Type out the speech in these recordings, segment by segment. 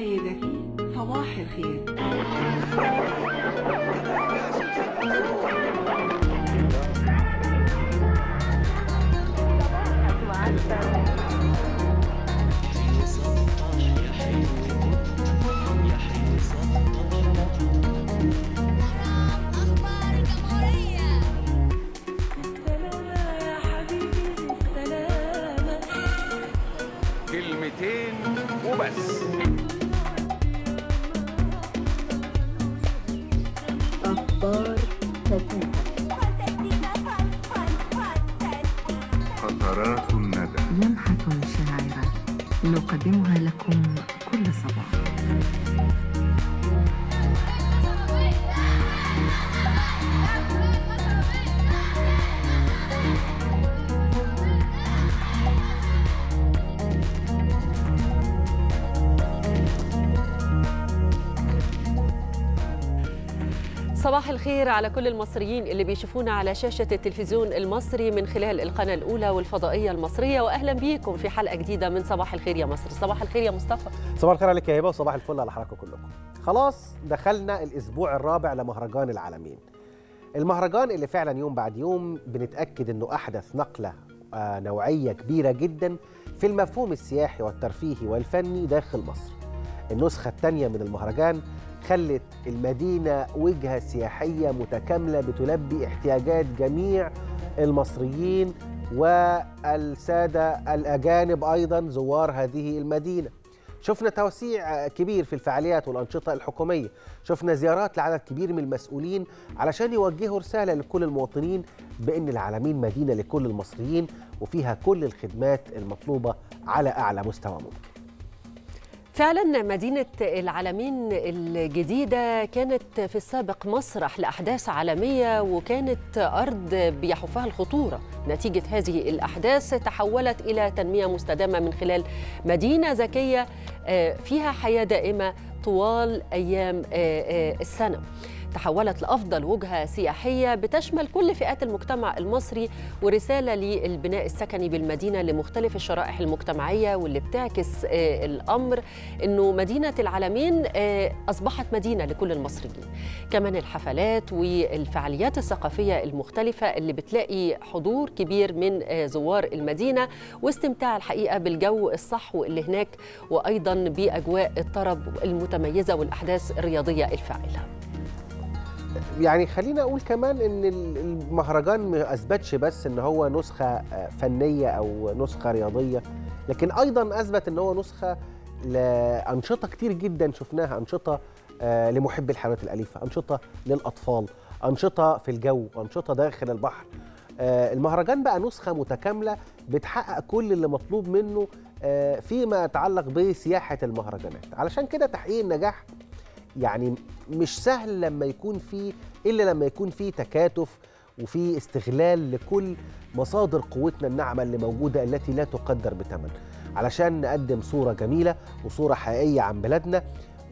سيدتي صباح الخير أخبار الجمهورية سلامة يا حبيبي سلامة كلمتين وبس قطرات الندى لمحة شاعرة نقدمها لكم كل صباح صباح الخير على كل المصريين اللي بيشوفونا على شاشة التلفزيون المصري من خلال القناة الأولى والفضائية المصرية وأهلا بيكم في حلقة جديدة من صباح الخير يا مصر صباح الخير يا مصطفى صباح الخير عليك يا هبه وصباح الفل على حضراتكم كلكم. خلاص دخلنا الاسبوع الرابع لمهرجان العالمين. المهرجان اللي فعلا يوم بعد يوم بنتاكد انه احدث نقله آه، نوعيه كبيره جدا في المفهوم السياحي والترفيهي والفني داخل مصر. النسخه الثانيه من المهرجان خلت المدينه وجهه سياحيه متكامله بتلبي احتياجات جميع المصريين والساده الاجانب ايضا زوار هذه المدينه. شفنا توسيع كبير في الفعاليات والأنشطة الحكومية شفنا زيارات لعدد كبير من المسؤولين علشان يوجهوا رسالة لكل المواطنين بأن العالمين مدينة لكل المصريين وفيها كل الخدمات المطلوبة على أعلى مستوى ممكن فعلا مدينة العالمين الجديدة كانت في السابق مسرح لأحداث عالمية وكانت أرض بيحفها الخطورة نتيجة هذه الأحداث تحولت إلى تنمية مستدامة من خلال مدينة ذكية آه، فيها حياة دائمة طوال أيام آه، آه، السنة تحولت لأفضل وجهة سياحية بتشمل كل فئات المجتمع المصري ورسالة للبناء السكني بالمدينة لمختلف الشرائح المجتمعية واللي بتعكس آه، الأمر أنه مدينة العالمين آه، أصبحت مدينة لكل المصريين كمان الحفلات والفعاليات الثقافية المختلفة اللي بتلاقي حضور كبير من آه، زوار المدينة واستمتاع الحقيقة بالجو الصحو اللي هناك وأيضا بأجواء الطرب المتميزة والأحداث الرياضية الفاعلة يعني خلينا أقول كمان أن المهرجان ما أثبتش بس أن هو نسخة آه، فنية أو نسخة رياضية لكن أيضا أثبت أن هو نسخة لأنشطة كتير جدا شفناها أنشطة آه، لمحبي الحيوانات الأليفة أنشطة للأطفال أنشطة في الجو أنشطة داخل البحر آه، المهرجان بقى نسخة متكاملة بتحقق كل اللي مطلوب منه آه، فيما يتعلق بسياحة المهرجانات علشان كده تحقيق النجاح يعني مش سهل لما يكون في إلا لما يكون في تكاتف وفي استغلال لكل مصادر قوتنا الناعمة اللي موجودة التي لا تقدر بثمن علشان نقدم صورة جميلة وصورة حقيقية عن بلدنا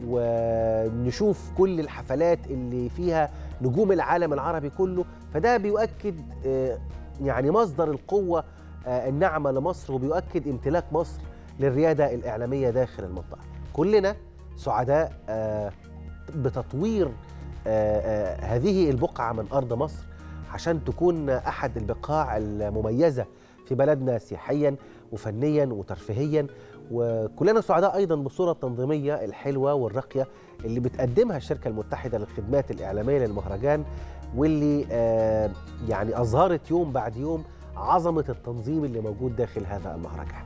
ونشوف كل الحفلات اللي فيها نجوم العالم العربي كله فده بيؤكد آه، يعني مصدر القوة آه، الناعمة لمصر وبيؤكد امتلاك مصر للريادة الإعلامية داخل المنطقة كلنا سعداء آه، بتطوير آه، آه، هذه البقعة من أرض مصر عشان تكون أحد البقاع المميزة في بلدنا سياحيا وفنيا وترفيهيا وكلنا سعداء أيضا بالصورة التنظيمية الحلوة والراقية اللي بتقدمها الشركة المتحدة للخدمات الإعلامية للمهرجان واللي آه، يعني أظهرت يوم بعد يوم عظمة التنظيم اللي موجود داخل هذا المهرجان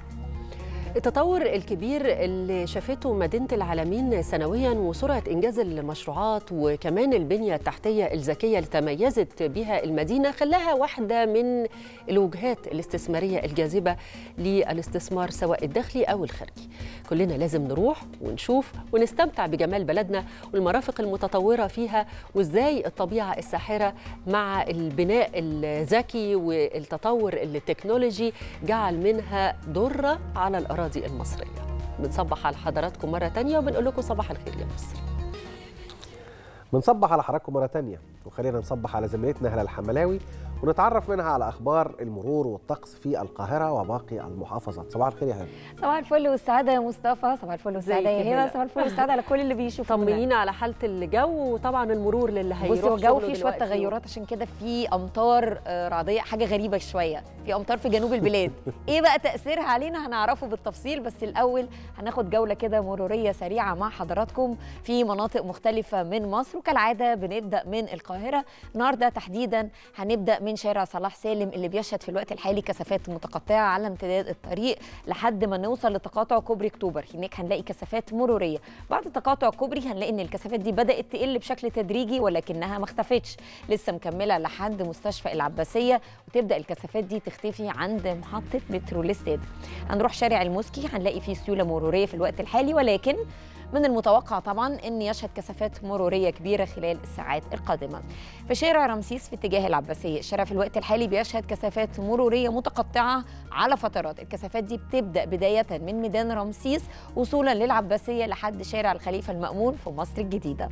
التطور الكبير اللي شافته مدينة العالمين سنويا وسرعة إنجاز المشروعات وكمان البنية التحتية الذكية اللي تميزت بها المدينة خلاها واحدة من الوجهات الاستثمارية الجاذبة للاستثمار سواء الداخلي أو الخارجي كلنا لازم نروح ونشوف ونستمتع بجمال بلدنا والمرافق المتطورة فيها وإزاي الطبيعة الساحرة مع البناء الذكي والتطور التكنولوجي جعل منها درة على الأراضي المصرية بنصبح على حضراتكم مرة تانية وبنقول لكم صباح الخير يا مصر بنصبح على حضراتكم مرة تانية وخلينا نصبح على زميلتنا هلا الحملاوي ونتعرف منها على اخبار المرور والطقس في القاهره وباقي المحافظات صباح الخير يا هلا صباح الفل والسعاده يا مصطفى صباح الفل والسعاده ازيك يا يا هبه هلا؟ صباح الفل والسعاده على كل اللي بيشوفونا طمنينا على حاله الجو وطبعا المرور للي هيروح بصي هو الجو شغله فيه شويه دلوقتي. تغيرات عشان كده في امطار آه، رعديه حاجه غريبه شويه في امطار في جنوب البلاد ايه بقى تاثيرها علينا هنعرفه بالتفصيل بس الاول هناخد جوله كده مروريه سريعه مع حضراتكم في مناطق مختلفه من مصر وكالعاده بنبدا من القاهره النهارده تحديدا هنبدا من شارع صلاح سالم اللي بيشهد في الوقت الحالي كثافات متقطعه على امتداد الطريق لحد ما نوصل لتقاطع كوبري اكتوبر هناك هنلاقي كثافات مروريه بعد تقاطع كوبري هنلاقي ان الكثافات دي بدات تقل بشكل تدريجي ولكنها ما اختفتش لسه مكمله لحد مستشفى العباسيه وتبدا الكثافات دي تختفي عند محطه مترو الاستاد هنروح شارع الموسكي هنلاقي فيه سيوله مروريه في الوقت الحالي ولكن من المتوقع طبعا ان يشهد كثافات مروريه كبيره خلال الساعات القادمه. في شارع رمسيس في اتجاه العباسيه، الشارع في الوقت الحالي بيشهد كثافات مروريه متقطعه على فترات، الكثافات دي بتبدا بدايه من ميدان رمسيس وصولا للعباسيه لحد شارع الخليفه المامون في مصر الجديده.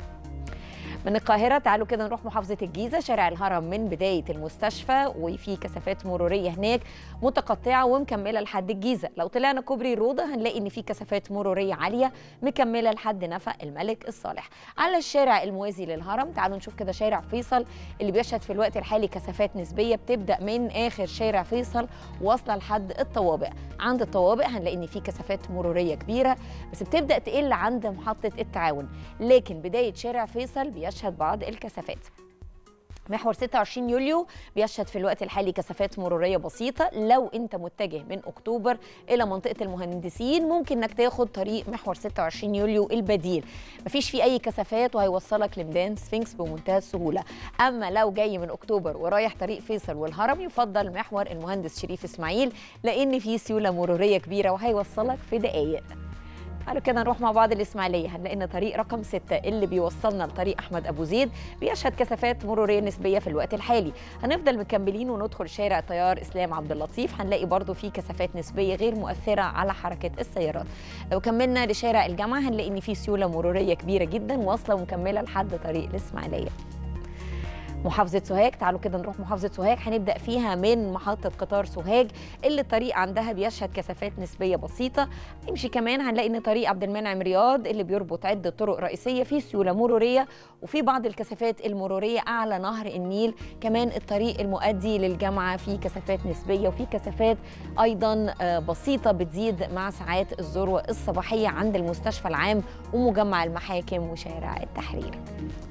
من القاهرة تعالوا كده نروح محافظة الجيزة شارع الهرم من بداية المستشفى وفي كثافات مرورية هناك متقطعة ومكملة لحد الجيزة لو طلعنا كوبري روضة هنلاقي إن في كثافات مرورية عالية مكملة لحد نفق الملك الصالح على الشارع الموازي للهرم تعالوا نشوف كده شارع فيصل اللي بيشهد في الوقت الحالي كثافات نسبية بتبدأ من آخر شارع فيصل واصلة لحد الطوابق عند الطوابق هنلاقي إن في كثافات مرورية كبيرة بس بتبدأ تقل عند محطة التعاون لكن بداية شارع فيصل بيشهد بعض الكثافات محور 26 يوليو بيشهد في الوقت الحالي كثافات مروريه بسيطه لو انت متجه من اكتوبر الى منطقه المهندسين ممكن انك تاخد طريق محور 26 يوليو البديل مفيش فيه اي كثافات وهيوصلك لميدان سفنكس بمنتهى السهوله اما لو جاي من اكتوبر ورايح طريق فيصل والهرم يفضل محور المهندس شريف اسماعيل لان فيه سيوله مروريه كبيره وهيوصلك في دقائق تعالوا كده نروح مع بعض الإسماعيلية هنلاقي إن طريق رقم ستة اللي بيوصلنا لطريق أحمد أبو زيد بيشهد كثافات مرورية نسبية في الوقت الحالي هنفضل مكملين وندخل شارع طيار إسلام عبد اللطيف هنلاقي برضو في كثافات نسبية غير مؤثرة على حركة السيارات لو كملنا لشارع الجامعة هنلاقي إن في سيولة مرورية كبيرة جدا واصلة ومكملة لحد طريق الإسماعيلية محافظة سوهاج تعالوا كده نروح محافظة سوهاج هنبدأ فيها من محطة قطار سوهاج اللي الطريق عندها بيشهد كثافات نسبية بسيطة نمشي كمان هنلاقي ان طريق عبد المنعم رياض اللي بيربط عدة طرق رئيسية فيه سيولة مرورية وفي بعض الكثافات المرورية أعلى نهر النيل كمان الطريق المؤدي للجامعة فيه كثافات نسبية وفي كثافات أيضا آه، بسيطة بتزيد مع ساعات الذروة الصباحية عند المستشفى العام ومجمع المحاكم وشارع التحرير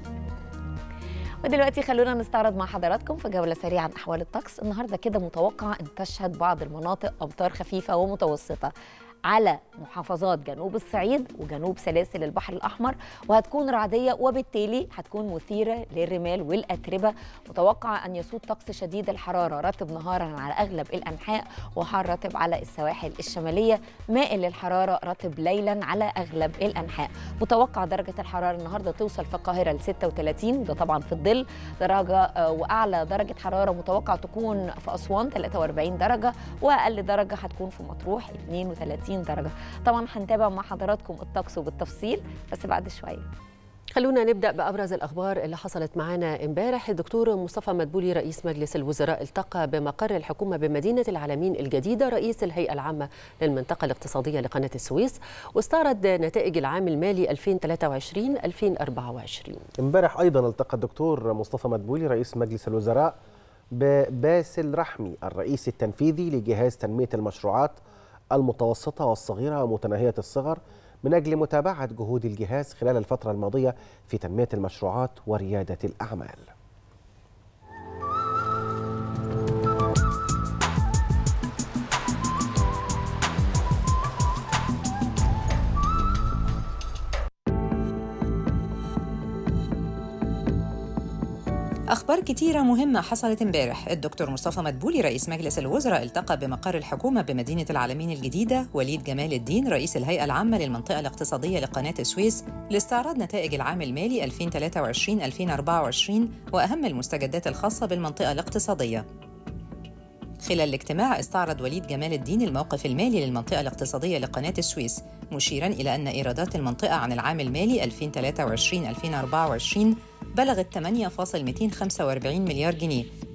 ودلوقتي خلونا نستعرض مع حضراتكم في جولة سريعة عن أحوال الطقس النهاردة كده متوقع أن تشهد بعض المناطق أمطار خفيفة ومتوسطة على محافظات جنوب الصعيد وجنوب سلاسل البحر الأحمر وهتكون رعدية وبالتالي هتكون مثيرة للرمال والأتربة متوقع أن يسود طقس شديد الحرارة رطب نهارا على أغلب الأنحاء وحار رطب على السواحل الشمالية مائل للحرارة رطب ليلا على أغلب الأنحاء متوقع درجة الحرارة النهاردة توصل في القاهرة ل 36 وده طبعا في الظل درجة آه، وأعلى درجة حرارة متوقع تكون في أسوان 43 درجة وأقل درجة هتكون في مطروح 32 درجة طبعا هنتابع مع حضراتكم الطقس وبالتفصيل بس بعد شوية خلونا نبدا بابرز الاخبار اللي حصلت معانا امبارح الدكتور مصطفى مدبولي رئيس مجلس الوزراء التقى بمقر الحكومه بمدينه العالمين الجديده رئيس الهيئه العامه للمنطقه الاقتصاديه لقناه السويس واستعرض نتائج العام المالي 2023 2024 امبارح ايضا التقى الدكتور مصطفى مدبولي رئيس مجلس الوزراء بباسل رحمي الرئيس التنفيذي لجهاز تنميه المشروعات المتوسطه والصغيره ومتناهيه الصغر من اجل متابعه جهود الجهاز خلال الفتره الماضيه في تنميه المشروعات ورياده الاعمال. أخبار كتيرة مهمة حصلت امبارح الدكتور مصطفى مدبولي رئيس مجلس الوزراء التقى بمقر الحكومة بمدينة العالمين الجديدة وليد جمال الدين رئيس الهيئة العامة للمنطقة الاقتصادية لقناة السويس لاستعراض نتائج العام المالي 2023-2024 وأهم المستجدات الخاصة بالمنطقة الاقتصادية خلال الاجتماع استعرض وليد جمال الدين الموقف المالي للمنطقة الاقتصادية لقناة السويس مشيرا إلى أن إيرادات المنطقة عن العام المالي 2023-2024 بلغت 8.245 مليار جنيه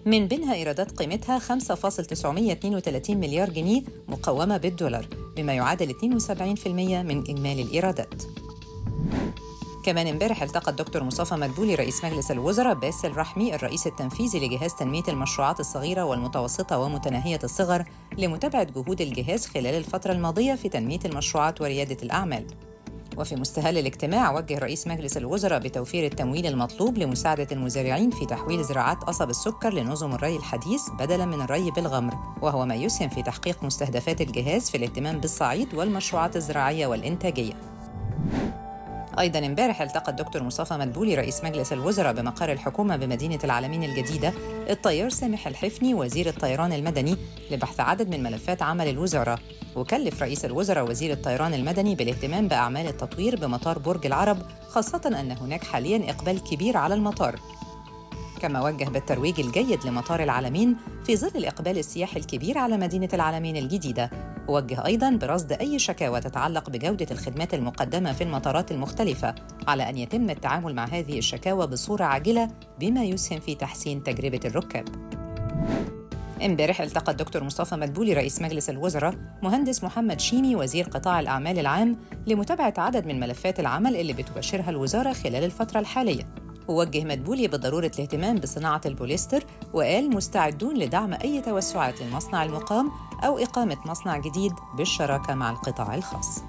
من بينها إيرادات قيمتها 5.932 مليار جنيه مقومة بالدولار بما يعادل 72% من إجمالي الإيرادات كمان امبارح التقى الدكتور مصطفى مدبولي رئيس مجلس الوزراء باسل رحمي الرئيس التنفيذي لجهاز تنمية المشروعات الصغيرة والمتوسطة ومتناهية الصغر لمتابعة جهود الجهاز خلال الفترة الماضية في تنمية المشروعات وريادة الأعمال. وفي مستهل الاجتماع وجه رئيس مجلس الوزراء بتوفير التمويل المطلوب لمساعدة المزارعين في تحويل زراعات قصب السكر لنظم الري الحديث بدلاً من الري بالغمر، وهو ما يسهم في تحقيق مستهدفات الجهاز في الاهتمام بالصعيد والمشروعات الزراعية والإنتاجية. ايضا امبارح التقى الدكتور مصطفى مدبولي رئيس مجلس الوزراء بمقر الحكومه بمدينه العالمين الجديده الطيار سامح الحفني وزير الطيران المدني لبحث عدد من ملفات عمل الوزاره وكلف رئيس الوزراء وزير الطيران المدني بالاهتمام باعمال التطوير بمطار برج العرب خاصه ان هناك حاليا اقبال كبير على المطار كما وجه بالترويج الجيد لمطار العالمين في ظل الإقبال السياحي الكبير على مدينة العالمين الجديدة ووجه أيضاً برصد أي شكاوى تتعلق بجودة الخدمات المقدمة في المطارات المختلفة على أن يتم التعامل مع هذه الشكاوى بصورة عاجلة بما يسهم في تحسين تجربة الركاب امبارح التقى الدكتور مصطفى مدبولي رئيس مجلس الوزراء مهندس محمد شيمي وزير قطاع الأعمال العام لمتابعة عدد من ملفات العمل اللي بتبشرها الوزارة خلال الفترة الحالية ووجه مدبولي بضرورة الاهتمام بصناعة البوليستر وقال مستعدون لدعم أي توسعات للمصنع المقام أو إقامة مصنع جديد بالشراكة مع القطاع الخاص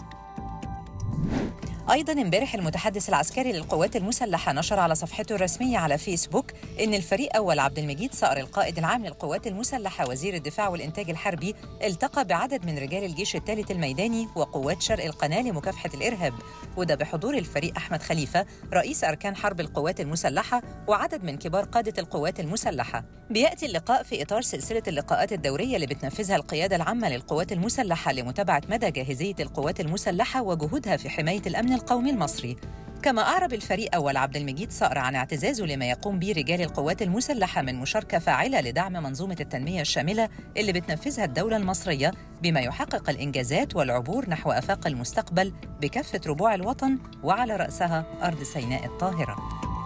أيضا امبارح المتحدث العسكري للقوات المسلحة نشر على صفحته الرسمية على فيسبوك إن الفريق أول عبد المجيد صقر القائد العام للقوات المسلحة وزير الدفاع والإنتاج الحربي التقى بعدد من رجال الجيش الثالث الميداني وقوات شرق القناة لمكافحة الإرهاب وده بحضور الفريق أحمد خليفة رئيس أركان حرب القوات المسلحة وعدد من كبار قادة القوات المسلحة بيأتي اللقاء في إطار سلسلة اللقاءات الدورية اللي بتنفذها القيادة العامة للقوات المسلحة لمتابعة مدى جاهزية القوات المسلحة وجهودها في حماية الأمن القومي المصري كما أعرب الفريق أول عبد المجيد صقر عن اعتزازه لما يقوم به رجال القوات المسلحة من مشاركة فاعلة لدعم منظومة التنمية الشاملة اللي بتنفذها الدولة المصرية بما يحقق الإنجازات والعبور نحو آفاق المستقبل بكافة ربوع الوطن وعلى رأسها أرض سيناء الطاهرة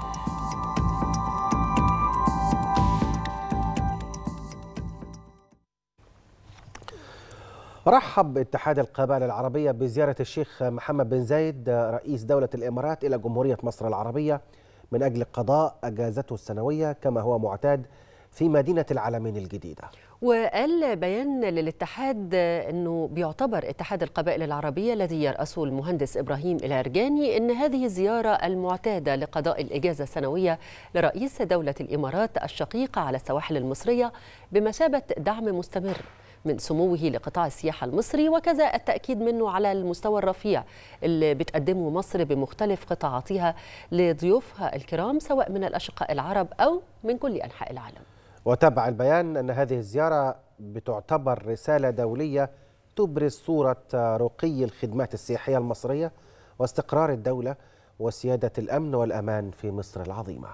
رحب اتحاد القبائل العربية بزيارة الشيخ محمد بن زايد رئيس دولة الإمارات إلى جمهورية مصر العربية من أجل قضاء أجازته السنوية كما هو معتاد في مدينة العالمين الجديدة وقال بيان للاتحاد انه بيعتبر اتحاد القبائل العربيه الذي يرأسه المهندس ابراهيم العرجاني ان هذه الزياره المعتاده لقضاء الاجازه السنويه لرئيس دوله الامارات الشقيقه على السواحل المصريه بمثابه دعم مستمر من سموه لقطاع السياحة المصري وكذا التأكيد منه على المستوى الرفيع اللي بتقدمه مصر بمختلف قطاعاتها لضيوفها الكرام سواء من الأشقاء العرب أو من كل أنحاء العالم وتبع البيان أن هذه الزيارة بتعتبر رسالة دولية تبرز صورة رقي الخدمات السياحية المصرية واستقرار الدولة وسيادة الأمن والأمان في مصر العظيمة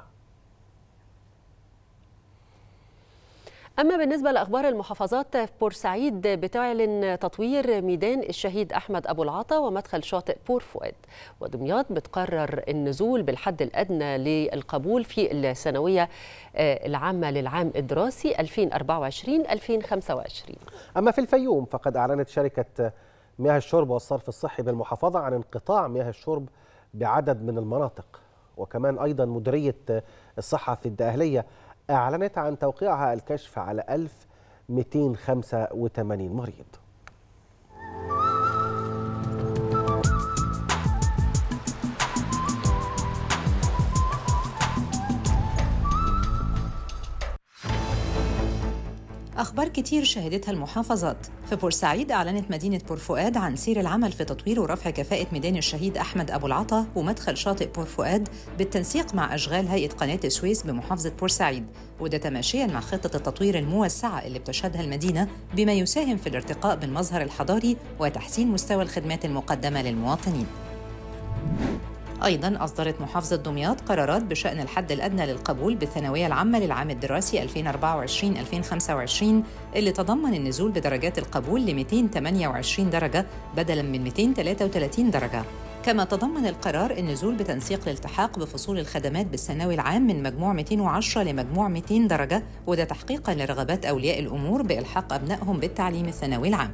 أما بالنسبة لأخبار المحافظات في بورسعيد بتعلن تطوير ميدان الشهيد أحمد أبو العطا ومدخل شاطئ بور فؤاد ودمياط بتقرر النزول بالحد الأدنى للقبول في الثانوية العامة للعام الدراسي 2024-2025 أما في الفيوم فقد أعلنت شركة مياه الشرب والصرف الصحي بالمحافظة عن انقطاع مياه الشرب بعدد من المناطق وكمان أيضا مديرية الصحة في الدقهلية أعلنت عن توقيعها الكشف على 1285 مريض أخبار كتير شهدتها المحافظات في بورسعيد أعلنت مدينة بورفؤاد عن سير العمل في تطوير ورفع كفاءة ميدان الشهيد أحمد أبو العطا ومدخل شاطئ بورفؤاد بالتنسيق مع أشغال هيئة قناة السويس بمحافظة بورسعيد وده تماشيا مع خطة التطوير الموسعة اللي بتشهدها المدينة بما يساهم في الارتقاء بالمظهر الحضاري وتحسين مستوى الخدمات المقدمة للمواطنين أيضا أصدرت محافظة دمياط قرارات بشأن الحد الأدنى للقبول بالثانوية العامة للعام الدراسي 2024-2025 اللي تضمن النزول بدرجات القبول ل 228 درجة بدلاً من 233 درجة كما تضمن القرار النزول بتنسيق الالتحاق بفصول الخدمات بالثانوي العام من مجموع 210 لمجموع 200 درجة وده تحقيقا لرغبات أولياء الأمور بإلحاق أبنائهم بالتعليم الثانوي العام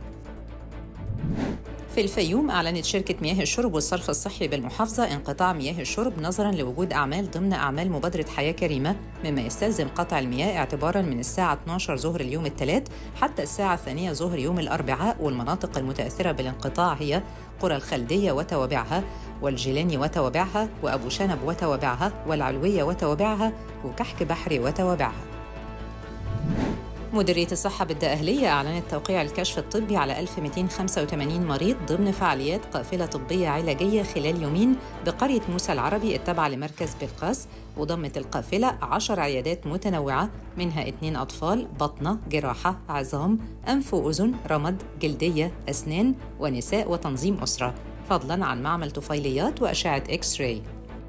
في الفيوم أعلنت شركة مياه الشرب والصرف الصحي بالمحافظة انقطاع مياه الشرب نظراً لوجود أعمال ضمن أعمال مبادرة حياة كريمة مما يستلزم قطع المياه اعتباراً من الساعة 12 ظهر اليوم الثلاث حتى الساعة الثانية ظهر يوم الأربعاء والمناطق المتأثرة بالانقطاع هي قرى الخلدية وتوابعها والجيلاني وتوابعها وأبو شنب وتوابعها والعلوية وتوابعها وكحك بحري وتوابعها مديرية الصحة بالدقهلية أعلنت توقيع الكشف الطبي على 1285 مريض ضمن فعاليات قافلة طبية علاجية خلال يومين بقرية موسى العربي التابعة لمركز بلقاس وضمت القافلة 10 عيادات متنوعة منها اثنين أطفال بطنة جراحة عظام أنف وأذن رمد جلدية أسنان ونساء وتنظيم أسرة فضلاً عن معمل طفيليات وأشعة إكس راي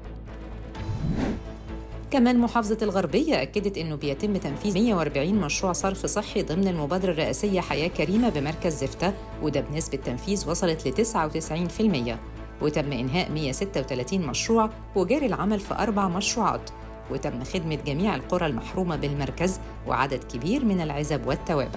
كمان محافظة الغربية أكدت أنه بيتم تنفيذ 140 مشروع صرف صحي ضمن المبادرة الرئاسية حياة كريمة بمركز زفتة وده بنسبة تنفيذ وصلت ل 99% وتم إنهاء 136 مشروع وجاري العمل في أربع مشروعات وتم خدمة جميع القرى المحرومة بالمركز وعدد كبير من العزب والتوابع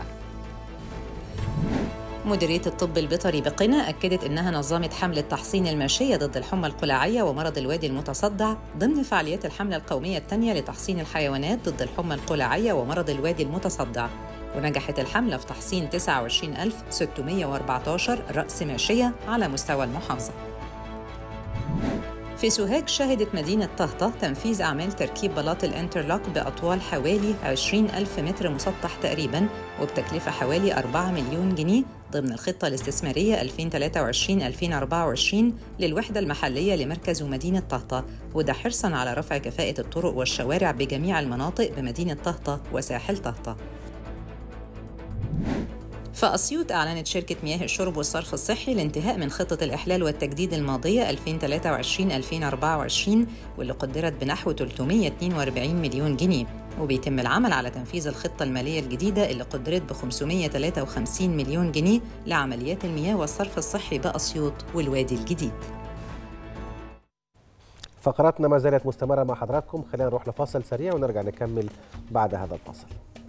مديرية الطب البيطري بقنا أكدت أنها نظمت حملة تحصين الماشية ضد الحمى القلاعية ومرض الوادي المتصدع ضمن فعاليات الحملة القومية الثانية لتحصين الحيوانات ضد الحمى القلاعية ومرض الوادي المتصدع ونجحت الحملة في تحصين 29614 رأس ماشية على مستوى المحافظة في سوهاج شهدت مدينة طهطة تنفيذ أعمال تركيب بلاط الانترلوك بأطوال حوالي 20 ألف متر مسطح تقريباً وبتكلفة حوالي 4 مليون جنيه ضمن الخطة الاستثمارية 2023-2024 للوحدة المحلية لمركز ومدينة طهطة وده حرصاً على رفع كفاءة الطرق والشوارع بجميع المناطق بمدينة طهطة وساحل طهطة فأسيوط أعلنت شركة مياه الشرب والصرف الصحي الانتهاء من خطة الإحلال والتجديد الماضية 2023-2024 واللي قدرت بنحو 342 مليون جنيه وبيتم العمل على تنفيذ الخطة المالية الجديدة اللي قدرت ب 553 مليون جنيه لعمليات المياه والصرف الصحي بأسيوط والوادي الجديد فقراتنا ما زالت مستمرة مع حضراتكم خلينا نروح لفاصل سريع ونرجع نكمل بعد هذا الفاصل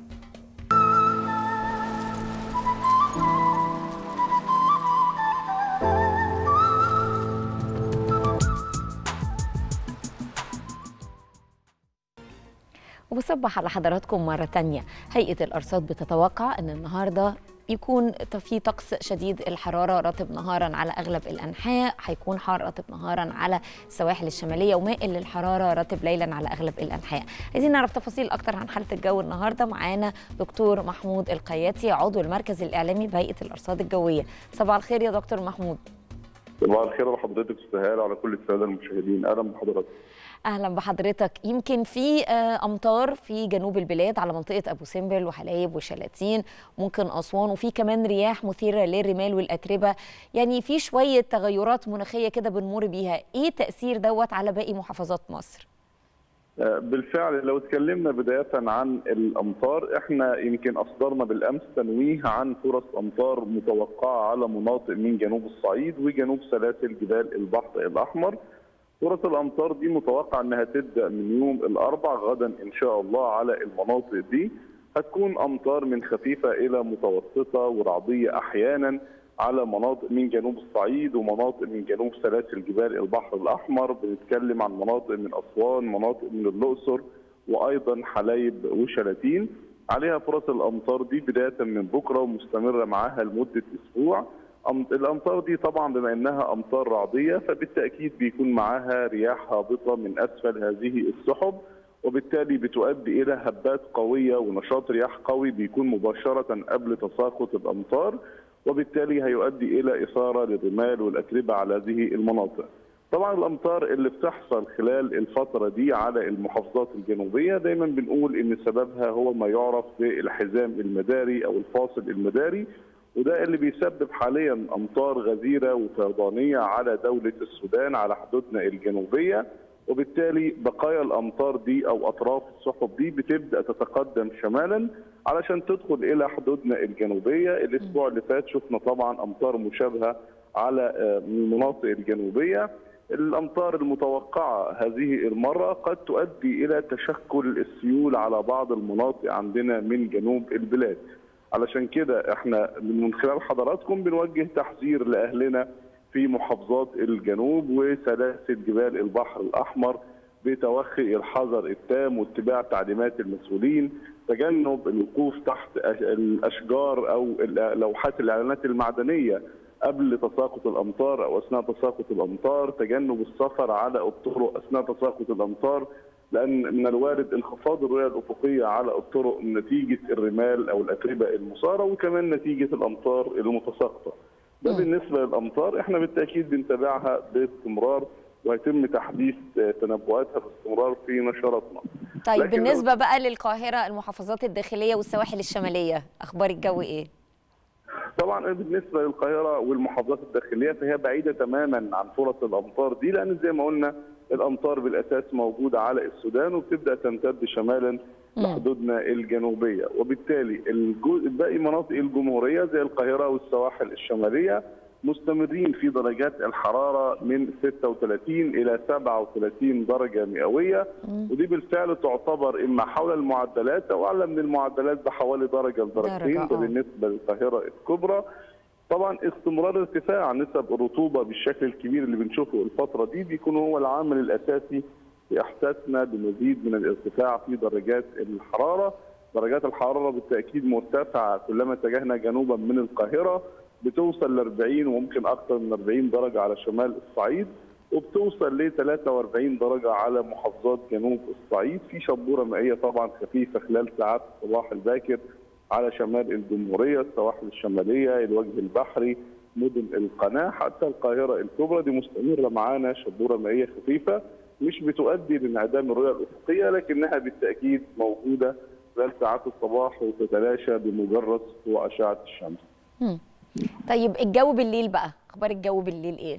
وبصبح على حضراتكم مرة تانية هيئة الأرصاد بتتوقع أن النهاردة يكون في طقس شديد الحرارة رطب نهارا على أغلب الأنحاء هيكون حار رطب نهارا على السواحل الشمالية ومائل للحرارة رطب ليلا على أغلب الأنحاء عايزين نعرف تفاصيل أكتر عن حالة الجو النهاردة معانا دكتور محمود القياتي عضو المركز الإعلامي بهيئة الأرصاد الجوية صباح الخير يا دكتور محمود صباح الخير على حضرتك استاذ وعلى كل الساده المشاهدين اهلا بحضرتك اهلا بحضرتك يمكن في آه، امطار في جنوب البلاد على منطقه ابو سمبل وحلايب وشلاتين ممكن اسوان وفي كمان رياح مثيره للرمال والاتربه يعني في شويه تغيرات مناخيه كده بنمر بيها ايه تاثير دوت على باقي محافظات مصر آه، بالفعل لو اتكلمنا بدايه عن الامطار احنا يمكن اصدرنا بالامس تنويه عن فرص امطار متوقعه على مناطق من جنوب الصعيد وجنوب سلاسل جبال البحر الاحمر فرص الامطار دي متوقع انها تبدا من يوم الاربع غدا ان شاء الله على المناطق دي هتكون امطار من خفيفه الى متوسطه ورعديه احيانا على مناطق من جنوب الصعيد ومناطق من جنوب سلاسل جبال البحر الاحمر بنتكلم عن مناطق من اسوان مناطق من الاقصر وايضا حلايب وشلاتين عليها فرص الامطار دي بدايه من بكره ومستمره معاها لمده اسبوع أم- الامطار دي طبعا بما انها امطار رعديه فبالتاكيد بيكون معاها رياح هابطه من اسفل هذه السحب وبالتالي بتؤدي الى هبات قويه ونشاط رياح قوي بيكون مباشره قبل تساقط الامطار وبالتالي هيؤدي الى اثاره للرمال والاتربه على هذه المناطق. طبعا الامطار اللي بتحصل خلال الفتره دي على المحافظات الجنوبيه دايما بنقول ان سببها هو ما يعرف بالحزام المداري او الفاصل المداري وده اللي بيسبب حاليا امطار غزيره وفيضانيه على دوله السودان على حدودنا الجنوبيه وبالتالي بقايا الامطار دي او اطراف السحب دي بتبدا تتقدم شمالا علشان تدخل الى حدودنا الجنوبيه الاسبوع اللي فات شفنا طبعا امطار مشابهه على آه، المناطق الجنوبيه الامطار المتوقعه هذه المره قد تؤدي الى تشكل السيول على بعض المناطق عندنا من جنوب البلاد علشان كده احنا من خلال حضراتكم بنوجه تحذير لاهلنا في محافظات الجنوب وسلاسل جبال البحر الاحمر بتوخي الحذر التام واتباع تعليمات المسؤولين تجنب الوقوف تحت أش- الاشجار او ال- لوحات الاعلانات المعدنيه قبل تساقط الامطار او اثناء تساقط الامطار تجنب السفر على الطرق اثناء تساقط الامطار لان من الوارد انخفاض الرؤيه الافقيه على الطرق نتيجه الرمال او الاتربه المثاره وكمان نتيجه الامطار المتساقطه. ده مم. بالنسبه للامطار احنا بالتاكيد بنتابعها باستمرار وهيتم تحديث آه، تنبؤاتها باستمرار في نشراتنا. طيب لكن لو- بالنسبه بقى للقاهره المحافظات الداخليه والسواحل الشماليه اخبار الجو ايه طبعا بالنسبه للقاهره والمحافظات الداخليه فهي بعيده تماما عن فرص الامطار دي لان زي ما قلنا الامطار بالاساس موجوده على السودان وبتبدا تمتد شمالا مم. لحدودنا الجنوبيه وبالتالي الجو- باقي مناطق الجمهوريه زي القاهره والسواحل الشماليه مستمرين في درجات الحراره من 36 الى 37 درجه مئويه ودي بالفعل تعتبر اما حول المعدلات او اعلى من المعدلات بحوالي درجه لدرجتين درجة، ده آه. بالنسبه للقاهره الكبرى طبعا استمرار ارتفاع نسب الرطوبه بالشكل الكبير اللي بنشوفه الفتره دي بيكون هو العامل الاساسي في احساسنا بمزيد من الارتفاع في درجات الحراره درجات الحراره بالتاكيد مرتفعه كلما اتجهنا جنوبا من القاهره بتوصل ل 40 وممكن اكثر من 40 درجه على شمال الصعيد وبتوصل ل 43 درجه على محافظات جنوب الصعيد في شبوره مائيه طبعا خفيفه خلال ساعات الصباح الباكر على شمال الجمهوريه السواحل الشماليه الوجه البحري مدن القناه حتى القاهره الكبرى دي مستمره معانا شبوره مائيه خفيفه مش بتؤدي لانعدام الرؤيه الافقيه لكنها بالتاكيد موجوده خلال ساعات الصباح وتتلاشى بمجرد سطوع اشعه الشمس. مم. طيب الجو بالليل بقى اخبار الجو بالليل ايه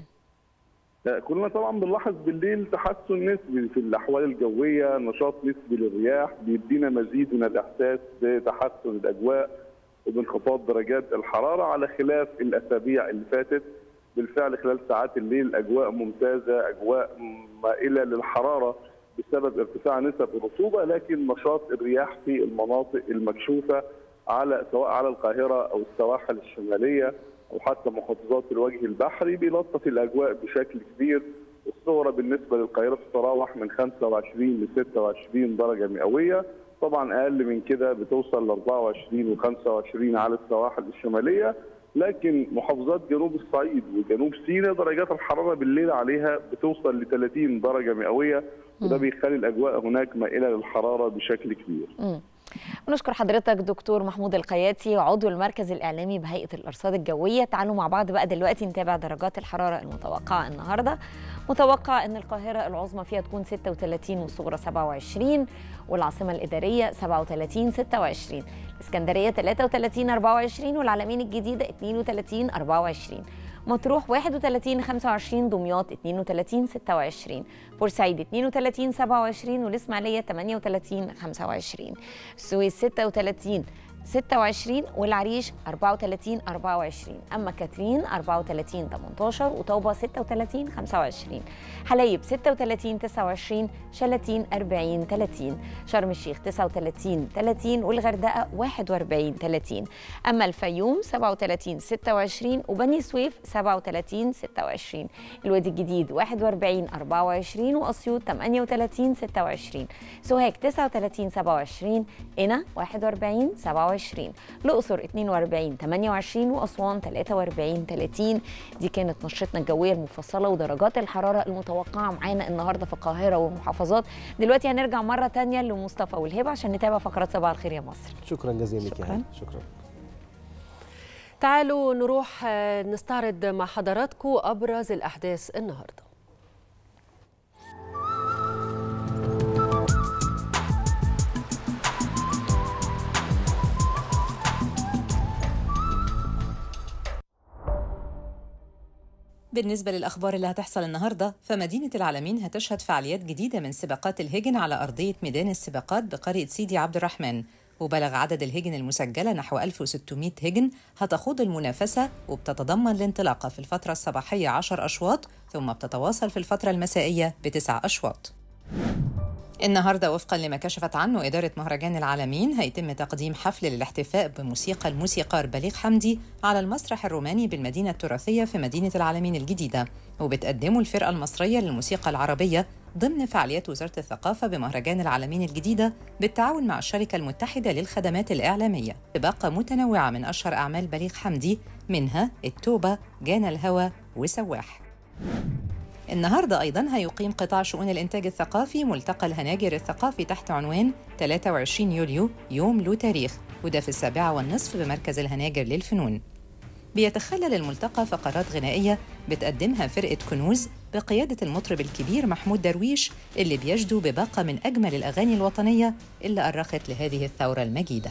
كلنا طبعا بنلاحظ بالليل تحسن نسبي في الاحوال الجويه نشاط نسبي للرياح بيدينا مزيد من الاحساس بتحسن الاجواء وبانخفاض درجات الحراره على خلاف الاسابيع اللي فاتت بالفعل خلال ساعات الليل اجواء ممتازه اجواء مائله للحراره بسبب ارتفاع نسب الرطوبه لكن نشاط الرياح في المناطق المكشوفه على سواء على القاهره او السواحل الشماليه او حتى محافظات الوجه البحري بيلطف الاجواء بشكل كبير الصغرى بالنسبه للقاهره تتراوح من 25 ل 26 درجه مئويه طبعا اقل من كده بتوصل ل 24 و25 على السواحل الشماليه لكن محافظات جنوب الصعيد وجنوب سيناء درجات الحراره بالليل عليها بتوصل ل 30 درجه مئويه وده بيخلي الاجواء هناك مائله للحراره بشكل كبير. مم. ونشكر حضرتك دكتور محمود القياتي عضو المركز الإعلامي بهيئة الأرصاد الجوية تعالوا مع بعض بقى دلوقتي نتابع درجات الحرارة المتوقعة النهاردة متوقع أن القاهرة العظمى فيها تكون 36 والصغرى 27 والعاصمة الإدارية 37 26 الإسكندرية 33 24 والعلمين الجديدة 32 24 مطروح 31 25 دمياط 32 26 بورسعيد 32 27 والإسماعيلية 38 25 السويس 36 26 والعريش 34 24 اما كاترين 34 18 وطوبه 36 25 حلايب 36 29 شلاتين 40 30 شرم الشيخ 39 30 والغردقه 41 30 اما الفيوم 37 26 وبني سويف 37 26 الوادي الجديد 41 24 واسيوط 38 26 سوهاج 39 27 قنا 41 27 الأقصر 42 28 وأسوان 43 30 دي كانت نشرتنا الجوية المفصلة ودرجات الحرارة المتوقعة معانا النهاردة في القاهرة والمحافظات دلوقتي هنرجع مرة تانية لمصطفى والهبة عشان نتابع فقرات صباح الخير يا مصر شكرا جزيلا لك يا شكراً. هاني. شكرا تعالوا نروح آه، نستعرض مع حضراتكم أبرز الأحداث النهارده بالنسبة للأخبار اللي هتحصل النهاردة فمدينة العالمين هتشهد فعاليات جديدة من سباقات الهجن على أرضية ميدان السباقات بقرية سيدي عبد الرحمن وبلغ عدد الهجن المسجلة نحو 1600 هجن هتخوض المنافسة وبتتضمن الانطلاقة في الفترة الصباحية 10 أشواط ثم بتتواصل في الفترة المسائية بتسع أشواط النهاردة وفقا لما كشفت عنه إدارة مهرجان العالمين هيتم تقديم حفل للاحتفاء بموسيقى الموسيقار بليغ حمدي على المسرح الروماني بالمدينة التراثية في مدينة العالمين الجديدة وبتقدمه الفرقة المصرية للموسيقى العربية ضمن فعاليات وزارة الثقافة بمهرجان العالمين الجديدة بالتعاون مع الشركة المتحدة للخدمات الإعلامية بباقة متنوعة من أشهر أعمال بليغ حمدي منها التوبة جانا الهوى وسواح النهاردة أيضا هيقيم قطاع شؤون الإنتاج الثقافي ملتقى الهناجر الثقافي تحت عنوان 23 يوليو يوم له تاريخ وده في السابعة والنصف بمركز الهناجر للفنون بيتخلل الملتقى فقرات غنائية بتقدمها فرقة كنوز بقيادة المطرب الكبير محمود درويش اللي بيجدو بباقة من أجمل الأغاني الوطنية اللي أرخت لهذه الثورة المجيدة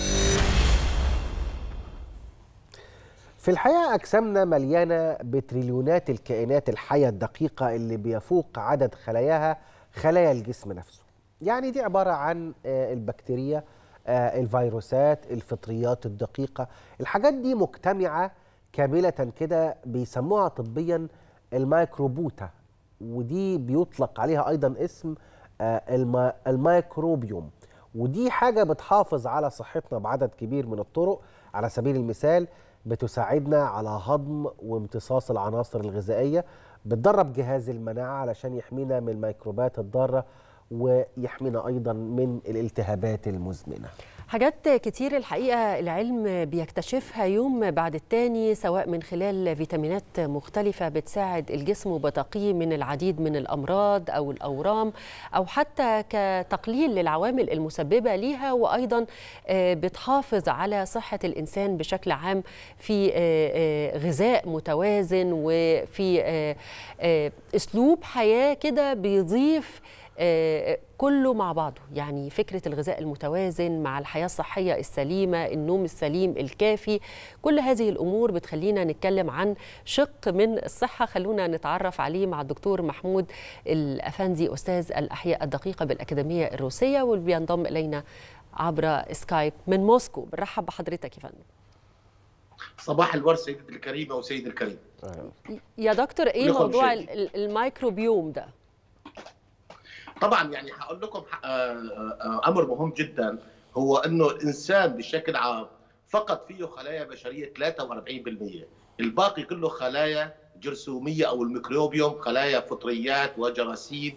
في الحقيقة أجسامنا مليانة بتريليونات الكائنات الحية الدقيقة اللي بيفوق عدد خلاياها خلايا الجسم نفسه يعني دي عبارة عن آه، البكتيريا آه، الفيروسات الفطريات الدقيقة الحاجات دي مجتمعة كاملة كده بيسموها طبيا الميكروبوتا ودي بيطلق عليها أيضا اسم آه، الما- الميكروبيوم ودي حاجة بتحافظ على صحتنا بعدد كبير من الطرق على سبيل المثال بتساعدنا على هضم وامتصاص العناصر الغذائية بتدرب جهاز المناعة علشان يحمينا من الميكروبات الضارة ويحمينا أيضا من الالتهابات المزمنة حاجات كتير الحقيقة العلم بيكتشفها يوم بعد التاني سواء من خلال فيتامينات مختلفة بتساعد الجسم وبتقيه من العديد من الأمراض أو الأورام أو حتى كتقليل للعوامل المسببة ليها وأيضا آه، بتحافظ على صحة الإنسان بشكل عام في آه، آه، غذاء متوازن وفي آه، آه، أسلوب حياة كده بيضيف آه، كله مع بعضه يعني فكرة الغذاء المتوازن مع الحياة الصحية السليمة النوم السليم الكافي كل هذه الأمور بتخلينا نتكلم عن شق من الصحة خلونا نتعرف عليه مع الدكتور محمود الأفندي أستاذ الأحياء الدقيقة بالأكاديمية الروسية واللي بينضم إلينا عبر سكايب من موسكو بنرحب بحضرتك يا فندم صباح الورد سيدتي الكريمه وسيدي الكريم يا دكتور ايه كلكم موضوع شايفين. ال- ال- الميكروبيوم ده طبعا يعني هقول لكم ح- آه، آه، امر مهم جدا هو انه الانسان بشكل عام فقط فيه خلايا بشريه 43% الباقي كله خلايا جرثوميه او الميكروبيوم خلايا فطريات وجراثيم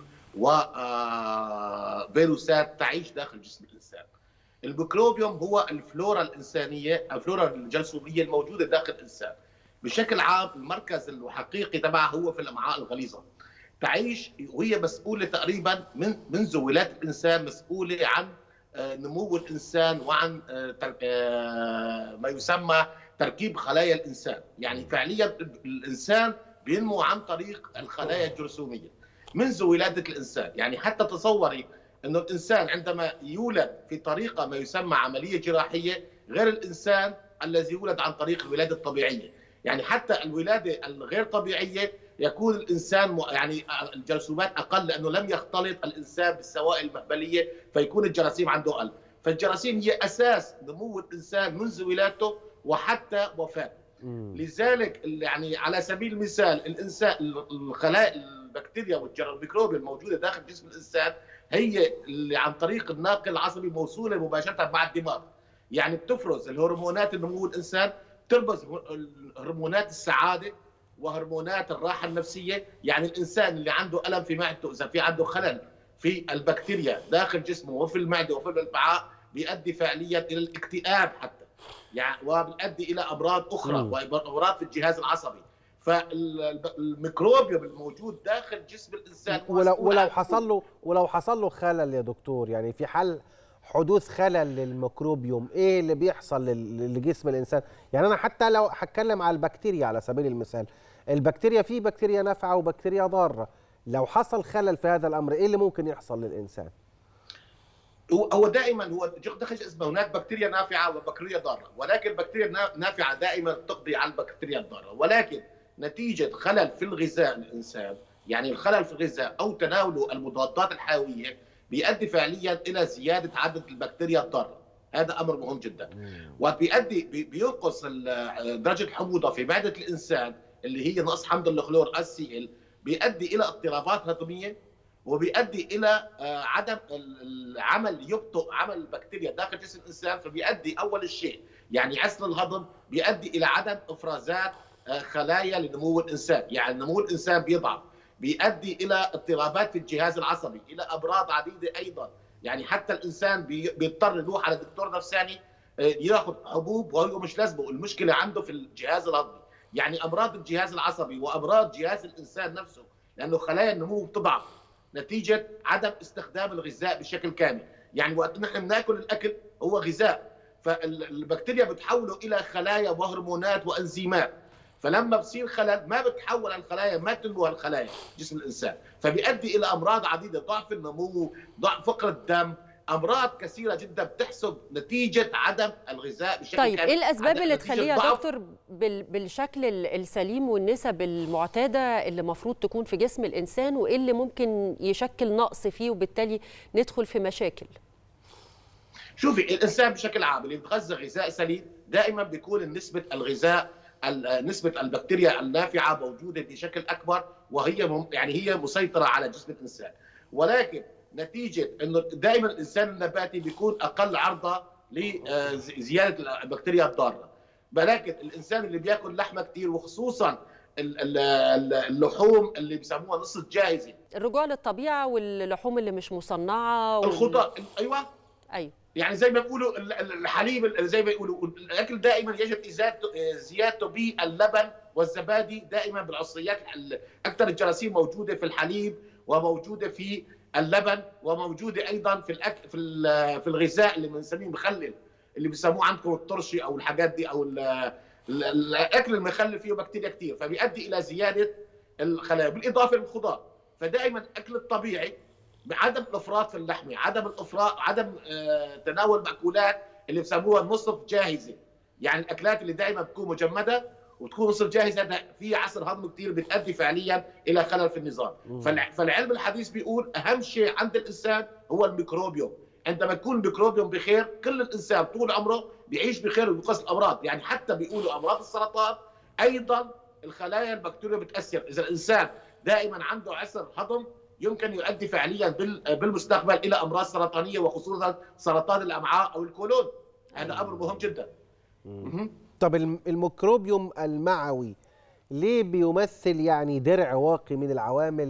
وفيروسات تعيش داخل جسم الانسان الميكروبيوم هو الفلورا الانسانيه الفلورا الجرثوميه الموجوده داخل الانسان بشكل عام المركز الحقيقي تبعها هو في الامعاء الغليظه تعيش وهي مسؤوله تقريبا من منذ ولاده الانسان مسؤوله عن آه، نمو الانسان وعن آه، تر- آه، ما يسمى تركيب خلايا الانسان، يعني فعليا الانسان بينمو عن طريق الخلايا الجرثوميه منذ ولاده الانسان، يعني حتى تصوري انه الانسان عندما يولد في طريقه ما يسمى عمليه جراحيه غير الانسان الذي يولد عن طريق الولاده الطبيعيه، يعني حتى الولاده الغير طبيعيه يكون الانسان م- يعني الجرثومات اقل لانه لم يختلط الانسان بالسوائل المهبليه فيكون الجراثيم عنده اقل، فالجراثيم هي اساس نمو الانسان منذ ولادته وحتى وفاته. لذلك ال- يعني على سبيل المثال الانسان الخلايا البكتيريا والميكروب الموجوده داخل جسم الانسان هي اللي عن طريق الناقل العصبي موصوله مباشره مع الدماغ. يعني بتفرز الهرمونات النمو الانسان تربز هرمونات السعاده وهرمونات الراحه النفسيه يعني الانسان اللي عنده الم في معدته اذا في عنده خلل في البكتيريا داخل جسمه وفي المعده وفي الامعاء بيؤدي فعليا الى الاكتئاب حتى يعني وبيؤدي الى امراض اخرى مم. وامراض في الجهاز العصبي فالميكروبيوم الموجود داخل جسم الانسان هو ولو مسؤول ولو عن حصل له ولو حصل له خلل يا دكتور يعني في حال حدوث خلل للميكروبيوم ايه اللي بيحصل لل- لجسم الانسان يعني انا حتى لو هتكلم على البكتيريا على سبيل المثال البكتيريا في بكتيريا نافعه وبكتيريا ضاره لو حصل خلل في هذا الامر ايه اللي ممكن يحصل للانسان هو هو دائما هو دخل اسمه هناك بكتيريا نافعه وبكتيريا ضاره ولكن البكتيريا النا- النافعه دائما تقضي على البكتيريا الضاره ولكن نتيجه خلل في الغذاء الانسان يعني الخلل في الغذاء او تناوله المضادات الحيويه بيؤدي فعليا الى زياده عدد البكتيريا الضاره هذا امر مهم جدا وبيؤدي بي- بينقص ال- درجه الحموضه في معده الانسان اللي هي نقص حمض الخلور السي ال بيؤدي الى اضطرابات هضميه وبيؤدي الى آه، عدم ال- العمل يبطئ عمل البكتيريا داخل جسم الانسان فبيؤدي اول شيء يعني عسر الهضم بيؤدي الى عدم افرازات آه، خلايا لنمو الانسان يعني نمو الانسان بيضعف بيؤدي الى اضطرابات في الجهاز العصبي الى امراض عديده ايضا يعني حتى الانسان بي- بيضطر يروح على دكتور نفساني آه، ياخذ حبوب وهو مش لازمه المشكله عنده في الجهاز الهضمي يعني امراض الجهاز العصبي وامراض جهاز الانسان نفسه لانه خلايا النمو بتضعف نتيجه عدم استخدام الغذاء بشكل كامل يعني وقت نحن بناكل الاكل هو غذاء فالبكتيريا بتحوله الى خلايا وهرمونات وانزيمات فلما بصير خلل ما بتحول الخلايا ما تنمو الخلايا جسم الانسان فبيؤدي الى امراض عديده ضعف النمو ضعف فقر الدم امراض كثيره جدا بتحسب نتيجه عدم الغذاء بشكل طيب كامل ايه الاسباب عدم- اللي نتيجة تخليها يا ضعف دكتور بال- بالشكل ال- السليم والنسب المعتاده اللي المفروض تكون في جسم الانسان وايه اللي ممكن يشكل نقص فيه وبالتالي ندخل في مشاكل شوفي الانسان بشكل عام اللي بيتغذى غذاء سليم دائما بيكون نسبه الغذاء ال- نسبه البكتيريا النافعه موجوده بشكل اكبر وهي مم- يعني هي مسيطره على جسم الانسان ولكن نتيجه انه دائما الانسان النباتي بيكون اقل عرضه لزياده البكتيريا الضاره ولكن الانسان اللي بياكل لحمه كثير وخصوصا ال- ال- ال- اللحوم اللي بيسموها نص جاهزه الرجوع للطبيعه واللحوم اللي مش مصنعه وال- الخضار ايوه ايوه يعني زي ما بيقولوا ال- ال- الحليب ال- زي ما بيقولوا الاكل دائما يجب ازالته زيادته باللبن والزبادي دائما بالعصريات ال- اكثر الجراثيم موجوده في الحليب وموجوده في اللبن وموجوده ايضا في الاكل في ال- في الغذاء اللي بنسميه مخلل اللي بيسموه عندكم الطرشي او الحاجات دي او ال- ال- الاكل المخلل فيه بكتيريا كثير فبيؤدي الى زياده الخلايا بالاضافه للخضار فدائما الاكل الطبيعي بعدم الافراط في اللحمه، عدم الافراط عدم آه، تناول مأكولات اللي بسموها نصف جاهزه، يعني الاكلات اللي دائما بتكون مجمده وتكون نصف جاهزه ده في عصر هضم كثير بتؤدي فعليا الى خلل في النظام، فالع- فالعلم الحديث بيقول اهم شيء عند الانسان هو الميكروبيوم، عندما يكون الميكروبيوم بخير كل الانسان طول عمره بيعيش بخير وبيقص الامراض، يعني حتى بيقولوا امراض السرطان ايضا الخلايا البكتيريا بتاثر، اذا الانسان دائما عنده عسر هضم يمكن يؤدي فعليا بال- بالمستقبل الى امراض سرطانيه وخصوصا سرطان الامعاء او الكولون هذا امر مهم جدا مهم. طب الم- الميكروبيوم المعوي ليه بيمثل يعني درع واقي من العوامل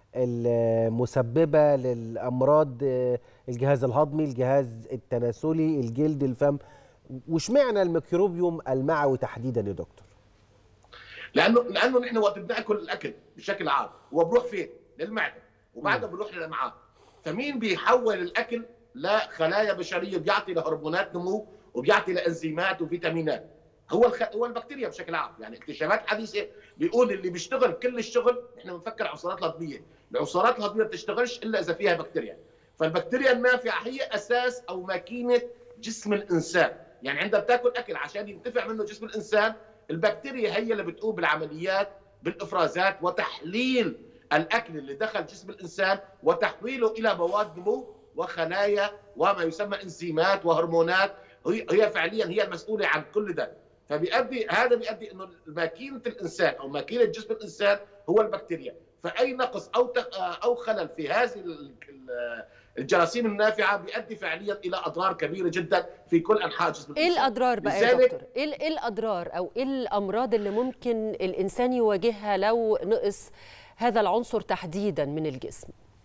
المسببة للأمراض آه، الجهاز الهضمي الجهاز التناسلي الجلد الفم واشمعنى الميكروبيوم المعوي تحديدا يا دكتور لانه لانه نحن وقت بناكل الاكل بشكل عام هو بروح فين؟ للمعده وبعدها بروح للامعاء فمين بيحول الاكل لخلايا بشريه بيعطي لهرمونات نمو وبيعطي لانزيمات وفيتامينات هو الخ... هو البكتيريا بشكل عام يعني اكتشافات حديثه بيقول اللي بيشتغل كل الشغل احنا بنفكر العصارات الهضميه العصارات الهضميه ما بتشتغلش الا اذا فيها بكتيريا فالبكتيريا النافعه هي اساس او ماكينه جسم الانسان يعني عندما بتاكل اكل عشان ينتفع منه جسم الانسان البكتيريا هي اللي بتقوم بالعمليات بالافرازات وتحليل الاكل اللي دخل جسم الانسان وتحويله الى مواد نمو وخلايا وما يسمى انزيمات وهرمونات هي هي فعليا هي المسؤوله عن كل ده فبيؤدي هذا بيؤدي انه ماكينه الانسان او ماكينه جسم الانسان هو البكتيريا فاي نقص او تق- او خلل في هذه ال- ال- الجراثيم النافعه بيؤدي فعليا الى اضرار كبيره جدا في كل انحاء جسم ايه الانسان الاضرار بقى يا لذلك- دكتور ايه ال- إيه الاضرار او ايه الامراض اللي ممكن الانسان يواجهها لو نقص هذا العنصر تحديدا من الجسم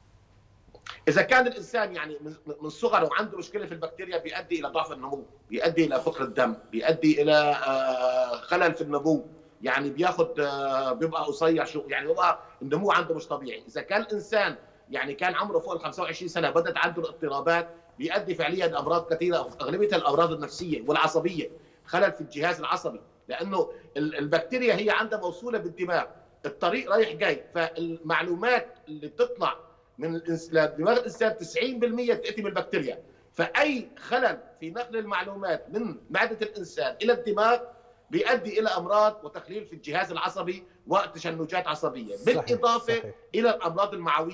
اذا كان الانسان يعني من من صغره عنده مشكله في البكتيريا بيؤدي الى ضعف النمو بيؤدي الى فقر الدم بيؤدي الى آه، خلل في النمو يعني بياخد آه، بيبقى قصير شو يعني بيبقى النمو عنده مش طبيعي اذا كان الانسان يعني كان عمره فوق ال 25 سنه بدات عنده الاضطرابات بيؤدي فعليا لامراض كثيره اغلبيتها الامراض النفسيه والعصبيه خلل في الجهاز العصبي لانه ال- البكتيريا هي عندها موصوله بالدماغ الطريق رايح جاي فالمعلومات اللي بتطلع من الإنس- دماغ الانسان 90% بتاتي من البكتيريا فاي خلل في نقل المعلومات من معده الانسان الى الدماغ بيؤدي الى امراض وتخليل في الجهاز العصبي وتشنجات عصبيه صحيح، بالاضافه صحيح. الى الامراض المعويه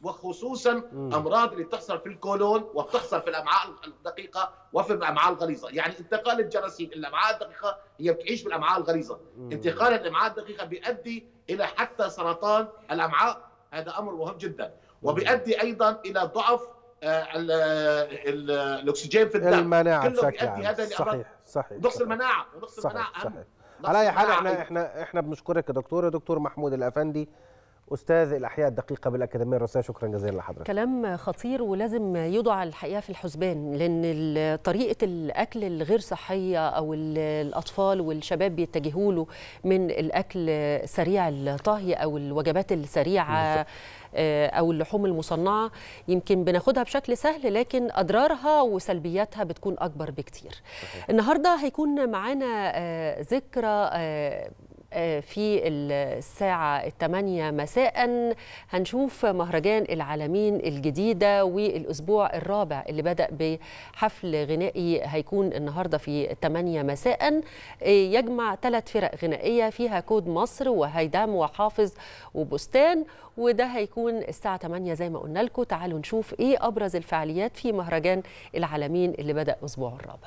وخصوصا مم. امراض اللي بتحصل في الكولون وبتحصل في الامعاء الدقيقه وفي الامعاء الغليظه، يعني انتقال الجراثيم الى الامعاء الدقيقه هي بتعيش في الامعاء الغليظه، مم. انتقال الامعاء الدقيقه بيؤدي الى حتى سرطان الامعاء هذا امر مهم جدا وبيؤدي ايضا الى ضعف آه، ال- ال- الاكسجين في الدم المناعه كله بشكل بيؤدي عام هذا لأمراض صحيح صحيح نقص صحيح. المناعه ونقص المناعه صحيح أهم. صحيح نقص على اي حال المناعة احنا أيضاً. احنا احنا بنشكرك يا دكتور دكتور محمود الافندي استاذ الاحياء الدقيقه بالاكاديميه الروسيه شكرا جزيلا لحضرتك كلام خطير ولازم يوضع الحقيقه في الحسبان لان ال- طريقه الاكل الغير صحيه او ال- الاطفال والشباب بيتجهوا له من الاكل سريع الطهي او الوجبات السريعه آه، او اللحوم المصنعه يمكن بناخدها بشكل سهل لكن اضرارها وسلبياتها بتكون اكبر بكتير النهارده هيكون معانا آه، ذكرى آه، آه، في الساعة الثمانية مساء هنشوف مهرجان العالمين الجديدة والأسبوع الرابع اللي بدأ بحفل غنائي هيكون النهاردة في الثمانية مساء آه، يجمع ثلاث فرق غنائية فيها كود مصر وهيدام وحافظ وبستان وده هيكون الساعة 8 زي ما قلنا لكم تعالوا نشوف ايه أبرز الفعاليات في مهرجان العالمين اللي بدأ أسبوعه الرابع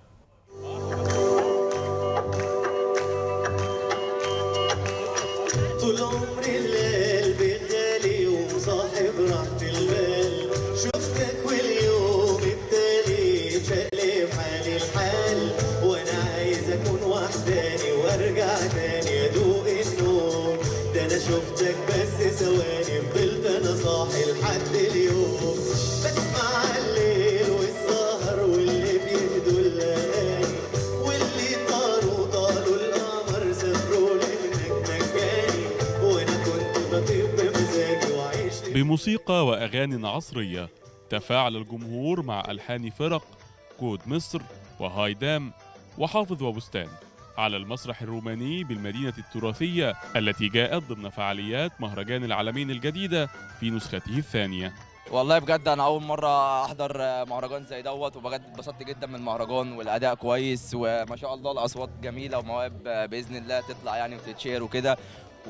طول عمري الليل بخالي ومصاحب راحة البال شفتك واليوم التالي شقلب حالي الحال وانا عايز اكون وحداني وارجع تاني ادوق النوم ده انا شفتك بس ثواني فضلت انا صاحي لحد اليوم بسمع الليل والسهر واللي بيهدوا الليالي واللي طاروا طالوا القمر سافروا لهناك مجاني وانا كنت بطير بمزاجي وعايش بموسيقى وأغاني عصرية تفاعل الجمهور مع ألحان فرق كود مصر وهايدام وحافظ وبستان على المسرح الروماني بالمدينة التراثية التي جاءت ضمن فعاليات مهرجان العالمين الجديدة في نسخته الثانية والله بجد انا اول مره احضر مهرجان زي دوت وبجد اتبسطت جدا من المهرجان والاداء كويس وما شاء الله الاصوات جميله ومواهب باذن الله تطلع يعني وتتشير وكده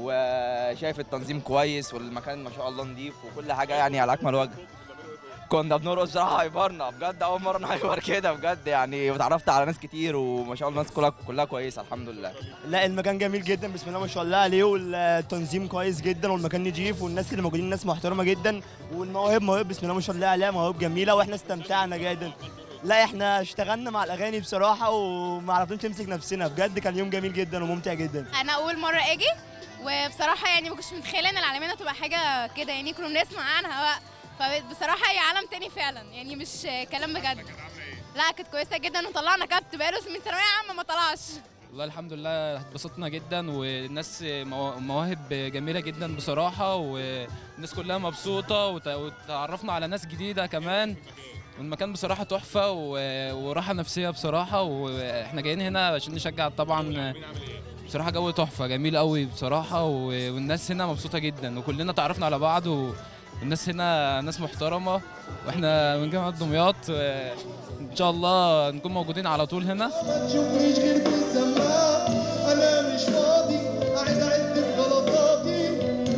وشايف التنظيم كويس والمكان ما شاء الله نضيف وكل حاجه يعني على اكمل وجه كنا بنرقص بصراحه هايبرنا بجد اول مره نهايبر كده بجد يعني وتعرفت على ناس كتير وما شاء الله الناس كلها كلها كويسه الحمد لله لا المكان جميل جدا بسم الله ما شاء الله عليه والتنظيم كويس جدا والمكان نضيف والناس اللي موجودين ناس محترمه جدا والمواهب مواهب بسم الله ما شاء الله عليها مواهب جميله واحنا استمتعنا جدا لا احنا اشتغلنا مع الاغاني بصراحه وما عرفناش نمسك نفسنا بجد كان يوم جميل جدا وممتع جدا انا اول مره اجي وبصراحه يعني ما كنتش متخيله ان العالمين هتبقى حاجه كده يعني كنا بنسمع عنها بقى فبصراحه هي عالم تاني فعلا يعني مش كلام بجد لا كانت كويسه جدا وطلعنا كابت بقاله من ثانويه عامه ما طلعش والله الحمد لله اتبسطنا جدا والناس مو- مواهب جميله جدا بصراحه والناس كلها مبسوطه وت- وتعرفنا على ناس جديده كمان والمكان بصراحه تحفه و- وراحه نفسيه بصراحه واحنا جايين هنا عشان نشجع طبعا بصراحه جو تحفه جميل قوي بصراحه و- والناس هنا مبسوطه جدا وكلنا تعرفنا على بعض و- والناس هنا ناس محترمه واحنا من جامعه دمياط ان شاء الله نكون موجودين على طول هنا تشوفنيش غير في السماعة أنا مش فاضي قاعد أعد في غلطاتي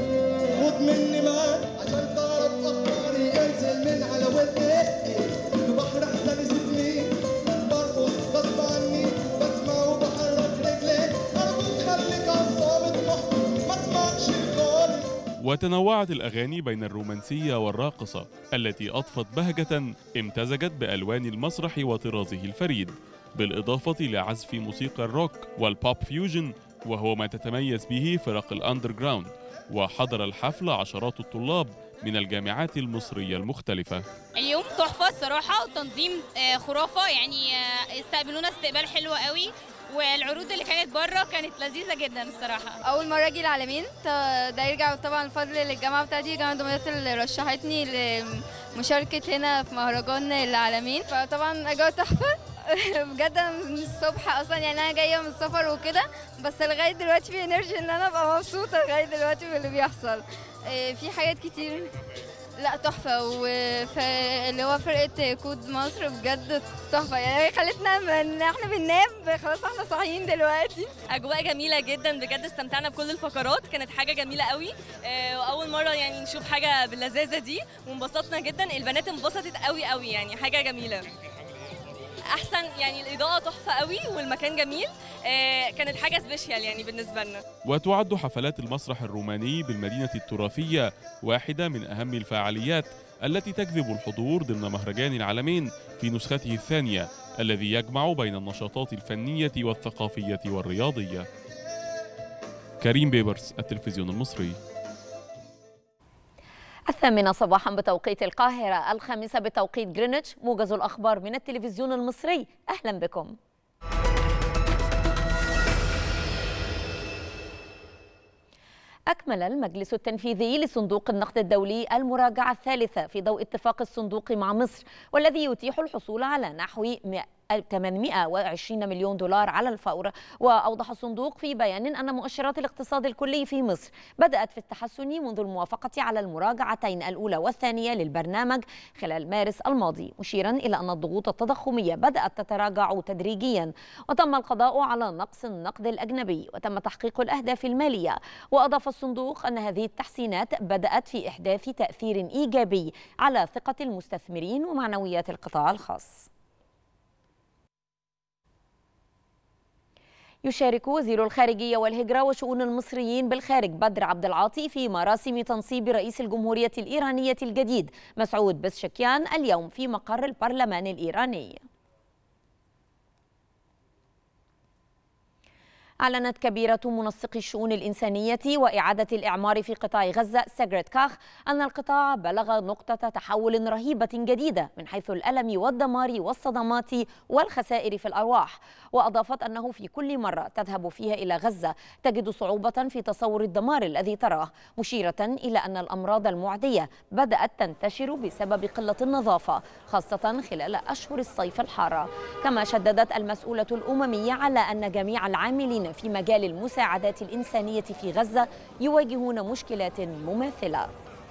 خد مني معاك عشان تعرف أخباري انزل من على ودني في بحر أحزان سيبني برقص غصب عني بسمع وبحرك رجلي أرجوك خليك عصابة محب ما تسمعش القول وتنوعت الأغاني بين الرومانسية والراقصة التي أضفت بهجة امتزجت بألوان المسرح وطرازه الفريد بالإضافة لعزف موسيقى الروك والبوب فيوجن وهو ما تتميز به فرق الأندر جراوند وحضر الحفل عشرات الطلاب من الجامعات المصرية المختلفة اليوم تحفة الصراحة والتنظيم آه، خرافة يعني آه، استقبلونا استقبال حلو قوي والعروض اللي كانت بره كانت لذيذة جدا الصراحة اول مره اجي العالمين ط- ده يرجع طبعا الفضل للجامعه بتاعتي جامعه دمياط اللي رشحتني لمشاركه هنا في مهرجان العالمين فطبعا اجواء تحفه بجد أنا من الصبح اصلا يعني انا جايه من السفر وكده بس لغايه دلوقتي في انرجي ان انا ابقى مبسوطه لغايه دلوقتي باللي بيحصل إيه، في حاجات كتير لا تحفة واللي هو فرقة كود مصر بجد تحفة يعني خلتنا من احنا بننام خلاص احنا صاحيين دلوقتي اجواء جميله جدا بجد استمتعنا بكل الفقرات كانت حاجه جميله قوي آه، واول مره يعني نشوف حاجه باللذاذه دي وانبسطنا جدا البنات انبسطت قوي قوي يعني حاجه جميله احسن يعني الاضاءه تحفه قوي والمكان جميل آه، كانت حاجه سبيشال يعني بالنسبه لنا وتعد حفلات المسرح الروماني بالمدينة التراثية واحدة من أهم الفعاليات التي تجذب الحضور ضمن مهرجان العالمين في نسخته الثانية الذي يجمع بين النشاطات الفنية والثقافية والرياضية كريم بيبرس التلفزيون المصري الثامنة صباحا بتوقيت القاهرة الخامسة بتوقيت جرينتش موجز الأخبار من التلفزيون المصري أهلا بكم أكمل المجلس التنفيذي لصندوق النقد الدولي المراجعة الثالثة في ضوء اتفاق الصندوق مع مصر والذي يتيح الحصول على نحو 820 مليون دولار على الفور وأوضح الصندوق في بيان أن مؤشرات الاقتصاد الكلي في مصر بدأت في التحسن منذ الموافقة على المراجعتين الأولى والثانية للبرنامج خلال مارس الماضي مشيرا إلى أن الضغوط التضخمية بدأت تتراجع تدريجيا وتم القضاء على نقص النقد الأجنبي وتم تحقيق الأهداف المالية وأضاف الصندوق أن هذه التحسينات بدأت في إحداث تأثير إيجابي على ثقة المستثمرين ومعنويات القطاع الخاص يشارك وزير الخارجية والهجرة وشؤون المصريين بالخارج بدر عبد العاطي في مراسم تنصيب رئيس الجمهورية الإيرانية الجديد مسعود بسشكيان اليوم في مقر البرلمان الإيراني أعلنت كبيرة منسق الشؤون الإنسانية وإعادة الإعمار في قطاع غزة سيجريت كاخ أن القطاع بلغ نقطة تحول رهيبة جديدة من حيث الألم والدمار والصدمات والخسائر في الأرواح وأضافت أنه في كل مرة تذهب فيها إلى غزة تجد صعوبة في تصور الدمار الذي تراه مشيرة إلى أن الأمراض المعدية بدأت تنتشر بسبب قلة النظافة خاصة خلال أشهر الصيف الحارة كما شددت المسؤولة الأممية على أن جميع العاملين في مجال المساعدات الإنسانية في غزة يواجهون مشكلات مماثلة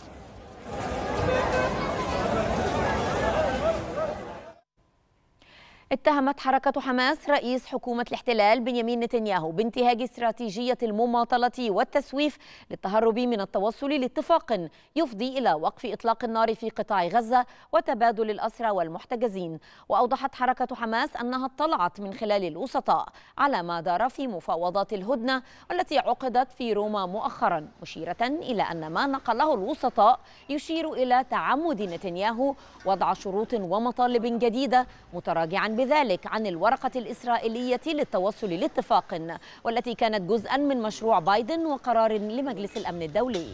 اتهمت حركة حماس رئيس حكومة الاحتلال بنيامين نتنياهو بانتهاج استراتيجية المماطلة والتسويف للتهرب من التوصل لاتفاق يفضي إلى وقف إطلاق النار في قطاع غزة وتبادل الأسرى والمحتجزين وأوضحت حركة حماس أنها اطلعت من خلال الوسطاء على ما دار في مفاوضات الهدنة والتي عقدت في روما مؤخرا مشيرة إلى أن ما نقله الوسطاء يشير إلى تعمد نتنياهو وضع شروط ومطالب جديدة متراجعا بذلك عن الورقة الإسرائيلية للتوصل لاتفاق والتي كانت جزءا من مشروع بايدن وقرار لمجلس الأمن الدولي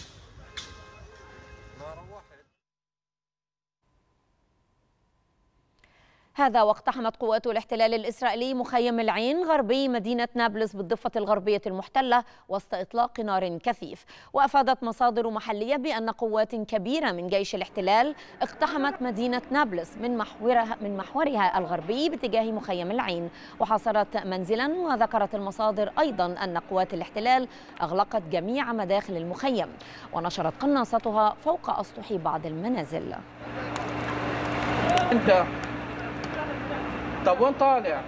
هذا واقتحمت قوات الاحتلال الإسرائيلي مخيم العين غربي مدينة نابلس بالضفة الغربية المحتلة وسط إطلاق نار كثيف وأفادت مصادر محلية بأن قوات كبيرة من جيش الاحتلال اقتحمت مدينة نابلس من محورها, من محورها الغربي باتجاه مخيم العين وحاصرت منزلا وذكرت المصادر أيضا أن قوات الاحتلال أغلقت جميع مداخل المخيم ونشرت قناصتها فوق أسطح بعض المنازل انت طب وين طالع؟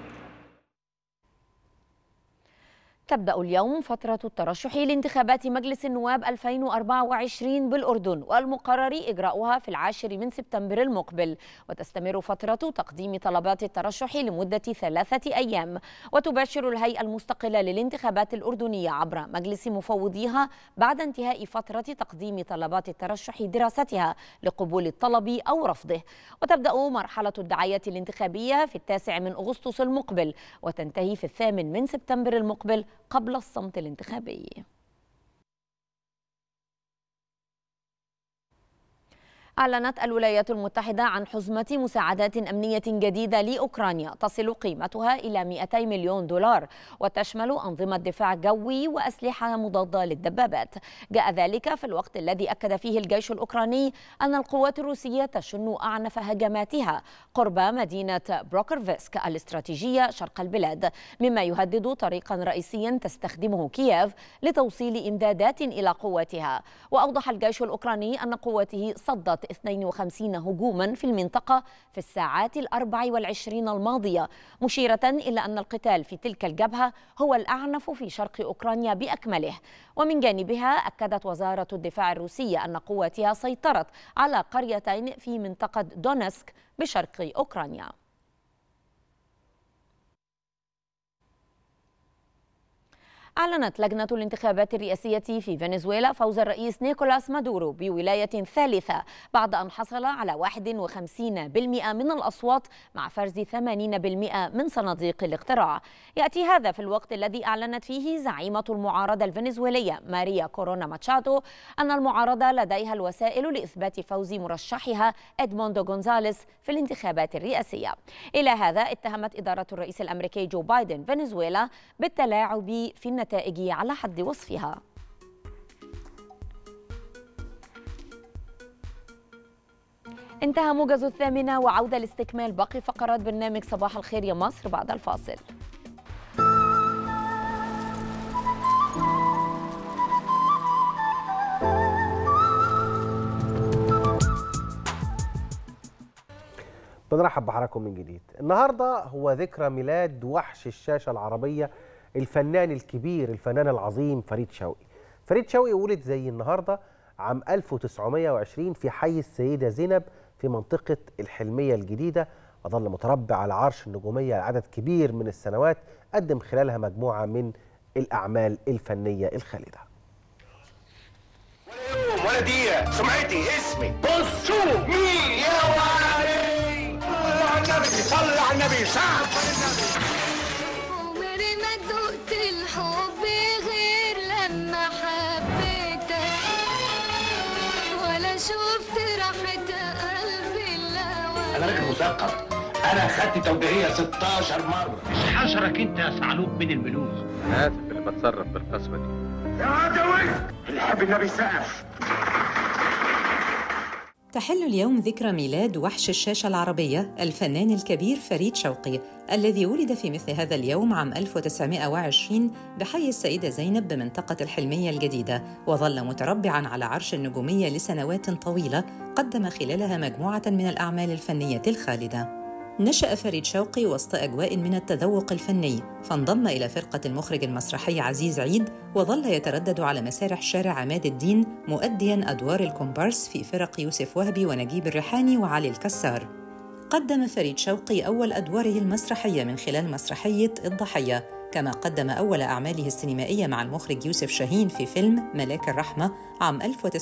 تبدأ اليوم فترة الترشح لانتخابات مجلس النواب 2024 بالأردن والمقرر إجراؤها في العاشر من سبتمبر المقبل وتستمر فترة تقديم طلبات الترشح لمدة ثلاثة أيام وتباشر الهيئة المستقلة للانتخابات الأردنية عبر مجلس مفوضيها بعد انتهاء فترة تقديم طلبات الترشح دراستها لقبول الطلب أو رفضه وتبدأ مرحلة الدعاية الانتخابية في التاسع من أغسطس المقبل وتنتهي في الثامن من سبتمبر المقبل قبل الصمت الانتخابي أعلنت الولايات المتحدة عن حزمة مساعدات أمنية جديدة لأوكرانيا تصل قيمتها إلى 200 مليون دولار وتشمل أنظمة دفاع جوي وأسلحة مضادة للدبابات جاء ذلك في الوقت الذي أكد فيه الجيش الأوكراني أن القوات الروسية تشن أعنف هجماتها قرب مدينة بروكرفسك الاستراتيجية شرق البلاد مما يهدد طريقا رئيسيا تستخدمه كييف لتوصيل إمدادات إلى قواتها وأوضح الجيش الأوكراني أن قوته صدت 52 هجوما في المنطقة في الساعات الأربع والعشرين الماضية مشيرة إلى أن القتال في تلك الجبهة هو الأعنف في شرق أوكرانيا بأكمله ومن جانبها أكدت وزارة الدفاع الروسية أن قواتها سيطرت على قريتين في منطقة دونسك بشرق أوكرانيا أعلنت لجنة الانتخابات الرئاسية في فنزويلا فوز الرئيس نيكولاس مادورو بولاية ثالثة بعد أن حصل على 51% من الأصوات مع فرز 80% من صناديق الاقتراع يأتي هذا في الوقت الذي أعلنت فيه زعيمة المعارضة الفنزويلية ماريا كورونا ماتشاتو أن المعارضة لديها الوسائل لإثبات فوز مرشحها إدموندو غونزاليس في الانتخابات الرئاسية إلى هذا اتهمت إدارة الرئيس الأمريكي جو بايدن فنزويلا بالتلاعب في النتائج على حد وصفها انتهى موجز الثامنة وعودة لاستكمال باقي فقرات برنامج صباح الخير يا مصر بعد الفاصل بنرحب بحضراتكم من جديد النهارده هو ذكرى ميلاد وحش الشاشه العربيه الفنان الكبير الفنان العظيم فريد شوقي فريد شوقي ولد زي النهارده عام 1920 في حي السيده زينب في منطقه الحلميه الجديده وظل متربع على عرش النجوميه لعدد كبير من السنوات قدم خلالها مجموعه من الاعمال الفنيه الخالده ولا دقيقة سمعتي اسمي بص شوف مين يا ولي صلى على النبي صلى على النبي سعد عمري ما دقت الحب غير لما حبيتك ولا شفت راحة قلبي الا انا راجل مثقف انا خدت توجيهية 16 مرة مش حشرك انت يا ثعلوب من الملوك انا اسف اللي بتصرف بالقسوه دي يا عدوي اللي يحب النبي سقف تحل اليوم ذكرى ميلاد وحش الشاشة العربية الفنان الكبير فريد شوقي الذي ولد في مثل هذا اليوم عام 1920 بحي السيدة زينب بمنطقة الحلمية الجديدة وظل متربعاً على عرش النجومية لسنوات طويلة قدم خلالها مجموعة من الأعمال الفنية الخالدة نشأ فريد شوقي وسط أجواء من التذوق الفني فانضم إلى فرقة المخرج المسرحي عزيز عيد وظل يتردد على مسارح شارع عماد الدين مؤدياً أدوار الكومبارس في فرق يوسف وهبي ونجيب الريحاني وعلي الكسار قدم فريد شوقي أول أدواره المسرحية من خلال مسرحية الضحية كما قدم أول أعماله السينمائية مع المخرج يوسف شاهين في فيلم ملاك الرحمة عام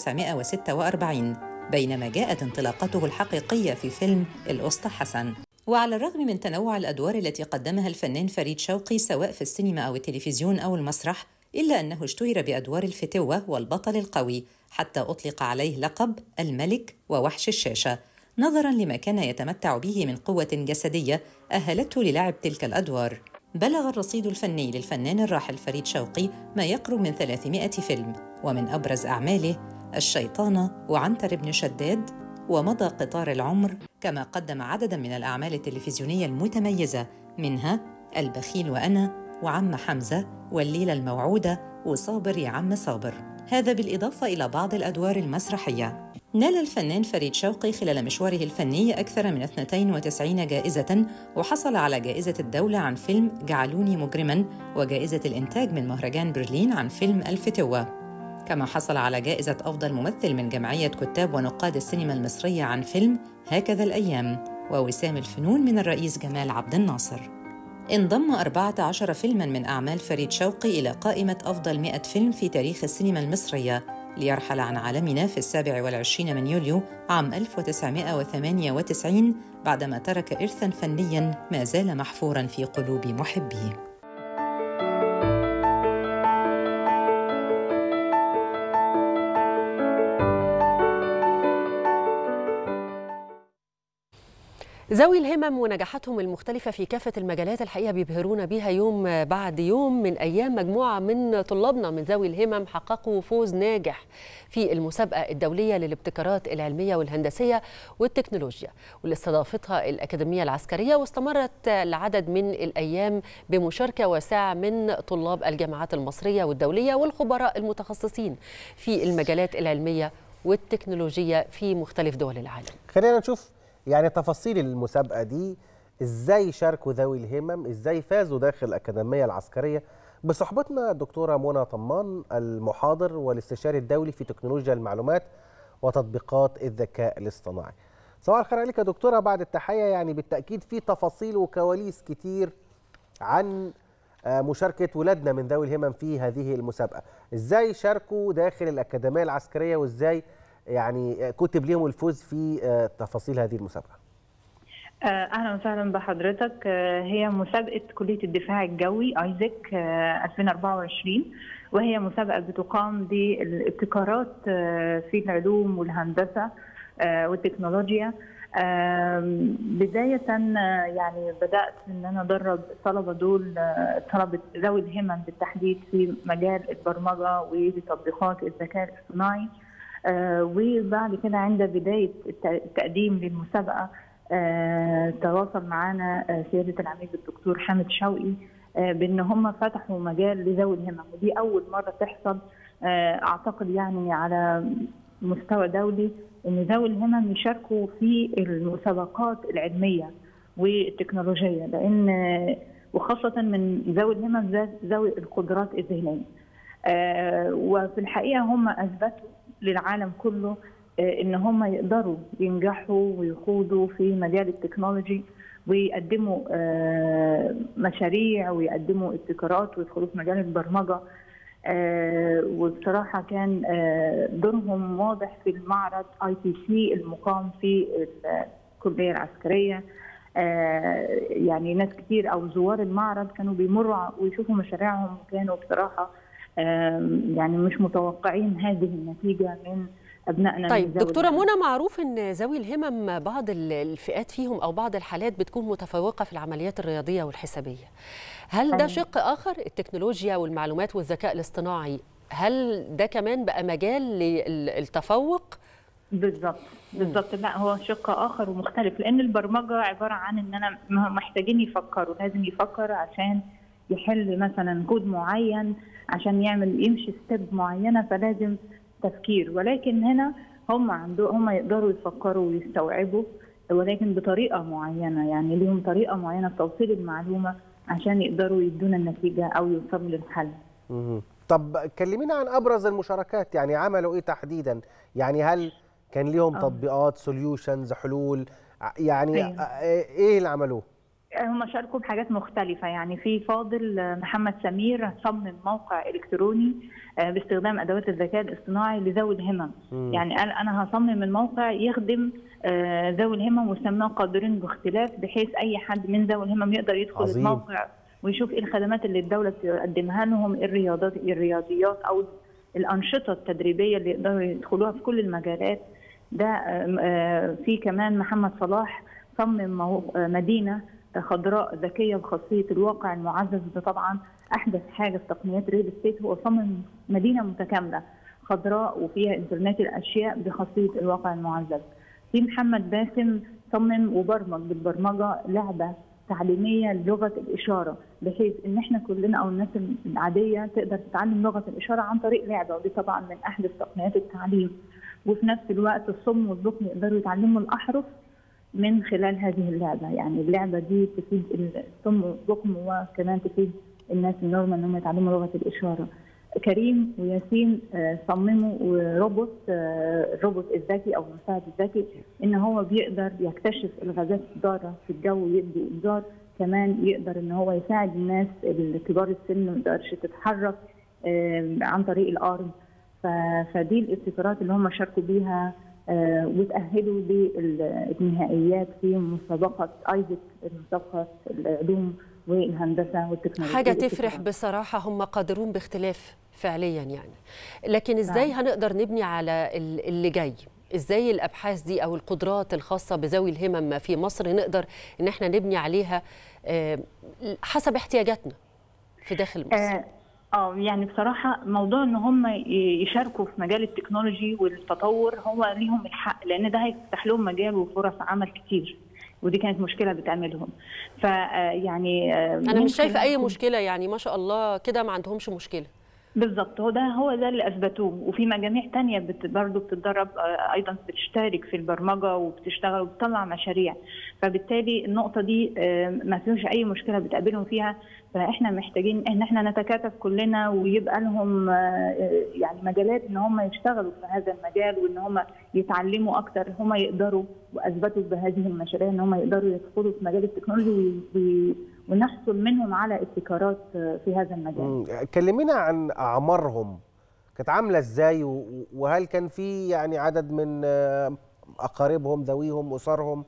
1946 بينما جاءت انطلاقته الحقيقية في فيلم الأسطى حسن وعلى الرغم من تنوع الأدوار التي قدمها الفنان فريد شوقي سواء في السينما أو التلفزيون أو المسرح إلا أنه اشتهر بأدوار الفتوة والبطل القوي حتى أطلق عليه لقب الملك ووحش الشاشة نظراً لما كان يتمتع به من قوة جسدية أهلته للعب تلك الأدوار بلغ الرصيد الفني للفنان الراحل فريد شوقي ما يقرب من 300 فيلم ومن أبرز أعماله الشيطانة وعنتر بن شداد ومضى قطار العمر كما قدم عددا من الأعمال التلفزيونية المتميزة منها البخيل وأنا وعم حمزة والليلة الموعودة وصابر يا عم صابر هذا بالإضافة إلى بعض الأدوار المسرحية نال الفنان فريد شوقي خلال مشواره الفني أكثر من 92 جائزة وحصل على جائزة الدولة عن فيلم جعلوني مجرما وجائزة الإنتاج من مهرجان برلين عن فيلم الفتوة كما حصل على جائزة أفضل ممثل من جمعية كتاب ونقاد السينما المصرية عن فيلم هكذا الأيام ووسام الفنون من الرئيس جمال عبد الناصر انضم 14 فيلماً من أعمال فريد شوقي إلى قائمة أفضل 100 فيلم في تاريخ السينما المصرية ليرحل عن عالمنا في السابع والعشرين من يوليو عام 1998 بعدما ترك إرثاً فنياً ما زال محفوراً في قلوب محبيه ذوي الهمم ونجاحاتهم المختلفة في كافة المجالات الحقيقة بيبهرونا بيها يوم بعد يوم من أيام مجموعة من طلابنا من ذوي الهمم حققوا فوز ناجح في المسابقة الدولية للابتكارات العلمية والهندسية والتكنولوجيا واللي استضافتها الأكاديمية العسكرية واستمرت لعدد من الأيام بمشاركة واسعة من طلاب الجامعات المصرية والدولية والخبراء المتخصصين في المجالات العلمية والتكنولوجية في مختلف دول العالم خلينا نشوف يعني تفاصيل المسابقة دي ازاي شاركوا ذوي الهمم ازاي فازوا داخل الأكاديمية العسكرية بصحبتنا الدكتورة منى طمان المحاضر والاستشاري الدولي في تكنولوجيا المعلومات وتطبيقات الذكاء الاصطناعي صباح الخير عليك يا دكتورة بعد التحية يعني بالتأكيد في تفاصيل وكواليس كتير عن آه، مشاركة ولادنا من ذوي الهمم في هذه المسابقة ازاي شاركوا داخل الأكاديمية العسكرية وازاي يعني آه، كتب لهم الفوز في آه، تفاصيل هذه المسابقة آه، اهلا وسهلا بحضرتك آه، هي مسابقه كليه الدفاع الجوي ايزك آه، 2024 وهي مسابقه بتقام للابتكارات آه، في العلوم والهندسه آه، والتكنولوجيا آم، بداية آه، يعني بدأت إن أنا أدرب الطلبة دول آه، طلبة ذوي الهمم بالتحديد في مجال البرمجة وتطبيقات الذكاء الاصطناعي آه، وبعد كده عند بداية الت- التقديم للمسابقة آه، تواصل معنا آه، سيادة العميد الدكتور حامد شوقي آه، بأن هم فتحوا مجال لذوي الهمم ودي أول مرة تحصل آه، أعتقد يعني على مستوى دولي أن ذوي الهمم يشاركوا في المسابقات العلمية والتكنولوجية لأن آه، وخاصة من ذوي الهمم ذات ذوي القدرات الذهنية آه، وفي الحقيقة هم أثبتوا للعالم كله آه، ان هم يقدروا ينجحوا ويخوضوا في مجال التكنولوجي ويقدموا آه، مشاريع ويقدموا ابتكارات ويدخلوا في مجال البرمجه آه، وبصراحه كان آه، دورهم واضح في المعرض اي تي سي المقام في الكليه العسكريه آه، يعني ناس كتير او زوار المعرض كانوا بيمروا ويشوفوا مشاريعهم وكانوا بصراحه آم، يعني مش متوقعين هذه النتيجه من ابنائنا من طيب ذوي دكتورة الهمم. منى معروف ان ذوي الهمم بعض ال- الفئات فيهم او بعض الحالات بتكون متفوقة في العمليات الرياضية والحسابية هل ده أيوة. شق اخر التكنولوجيا والمعلومات والذكاء الاصطناعي هل ده كمان بقى مجال للتفوق بالظبط بالظبط لا هو شق اخر ومختلف لان البرمجه عباره عن ان انا م- محتاجين يفكروا لازم يفكر عشان يحل مثلا كود معين عشان يعمل يمشي ستيب معينه فلازم تفكير ولكن هنا هم عندهم هم يقدروا يفكروا ويستوعبوا ولكن بطريقه معينه يعني ليهم طريقه معينه في توصيل المعلومه عشان يقدروا يدونا النتيجه او يوصلوا للحل مهم. طب كلمينا عن ابرز المشاركات يعني عملوا ايه تحديدا يعني هل كان ليهم آه. تطبيقات سوليوشنز حلول ع- يعني أيوة. آه، ايه اللي عملوه هم شاركوا بحاجات مختلفة يعني في فاضل آه، محمد سمير صمم موقع إلكتروني آه، باستخدام أدوات الذكاء الاصطناعي لذوي الهمم مم. يعني قال أنا هصمم الموقع يخدم آه، ذوي الهمم وسماه قادرين باختلاف بحيث أي حد من ذوي الهمم يقدر يدخل عظيم. الموقع ويشوف إيه الخدمات اللي الدولة تقدمها لهم إيه الرياضات إيه الرياضيات أو الأنشطة التدريبية اللي يقدروا يدخلوها في كل المجالات ده آه، آه، في كمان محمد صلاح صمم مو- آه، مدينة خضراء ذكية بخاصية الواقع المعزز ده طبعا أحدث حاجة في تقنيات ريل استيت هو صمم مدينة متكاملة خضراء وفيها إنترنت الأشياء بخاصية الواقع المعزز في محمد باسم صمم وبرمج بالبرمجة لعبة تعليمية للغة الإشارة بحيث إن إحنا كلنا أو الناس العادية تقدر تتعلم لغة الإشارة عن طريق لعبة ودي طبعا من أحدث تقنيات التعليم وفي نفس الوقت الصم والبكم يقدروا يتعلموا الأحرف من خلال هذه اللعبة يعني اللعبة دي تفيد الصم والبكم وكمان تفيد الناس النورمال انهم يتعلموا لغة الإشارة كريم وياسين آه، صمموا روبوت آه، الروبوت الذكي او المساعد الذكي ان هو بيقدر يكتشف الغازات الضاره في الجو ويدي انذار كمان يقدر ان هو يساعد الناس الكبار السن ما تقدرش تتحرك آه، عن طريق الارض ف- فدي الابتكارات اللي هم شاركوا بيها آه، وتأهلوا للنهائيات في مسابقة ايزك مسابقة العلوم والهندسة والتكنولوجيا حاجة تفرح بصراحة هم قادرون باختلاف فعليا يعني لكن ازاي نعم. هنقدر نبني على ال- اللي جاي ازاي الابحاث دي او القدرات الخاصه بذوي الهمم في مصر نقدر ان احنا نبني عليها آه، حسب احتياجاتنا في داخل مصر اه آه، يعني بصراحة موضوع ان هم ي- يشاركوا في مجال التكنولوجي والتطور هو ليهم الحق لان ده هيفتح لهم مجال وفرص عمل كتير ودي كانت مشكلة بتقابلهم ف آه، يعني آه، انا من مش شايفه خلال- اي مشكله يعني ما شاء الله كده ما عندهمش مشكله بالظبط هو ده هو ده اللي اثبتوه وفي مجاميع تانية بت برضه بتتدرب آه، ايضا بتشترك في البرمجه وبتشتغل وبتطلع مشاريع فبالتالي النقطه دي آه، ما فيهوش اي مشكله بتقابلهم فيها فاحنا محتاجين ان احنا نتكاتف كلنا ويبقى لهم آه، يعني مجالات ان هم يشتغلوا في هذا المجال وان هم يتعلموا اكتر هم يقدروا واثبتوا بهذه المشاريع ان هم يقدروا يدخلوا في مجال التكنولوجي وي- وي- ونحصل منهم على ابتكارات آه، في هذا المجال مم. كلمينا عن اعمارهم كانت عامله ازاي و- وهل كان في يعني عدد من آه، اقاربهم ذويهم اسرهم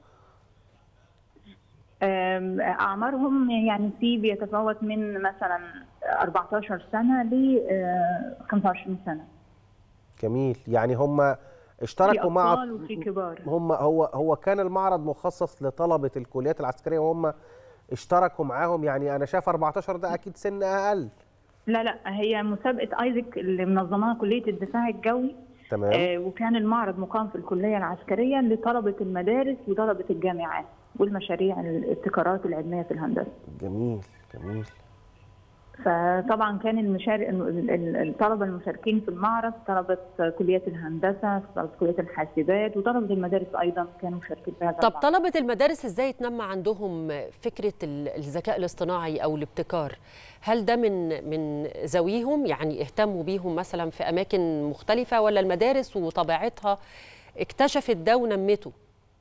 أم، أعمارهم يعني في بيتفاوت من مثلا 14 سنة ل آه، 25 سنة جميل يعني هم في اشتركوا مع أطفال وفي كبار هم هو هو كان المعرض مخصص لطلبه الكليات العسكريه وهم اشتركوا معاهم يعني انا شايف 14 ده اكيد سن اقل لا لا هي مسابقة ايزك اللي منظماها كلية الدفاع الجوي تمام آه، وكان المعرض مقام في الكلية العسكرية لطلبة المدارس وطلبة الجامعات والمشاريع الابتكارات العلمية في الهندسة جميل جميل فطبعا كان المشارك ال- ال- الطلبه المشاركين في المعرض طلبه كليات الهندسه طلبه كليات الحاسبات وطلبه المدارس ايضا كانوا مشاركين في هذا طب المعرض. طلبة المدارس ازاي يتنمى عندهم فكرة ال- الذكاء الاصطناعي او الابتكار؟ هل ده من من ذويهم يعني اهتموا بيهم مثلا في اماكن مختلفة ولا المدارس وطبيعتها اكتشفت ده ونمته؟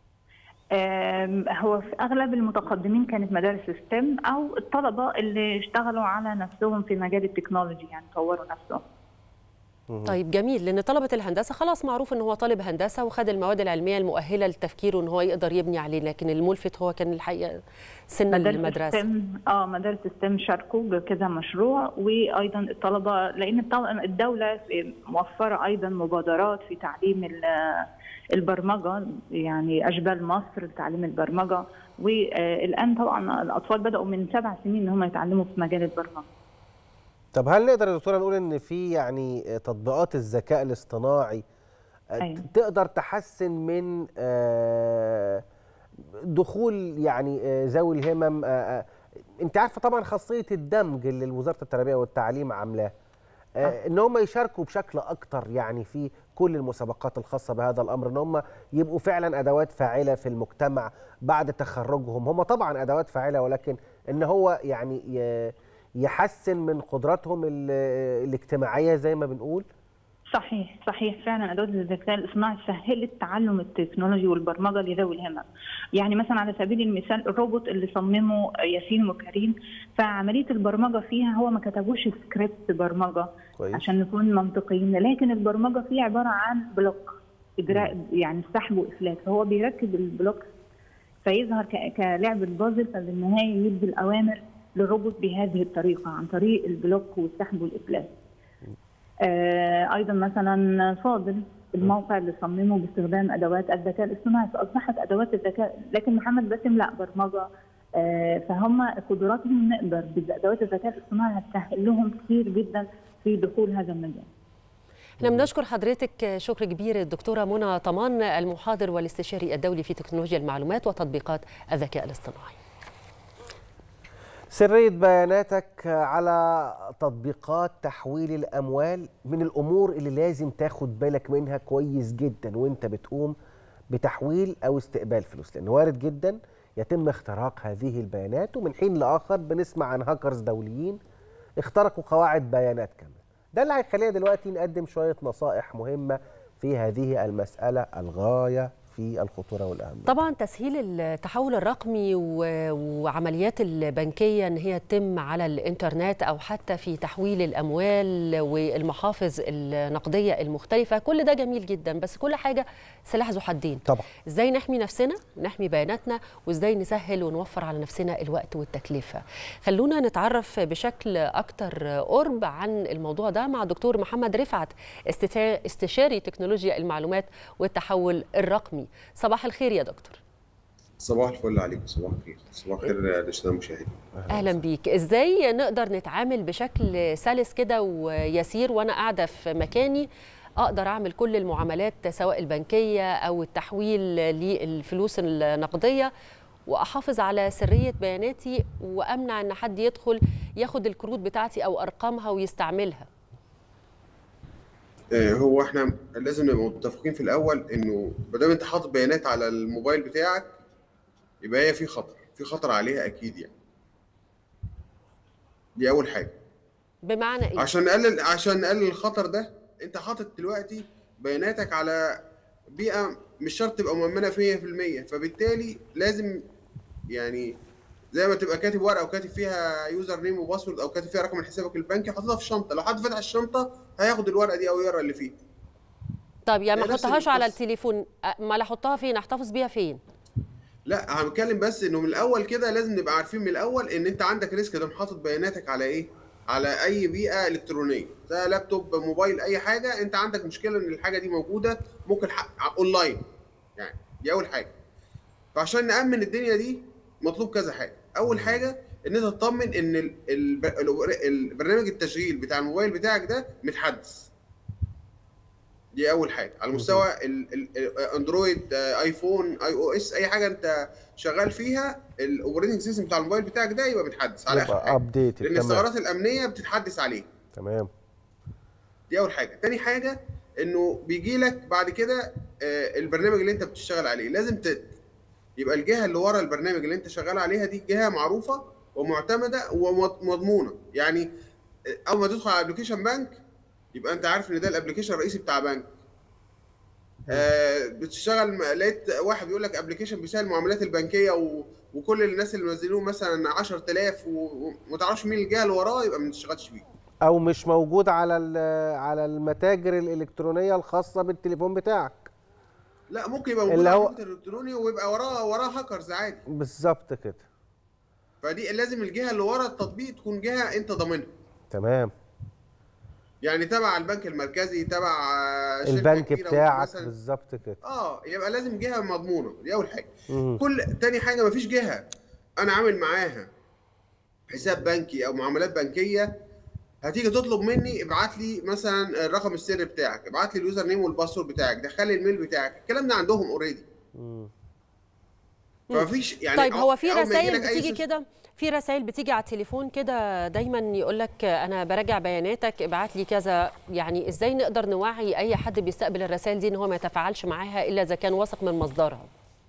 آم، هو في اغلب المتقدمين كانت مدارس ستيم او الطلبه اللي اشتغلوا على نفسهم في مجال التكنولوجي يعني طوروا نفسهم طيب جميل لان طلبة الهندسة خلاص معروف ان هو طالب هندسة وخد المواد العلمية المؤهلة لتفكيره ان هو يقدر يبني عليه لكن الملفت هو كان الحقيقة سن المدرسة ستيم اه مدارس ستيم شاركوا بكذا مشروع وايضا الطلبه لان الطل- الدوله موفره ايضا مبادرات في تعليم ال- البرمجه يعني اشبال مصر لتعليم البرمجه والان طبعا الاطفال بداوا من سبع سنين ان هم يتعلموا في مجال البرمجه طب هل نقدر يا دكتوره نقول ان في يعني تطبيقات الذكاء الاصطناعي آه، أيوة. تقدر تحسن من آه، دخول يعني آه، ذوي الهمم آه، آه، انت عارفه طبعا خاصيه الدمج اللي وزاره التربيه والتعليم عاملاه آه، ان هم يشاركوا بشكل اكتر يعني في كل المسابقات الخاصه بهذا الامر ان هم يبقوا فعلا ادوات فاعله في المجتمع بعد تخرجهم هم طبعا ادوات فاعله ولكن ان هو يعني ي- يحسن من قدراتهم ال- الاجتماعيه زي ما بنقول صحيح صحيح فعلا ادوات الذكاء الاصطناعي سهلت تعلم التكنولوجي والبرمجه لذوي الهمم يعني مثلا على سبيل المثال الروبوت اللي صممه ياسين وكريم فعمليه البرمجه فيها هو ما كتبوش سكريبت برمجه كويس. عشان نكون منطقيين لكن البرمجه فيه عباره عن بلوك اجراء يعني سحب وافلات فهو بيركب البلوك فيظهر ك- كلعبه بازل فبالنهايه يدي الاوامر للروبوت بهذه الطريقه عن طريق البلوك والسحب والافلات آه، ايضا مثلا فاضل الموقع اللي صممه باستخدام ادوات الذكاء الاصطناعي فاصبحت ادوات الذكاء لكن محمد باسم لا برمجه آه، فهم قدراتهم نقدر بادوات الذكاء الاصطناعي هتسهل لهم كثير جدا في دخول هذا المجال احنا بنشكر حضرتك شكر كبير الدكتورة منى طمان المحاضر والاستشاري الدولي في تكنولوجيا المعلومات وتطبيقات الذكاء الاصطناعي سرية بياناتك على تطبيقات تحويل الأموال من الأمور اللي لازم تاخد بالك منها كويس جدا وانت بتقوم بتحويل أو استقبال فلوس لأن وارد جدا يتم اختراق هذه البيانات ومن حين لآخر بنسمع عن هاكرز دوليين اخترقوا قواعد بيانات كاملة ده اللي هيخلينا دلوقتي نقدم شوية نصائح مهمة في هذه المسألة الغاية في الخطوره والاهميه طبعا تسهيل التحول الرقمي و- وعمليات البنكيه ان هي تتم على الانترنت او حتى في تحويل الاموال والمحافظ النقديه المختلفه كل ده جميل جدا بس كل حاجه سلاح ذو حدين طبعا ازاي نحمي نفسنا نحمي بياناتنا وازاي نسهل ونوفر على نفسنا الوقت والتكلفه خلونا نتعرف بشكل اكتر قرب عن الموضوع ده مع دكتور محمد رفعت استتا- استشاري تكنولوجيا المعلومات والتحول الرقمي صباح الخير يا دكتور صباح الفل عليكم صباح الخير صباح الخير للساده المشاهدين اهلا بيك ازاي نقدر نتعامل بشكل سلس كده ويسير وانا قاعده في مكاني اقدر اعمل كل المعاملات سواء البنكيه او التحويل للفلوس النقديه واحافظ على سريه بياناتي وامنع ان حد يدخل ياخد الكروت بتاعتي او ارقامها ويستعملها آه، هو احنا لازم نبقى متفقين في الاول انه ما دام انت حاطط بيانات على الموبايل بتاعك يبقى هي في خطر في خطر عليها اكيد يعني دي اول حاجه بمعنى ايه عشان نقلل عشان نقلل الخطر ده انت حاطط دلوقتي بياناتك على بيئه مش شرط تبقى مؤمنه 100% فبالتالي لازم يعني زي ما تبقى كاتب ورقه وكاتب فيها يوزر نيم وباسورد او كاتب فيها رقم حسابك البنكي حاططها في الشنطه لو حد فتح الشنطه هياخد الورقه دي او يقرا اللي فيها طب يعني ما نفس احطهاش على القصة. التليفون امال احطها فين احتفظ بيها فين لا هنتكلم بس انه من الاول كده لازم نبقى عارفين من الاول ان انت عندك ريسك ده حاطط بياناتك على ايه على اي بيئه الكترونيه ده لابتوب موبايل اي حاجه انت عندك مشكله ان الحاجه دي موجوده ممكن حق اونلاين يعني دي اول حاجه فعشان نامن الدنيا دي مطلوب كذا حاجه اول حاجه ان انت تطمن ان ال- ال- ال- البرنامج التشغيل بتاع الموبايل بتاعك ده متحدث دي اول حاجه على مستوى ال- ال- ال- اندرويد آه، ايفون اي او اس اي حاجه انت شغال فيها الاوبريتنج سيستم بتاع الموبايل بتاعك ده يبقى متحدث على اخر يبقى حاجه ابديت لان الثغرات الامنيه بتتحدث عليه تمام دي اول حاجه تاني حاجه انه بيجي لك بعد كده آه، البرنامج اللي انت بتشتغل عليه لازم ت... يبقى الجهه اللي ورا البرنامج اللي انت شغال عليها دي جهه معروفه ومعتمده ومضمونه يعني آه، اول ما تدخل على ابلكيشن بنك يبقى انت عارف ان ده الابلكيشن الرئيسي بتاع بنك آه بتشتغل م- لقيت واحد بيقول لك ابلكيشن بيسهل المعاملات البنكيه و... وكل الناس اللي منزلينه مثلا 10000 و- وما تعرفش مين الجهه اللي وراه يبقى ما تشتغلش بيه او مش موجود على ال- على المتاجر الالكترونيه الخاصه بالتليفون بتاعك لا ممكن يبقى موجود اللي على هو- الكمبيوتر الالكتروني ويبقى وراه وراه هاكرز عادي بالظبط كده فدي لازم الجهه اللي ورا التطبيق تكون جهه انت ضامنها تمام يعني تبع البنك المركزي تبع آه، شركة البنك كبيرة بتاعك مثلاً. بالظبط كده اه يبقى لازم جهه مضمونه دي اول حاجه مم. كل تاني حاجه مفيش جهه انا عامل معاها حساب بنكي او معاملات بنكيه هتيجي تطلب مني ابعت لي مثلا الرقم السري بتاعك ابعت لي اليوزر نيم والباسورد بتاعك دخل لي الميل بتاعك الكلام ده عندهم اوريدي مم. فمفيش يعني طيب هو في أول ما يجي رسائل لك أي بتيجي سيستم- كده في رسائل بتيجي على التليفون كده دايما يقول لك انا براجع بياناتك ابعت لي كذا يعني ازاي نقدر نوعي اي حد بيستقبل الرسائل دي ان هو ما يتفاعلش معاها الا اذا كان واثق من مصدرها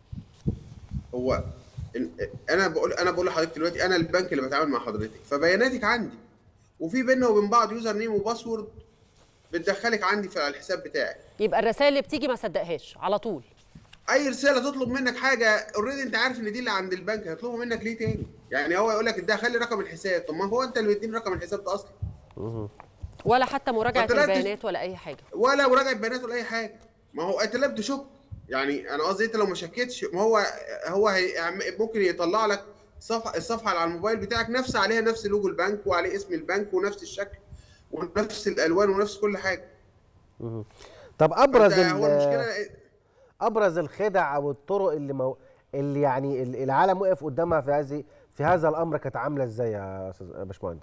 هو ال- انا بقول انا بقول لحضرتك دلوقتي انا البنك اللي بتعامل مع حضرتك فبياناتك عندي وفي بيننا وبين بعض يوزر نيم وباسورد بتدخلك عندي في على الحساب بتاعي يبقى الرسائل اللي بتيجي ما صدقهاش على طول اي رساله تطلب منك حاجه اوريدي انت عارف ان دي اللي عند البنك هيطلبوا منك ليه تاني يعني هو يقول لك ده خلي رقم الحساب طب ما هو انت اللي مديني رقم الحساب ده اصلا ولا حتى مراجعه فأنت لا تش- البيانات ولا اي حاجه ولا مراجعه بيانات ولا اي حاجه ما هو انت لا بتشك يعني انا قصدي انت لو ما شكتش ما هو هو هي ممكن يطلع لك صفحه الصفحه اللي على الموبايل بتاعك نفس عليها نفس لوجو البنك وعليه اسم البنك ونفس الشكل ونفس الالوان ونفس كل حاجه مم. طب ابرز فأنت هو ال- المشكله ابرز الخدع او الطرق اللي مو... اللي يعني ال- العالم وقف قدامها في هذه في هذا الامر كانت عامله ازاي يا استاذ يا باشمهندس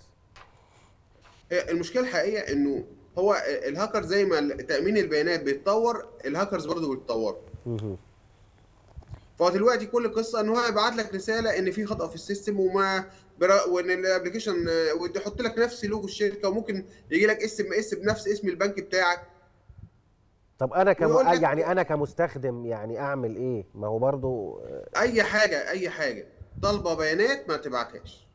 المشكله الحقيقيه انه هو الهاكر زي ما تامين البيانات بيتطور الهاكرز برضه بيتطوروا مم. فهو دلوقتي كل القصه ان هو يبعت لك رساله ان في خطا في السيستم وما برا وان الابلكيشن ويحط لك نفس لوجو الشركه وممكن يجي لك اس ام اس بنفس اسم البنك بتاعك طب انا كم... ويقول لك- يعني انا كمستخدم يعني اعمل ايه ما هو برضو اي حاجه اي حاجه طالبه بيانات ما تبعتهاش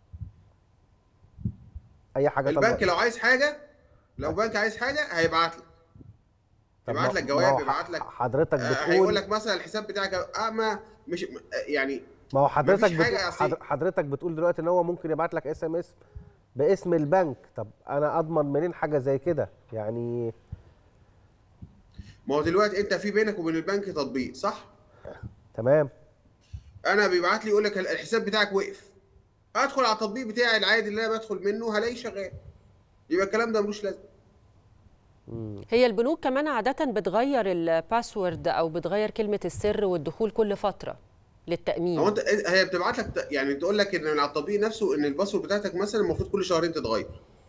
اي حاجه البنك طبعا لو عايز حاجه لو بنك عايز حاجه هيبعت لك طب يبعت ما- لك ما هو جواب ح- يبعت لك حضرتك آه، بتقول هيقول لك مثلا الحساب بتاعك اه ما مش يعني ما هو حضرتك مفيش حاجة بتقول أصيل. حضر- حضرتك بتقول دلوقتي ان هو ممكن يبعت لك اس ام اس باسم البنك طب انا اضمن منين حاجه زي كده يعني ما هو دلوقتي انت في بينك وبين البنك تطبيق صح؟ تمام انا بيبعت لي يقول لك الحساب بتاعك وقف ادخل على التطبيق بتاعي العادي اللي انا بدخل منه هلاقيه شغال يبقى الكلام ده ملوش لازمه هي البنوك كمان عادة بتغير الباسورد أو بتغير كلمة السر والدخول كل فترة للتأمين هو انت هي بتبعت لك ت- يعني تقول لك ان على التطبيق نفسه ان الباسورد بتاعتك مثلا المفروض كل شهرين تتغير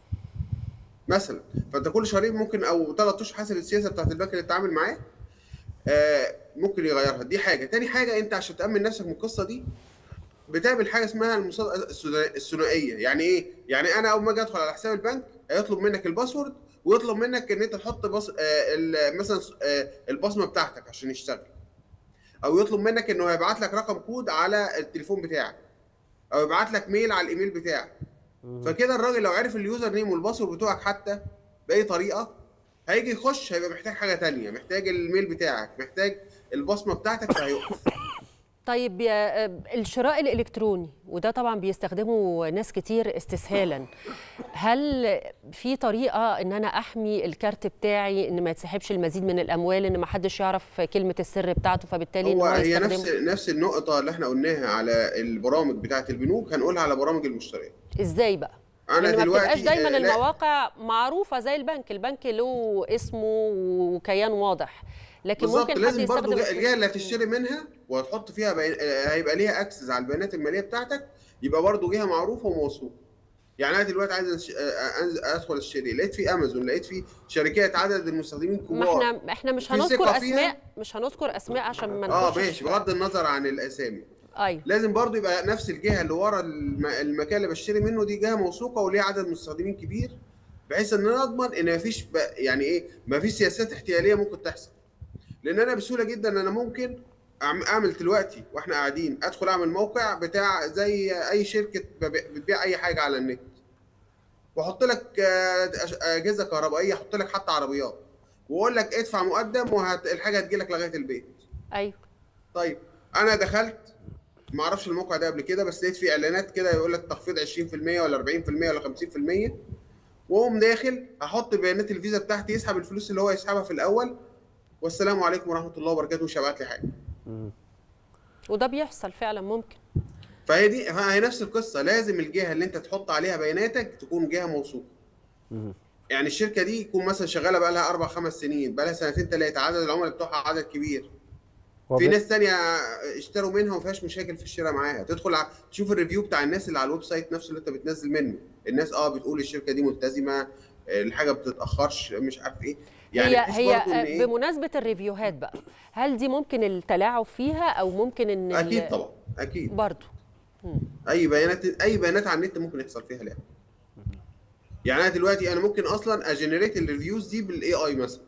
مثلا فانت كل شهرين ممكن او ثلاث اشهر حسب السياسه بتاعت البنك اللي بتتعامل معاه آه ممكن يغيرها دي حاجه تاني حاجه انت عشان تامن نفسك من القصه دي بتعمل حاجه اسمها المصادقه الثنا- الثنائيه يعني ايه يعني انا اول ما اجي ادخل على حساب البنك هيطلب منك الباسورد ويطلب منك ان انت تحط بص... آه ال- مثلا آه البصمه بتاعتك عشان يشتغل او يطلب منك انه هيبعت لك رقم كود على التليفون بتاعك او يبعت لك ميل على الايميل بتاعك فكده الراجل لو عرف اليوزر نيم والباسورد بتوعك حتى باي طريقه هيجي يخش هيبقى محتاج حاجه تانية محتاج الميل بتاعك محتاج البصمه بتاعتك فهيقف طيب يا الشراء الإلكتروني وده طبعا بيستخدمه ناس كتير استسهالا هل في طريقة إن أنا أحمي الكارت بتاعي إن ما يتسحبش المزيد من الأموال إن ما حدش يعرف كلمة السر بتاعته فبالتالي إن هو هو هي نفس يستخدمه نفس النقطه اللي احنا قلناها على البرامج بتاعه البنوك هنقولها على برامج المشتريات إزاي بقى؟ انا لأن ما دلوقتي بتبقاش دايما آه، لا- المواقع معروفة زي البنك البنك له اسمه وكيان واضح لكن بالظبط ممكن حد لازم برضو يستخدم جا- الجهه اللي هتشتري منها وهتحط فيها بين... آه، هيبقى ليها اكسس على البيانات الماليه بتاعتك يبقى برضو جهه معروفه وموثوقه يعني انا دلوقتي عايز أنش... آه، أنز- ادخل اشتري لقيت في امازون لقيت في شركات عدد المستخدمين ما كبار احنا احنا مش في هنذكر ثقة فيها؟ اسماء مش هنذكر اسماء عشان ما اه نخشش ماشي بغض النظر عن الاسامي ايوه لازم برضو يبقى نفس الجهه اللي ورا الم... المكان اللي بشتري منه دي جهه موثوقه وليها عدد مستخدمين كبير بحيث ان انا اضمن ان مفيش ب... يعني ايه مفيش سياسات احتياليه ممكن تحصل لان انا بسهوله جدا انا ممكن أعم- اعمل دلوقتي واحنا قاعدين ادخل اعمل موقع بتاع زي اي شركه ببيع- بتبيع اي حاجه على النت واحط لك آه، أش- اجهزه كهربائيه احط لك حتى عربيات واقول لك ادفع مقدم والحاجه هتجي لك لغايه البيت ايوه طيب انا دخلت ما اعرفش الموقع ده قبل كده بس لقيت فيه اعلانات كده يقول لك تخفيض 20% ولا 40% ولا 50% واقوم داخل احط بيانات الفيزا بتاعتي يسحب الفلوس اللي هو يسحبها في الاول والسلام عليكم ورحمه الله وبركاته مش هبعت لي حاجه وده بيحصل فعلا ممكن فهي دي هي نفس القصه لازم الجهه اللي انت تحط عليها بياناتك تكون جهه موثوقه يعني الشركه دي يكون مثلا شغاله بقى لها اربع خمس سنين بقى لها سنتين ثلاثه عدد العملاء بتوعها عدد كبير هو في بي- ناس تانية اشتروا منها وما فيهاش مشاكل في الشراء معاها تدخل ع- تشوف الريفيو بتاع الناس اللي على الويب سايت نفسه اللي انت بتنزل منه الناس اه بتقول الشركه دي ملتزمه الحاجه بتتاخرش مش عارف ايه يعني هي بحيث هي برضو إن آه، إيه؟ بمناسبه الريفيوهات بقى هل دي ممكن التلاعب فيها او ممكن ان ال- اكيد طبعا اكيد برضه اي بيانات اي بيانات على النت ممكن يحصل فيها لعب يعني انا دلوقتي انا ممكن اصلا اجنريت الريفيوز دي بالاي اي مثلا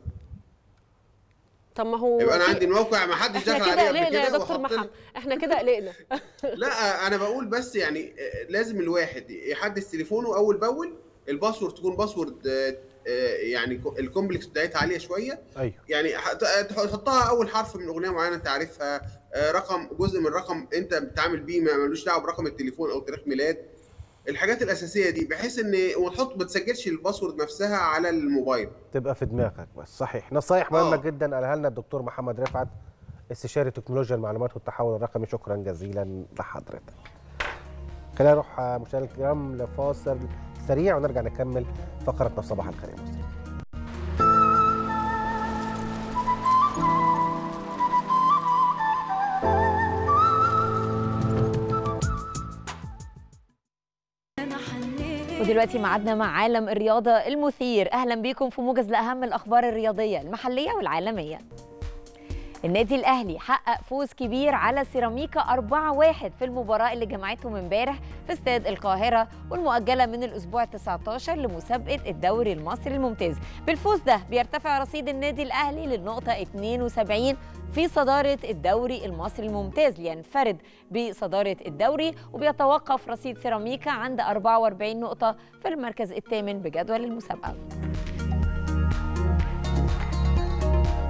طب ما هو يبقى انا في- عندي موقع ما حدش احنا دخل كده عليه قبل قلقنا يا كده دكتور وحط محمد احنا كده قلقنا لا انا بقول بس يعني آه، لازم الواحد يحدث تليفونه اول باول الباسورد تكون باسورد آه، آه، يعني كو- الكومبلكس بتاعتها عاليه شويه ايوه يعني ح- ت- تحطها اول حرف من اغنيه معينه انت عارفها آه، رقم جزء من الرقم انت بتتعامل بيه ما ملوش دعوه برقم التليفون او تاريخ ميلاد الحاجات الاساسيه دي بحيث ان وتحط ما تسجلش الباسورد نفسها على الموبايل تبقى في دماغك بس صحيح نصايح مهمه جدا قالها لنا الدكتور محمد رفعت استشاري تكنولوجيا المعلومات والتحول الرقمي شكرا جزيلا لحضرتك خلينا نروح آه، مشاهدينا الكرام لفاصل سريع ونرجع نكمل فقرتنا في صباح الخير يا مصر ودلوقتي معادنا مع عالم الرياضة المثير أهلا بيكم في موجز لأهم الأخبار الرياضية المحلية والعالمية النادي الأهلي حقق فوز كبير على سيراميكا 4-1 في المباراة اللي جمعتهم امبارح في استاد القاهرة والمؤجلة من الأسبوع 19 لمسابقة الدوري المصري الممتاز بالفوز ده بيرتفع رصيد النادي الأهلي للنقطة 72 في صدارة الدوري المصري الممتاز لينفرد بصدارة الدوري وبيتوقف رصيد سيراميكا عند 44 نقطة في المركز الثامن بجدول المسابقة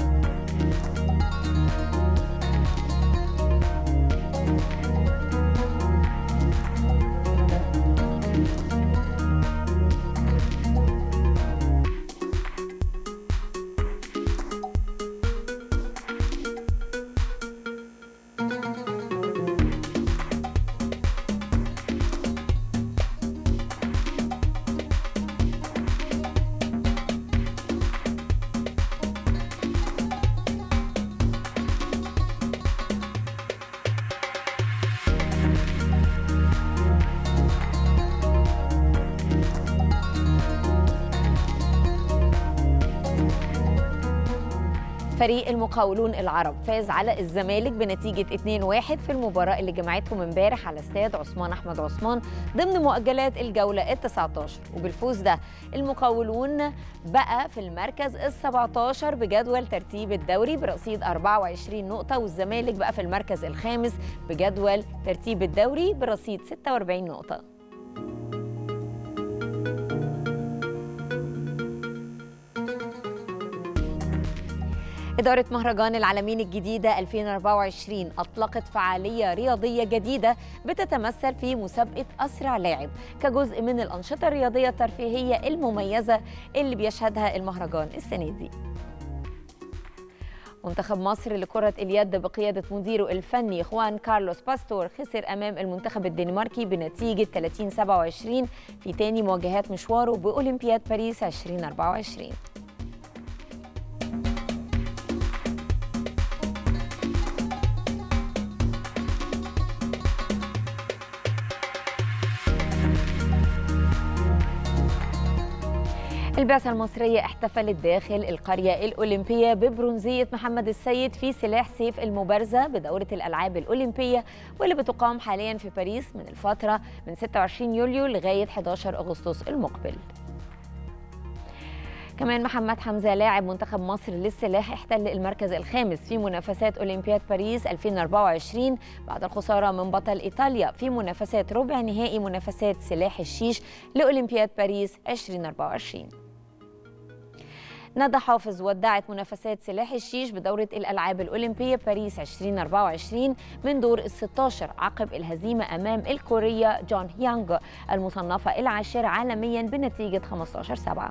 فريق المقاولون العرب فاز على الزمالك بنتيجة 2-1 في المباراة اللي جمعتهم امبارح على استاد عثمان أحمد عثمان ضمن مؤجلات الجولة ال 19 وبالفوز ده المقاولون بقى في المركز ال 17 بجدول ترتيب الدوري برصيد 24 نقطة والزمالك بقى في المركز الخامس بجدول ترتيب الدوري برصيد 46 نقطة إدارة مهرجان العالمين الجديدة 2024 أطلقت فعالية رياضية جديدة بتتمثل في مسابقة أسرع لاعب كجزء من الأنشطة الرياضية الترفيهية المميزة اللي بيشهدها المهرجان السنة دي منتخب مصر لكرة اليد بقيادة مديره الفني خوان كارلوس باستور خسر أمام المنتخب الدنماركي بنتيجة 30-27 في تاني مواجهات مشواره بأولمبياد باريس 2024 البعثة المصرية احتفلت داخل القرية الأولمبية ببرونزية محمد السيد في سلاح سيف المبارزة بدورة الألعاب الأولمبية واللي بتقام حاليا في باريس من الفترة من 26 يوليو لغاية 11 أغسطس المقبل كمان محمد حمزة لاعب منتخب مصر للسلاح احتل المركز الخامس في منافسات أولمبياد باريس 2024 بعد الخسارة من بطل إيطاليا في منافسات ربع نهائي منافسات سلاح الشيش لأولمبياد باريس 2024 ندى حافظ ودعت منافسات سلاح الشيش بدورة الألعاب الأولمبية باريس 2024 من دور ال 16 عقب الهزيمة أمام الكورية جون هيانغ المصنفة العاشرة عالميا بنتيجة 15 7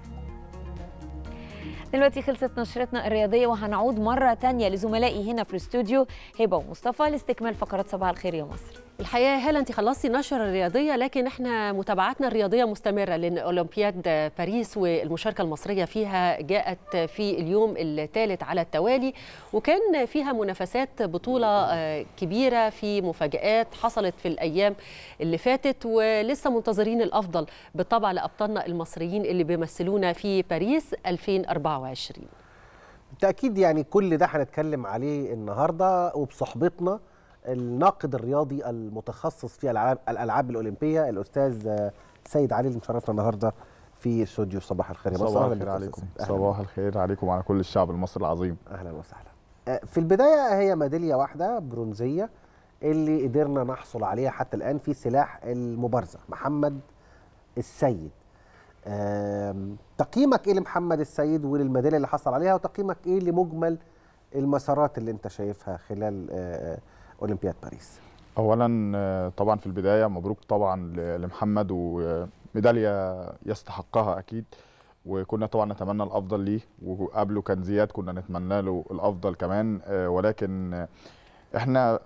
دلوقتي خلصت نشرتنا الرياضية وهنعود مرة تانية لزملائي هنا في الاستوديو هبة ومصطفى لاستكمال فقرات صباح الخير يا مصر الحقيقه هلا انت خلصتي النشره الرياضيه لكن احنا متابعتنا الرياضيه مستمره لان اولمبياد باريس والمشاركه المصريه فيها جاءت في اليوم الثالث على التوالي وكان فيها منافسات بطوله كبيره في مفاجات حصلت في الايام اللي فاتت ولسه منتظرين الافضل بالطبع لابطالنا المصريين اللي بيمثلونا في باريس 2024 بالتاكيد يعني كل ده هنتكلم عليه النهارده وبصحبتنا الناقد الرياضي المتخصص في الالعاب الالعاب الاولمبيه الاستاذ سيد علي اللي مشرفنا النهارده في استوديو صباح الخير يا مصر صباح أهلاً الخير بك يا عليكم أستاذ. صباح الخير عليكم وعلى كل الشعب المصري العظيم اهلا وسهلا في البدايه هي ميداليه واحده برونزيه اللي قدرنا نحصل عليها حتى الان في سلاح المبارزه محمد السيد آم، تقييمك ايه لمحمد السيد وللميداليه اللي حصل عليها وتقييمك ايه لمجمل المسارات اللي انت شايفها خلال آه، اولمبياد باريس اولا آه، طبعا في البدايه مبروك طبعا ل- لمحمد وميداليه يستحقها اكيد وكنا طبعا نتمنى الافضل ليه وقبله كان زياد كنا نتمنى له الافضل كمان آه، ولكن آه، احنا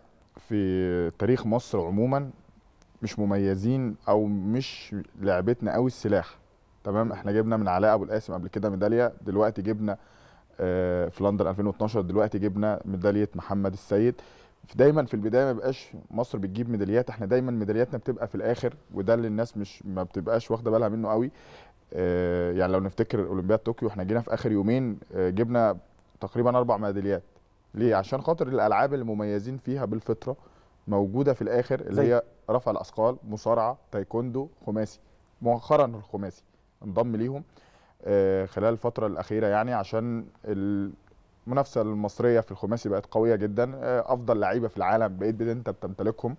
في تاريخ مصر عموما مش مميزين او مش لعبتنا قوي السلاح تمام احنا جبنا من علاء ابو القاسم قبل كده ميداليه دلوقتي جبنا آه، في لندن 2012 دلوقتي جبنا ميداليه محمد السيد دايما في البدايه ما بيبقاش مصر بتجيب ميداليات احنا دايما ميدالياتنا بتبقى في الاخر وده اللي الناس مش ما بتبقاش واخده بالها منه قوي آه، يعني لو نفتكر اولمبياد طوكيو احنا جينا في اخر يومين آه، جبنا تقريبا اربع ميداليات ليه عشان خاطر الالعاب اللي مميزين فيها بالفطره موجوده في الاخر اللي زي؟ هي رفع الاثقال مصارعه تايكوندو خماسي مؤخرا الخماسي انضم ليهم آه، خلال الفتره الاخيره يعني عشان المنافسه المصريه في الخماسي بقت قويه جدا آه، افضل لعيبه في العالم بقيت انت بتمتلكهم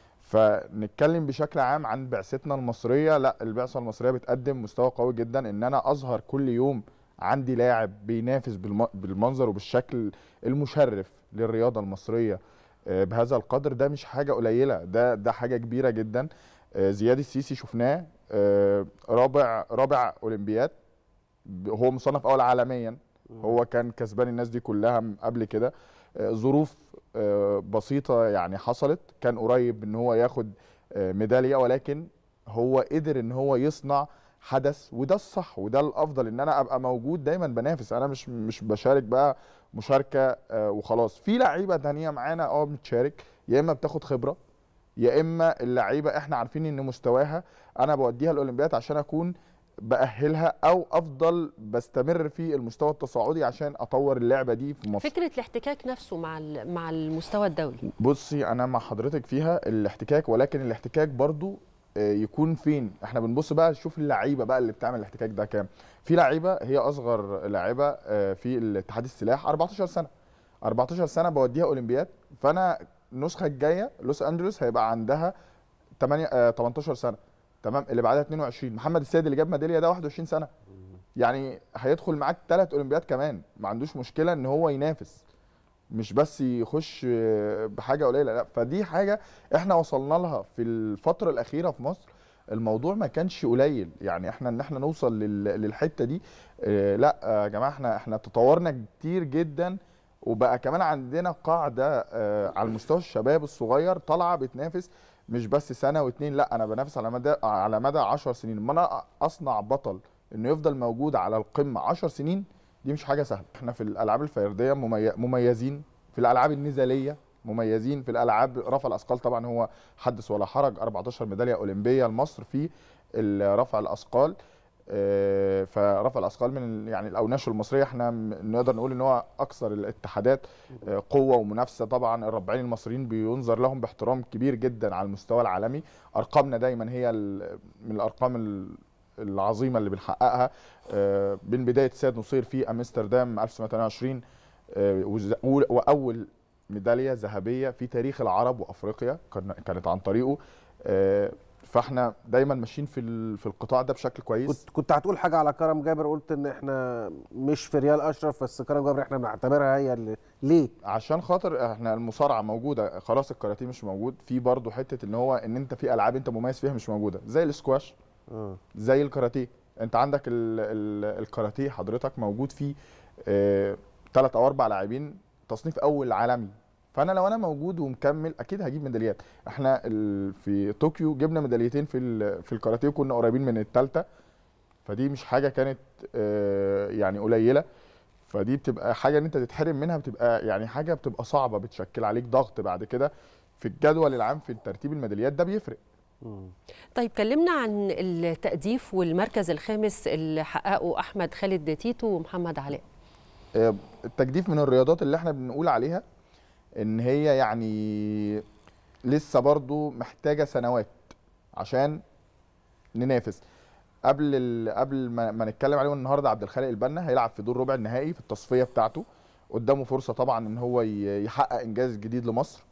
فنتكلم بشكل عام عن بعثتنا المصريه لا البعثه المصريه بتقدم مستوى قوي جدا ان انا اظهر كل يوم عندي لاعب بينافس بالم- بالمنظر وبالشكل المشرف للرياضه المصريه آه، بهذا القدر ده مش حاجه قليله ده ده حاجه كبيره جدا آه، زياد السيسي شفناه آه، رابع رابع اولمبياد ب- هو مصنف اول عالميا هو كان كسبان الناس دي كلها م- قبل كده آه، ظروف آه، بسيطه يعني حصلت كان قريب ان هو ياخد آه، ميداليه ولكن هو قدر ان هو يصنع حدث وده الصح وده الافضل ان انا ابقى موجود دايما بنافس انا مش مش بشارك بقى مشاركه آه، وخلاص في لعيبه تانية معانا اه بتشارك يا اما بتاخد خبره يا اما اللعيبه احنا عارفين ان مستواها انا بوديها الاولمبياد عشان اكون باهلها او افضل بستمر في المستوى التصاعدي عشان اطور اللعبه دي في مصر فكره الاحتكاك نفسه مع ال- مع المستوى الدولي بصي انا مع حضرتك فيها الاحتكاك ولكن الاحتكاك برضو آه، يكون فين احنا بنبص بقى نشوف اللعيبه بقى اللي بتعمل الاحتكاك ده كام في لعيبه هي اصغر لعيبه آه، في الاتحاد السلاح 14 سنه 14 سنه بوديها اولمبياد فانا النسخه الجايه لوس انجلوس هيبقى عندها 8 آه، 18 سنه تمام اللي بعدها 22 محمد السيد اللي جاب ميداليه ده 21 سنه يعني هيدخل معاك ثلاث اولمبياد كمان ما عندوش مشكله ان هو ينافس مش بس يخش بحاجه قليله لا فدي حاجه احنا وصلنا لها في الفتره الاخيره في مصر الموضوع ما كانش قليل يعني احنا ان احنا نوصل لل- للحته دي اه لا يا جماعه احنا احنا تطورنا كتير جدا وبقى كمان عندنا قاعده اه على المستوى الشباب الصغير طالعه بتنافس مش بس سنه واتنين لا انا بنافس على مدى على مدى 10 سنين اما انا اصنع بطل انه يفضل موجود على القمه 10 سنين دي مش حاجه سهله احنا في الالعاب الفرديه ممي- مميزين في الالعاب النزاليه مميزين في الالعاب رفع الاثقال طبعا هو حدث ولا حرج 14 ميداليه اولمبيه لمصر في ال- رفع الاثقال آه، فرفع الاثقال من ال- يعني الاوناش المصريه احنا م- نقدر نقول ان هو اكثر الاتحادات آه، قوه ومنافسه طبعا الرباعين المصريين بينظر لهم باحترام كبير جدا على المستوى العالمي ارقامنا دايما هي ال- من الارقام ال- العظيمه اللي بنحققها آه، من بدايه سيد نصير في امستردام 1928 آه، وز- و- واول ميداليه ذهبيه في تاريخ العرب وافريقيا كان- كانت عن طريقه آه، فاحنا دايما ماشيين في ال- في القطاع ده بشكل كويس كنت كنت هتقول حاجه على كرم جابر قلت ان احنا مش في ريال اشرف بس كرم جابر احنا بنعتبرها هي اللي ليه عشان خاطر احنا المصارعه موجوده خلاص الكاراتيه مش موجود في برضه حته ان هو ان انت في العاب انت مميز فيها مش موجوده زي السكواش زي الكاراتيه انت عندك ال ال الكاراتيه حضرتك موجود فيه ثلاث او اربع لاعبين تصنيف اول عالمي فانا لو انا موجود ومكمل اكيد هجيب ميداليات احنا ال في طوكيو جبنا ميداليتين في ال في الكاراتيه وكنا قريبين من الثالثه فدي مش حاجه كانت آه، يعني قليله فدي بتبقى حاجه ان انت تتحرم منها بتبقى يعني حاجه بتبقى صعبه بتشكل عليك ضغط بعد كده في الجدول العام في ترتيب الميداليات ده بيفرق طيب كلمنا عن التأديف والمركز الخامس اللي حققه أحمد خالد تيتو ومحمد علاء آه، التجديف من الرياضات اللي احنا بنقول عليها ان هي يعني لسه برضو محتاجه سنوات عشان ننافس قبل ال... قبل ما, ما نتكلم عليه النهارده عبد الخالق البنا هيلعب في دور ربع النهائي في التصفيه بتاعته قدامه فرصه طبعا ان هو ي- يحقق انجاز جديد لمصر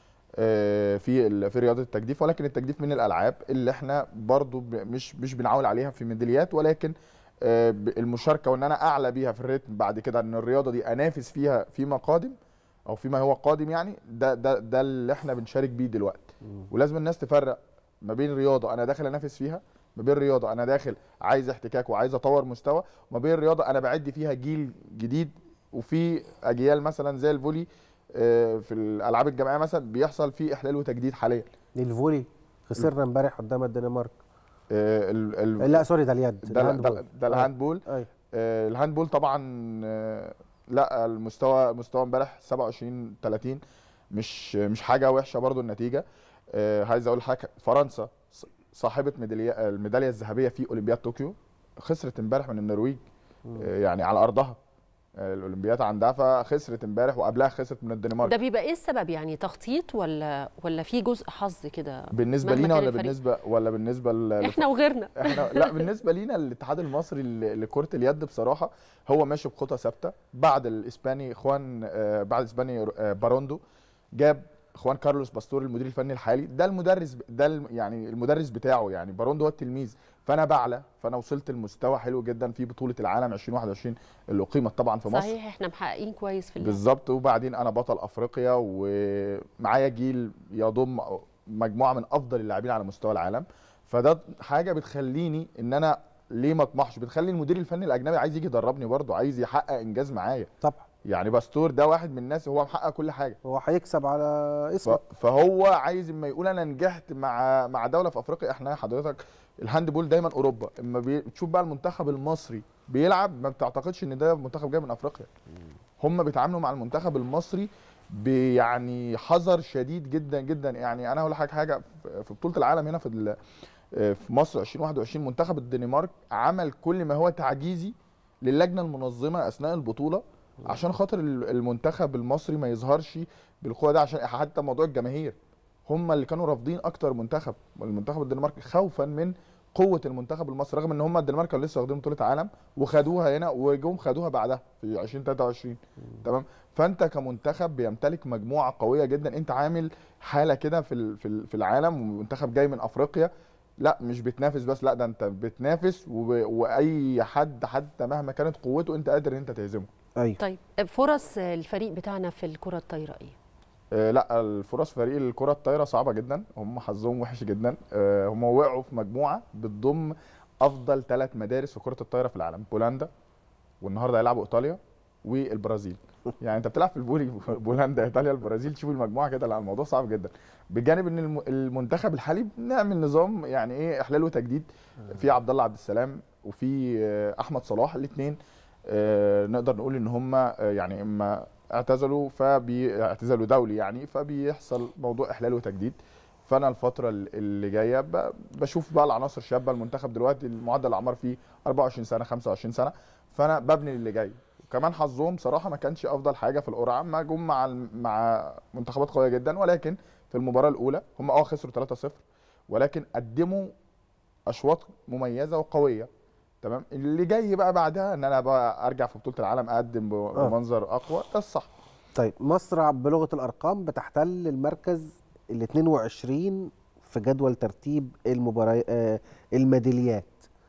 آه، في ال- في رياضه التجديف ولكن التجديف من الالعاب اللي احنا برضو ب- مش مش بنعول عليها في ميداليات ولكن آه، ب- المشاركه وان انا اعلى بيها في الريتم بعد كده ان الرياضه دي انافس فيها فيما قادم او فيما هو قادم يعني ده ده ده اللي احنا بنشارك بيه دلوقتي ولازم الناس تفرق ما بين رياضه انا داخل انافس فيها ما بين رياضه انا داخل عايز احتكاك وعايز اطور مستوى وما بين رياضه انا بعد فيها جيل جديد وفي اجيال مثلا زي الفولي آه، في الالعاب الجماعيه مثلا بيحصل فيه احلال وتجديد حاليا الفولي خسرنا امبارح قدام الدنمارك آه، ال ال لا سوري ده اليد ده الهاندبول. ده, ده الهاندبول أيوة. آه الهاندبول طبعا آه لا المستوى مستوى امبارح 27 30 مش مش حاجه وحشه برضو النتيجه آه عايز اقول حاجه فرنسا ص- صاحبه ميداليه الميداليه الذهبيه في اولمبياد طوكيو خسرت امبارح من النرويج آه يعني على ارضها آه الاولمبياد عندها فخسرت امبارح وقبلها خسرت من الدنمارك ده بيبقى ايه السبب يعني تخطيط ولا ولا في جزء حظ كده بالنسبه مهما لينا كان ولا الفريق؟ بالنسبه ولا بالنسبه ل- احنا وغيرنا احنا لا بالنسبه لينا الاتحاد المصري ل- لكره اليد بصراحه هو ماشي بخطى ثابته بعد الاسباني خوان آه، بعد الاسباني آه، باروندو جاب خوان كارلوس باستور المدير الفني الحالي ده المدرس ب- ده الم- يعني المدرس بتاعه يعني باروندو هو التلميذ فانا بعلى فانا وصلت لمستوى حلو جدا في بطوله العالم 2021 اللي اقيمت طبعا في مصر صحيح احنا محققين كويس في اللعب. بالظبط وبعدين انا بطل افريقيا ومعايا جيل يضم مجموعه من افضل اللاعبين على مستوى العالم فده حاجه بتخليني ان انا ليه ما اطمحش بتخلي المدير الفني الاجنبي عايز يجي يدربني برضه عايز يحقق انجاز معايا طبعا يعني باستور ده واحد من الناس هو محقق كل حاجه هو هيكسب على اسمه ف- فهو عايز اما يقول انا نجحت مع مع دوله في افريقيا احنا حضرتك الهاند بول دايما اوروبا اما بي- بتشوف بقى المنتخب المصري بيلعب ما بتعتقدش ان ده منتخب جاي من افريقيا هم بيتعاملوا مع المنتخب المصري بيعني حذر شديد جدا جدا يعني انا هقول لك حاجه في بطوله العالم هنا في ال- آه، في مصر 2021 منتخب الدنمارك عمل كل ما هو تعجيزي للجنه المنظمه اثناء البطوله عشان خاطر ال- المنتخب المصري ما يظهرش بالقوه ده عشان حتى موضوع الجماهير هم اللي كانوا رافضين اكتر منتخب المنتخب الدنماركي خوفا من قوه المنتخب المصري رغم ان هم الدنمارك كانوا لسه واخدين بطوله عالم وخدوها هنا وجم خدوها بعدها في 2023 تمام فانت كمنتخب بيمتلك مجموعه قويه جدا انت عامل حاله كده في ال- في ال- في العالم ومنتخب جاي من افريقيا لا مش بتنافس بس لا ده انت بتنافس وب- واي حد حتى مهما كانت قوته انت قادر ان انت تهزمه ايوه طيب فرص الفريق بتاعنا في الكره الطايره ايه آه، لا الفرص فريق الكرة الطايرة صعبة جدا هم حظهم وحش جدا آه، هم وقعوا في مجموعة بتضم أفضل ثلاث مدارس في كرة الطايرة في العالم بولندا والنهارده هيلعبوا إيطاليا والبرازيل يعني أنت بتلعب في البولي بولندا إيطاليا البرازيل تشوف المجموعة كده لا الموضوع صعب جدا بجانب إن الم- المنتخب الحالي بنعمل نظام يعني إيه إحلال وتجديد في عبد الله عبد السلام وفي آه، أحمد صلاح الاثنين نقدر نقول إن هم آه، يعني إما اعتزلوا فبيعتزلوا دولي يعني فبيحصل موضوع احلال وتجديد فانا الفتره ال- اللي جايه ب- بشوف بقى العناصر الشابه المنتخب دلوقتي المعدل الاعمار فيه 24 سنه 25 سنه فانا ببني اللي جاي وكمان حظهم صراحه ما كانش افضل حاجه في القرعه ما جم مع الم- مع منتخبات قويه جدا ولكن في المباراه الاولى هم اه خسروا 3-0 ولكن قدموا اشواط مميزه وقويه تمام اللي جاي بقى بعدها ان انا بقى ارجع في بطوله العالم اقدم ب- بمنظر اقوى ده الصح طيب مصر بلغه الارقام بتحتل المركز ال 22 في جدول ترتيب المباريات الميداليات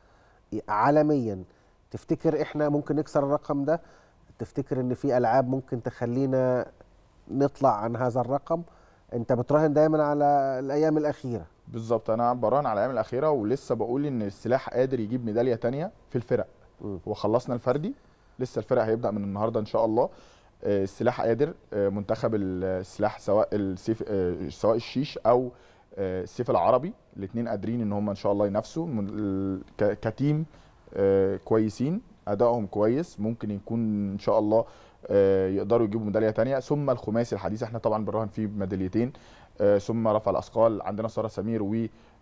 عالميا تفتكر احنا ممكن نكسر الرقم ده تفتكر ان في العاب ممكن تخلينا نطلع عن هذا الرقم انت بتراهن دايما على الايام الاخيره بالظبط انا براهن على الايام الاخيره ولسه بقول ان السلاح قادر يجيب ميداليه تانية في الفرق وخلصنا الفردي لسه الفرق هيبدا من النهارده ان شاء الله آه، السلاح قادر آه، منتخب السلاح سواء السيف آه، سواء الشيش او آه، السيف العربي الاثنين قادرين ان هم ان شاء الله ينافسوا من- ال- ك- كتيم آه، كويسين ادائهم كويس ممكن يكون ان شاء الله آه، يقدروا يجيبوا ميداليه تانية ثم الخماسي الحديث احنا طبعا بنراهن فيه بميداليتين آه، ثم رفع الاثقال عندنا ساره سمير و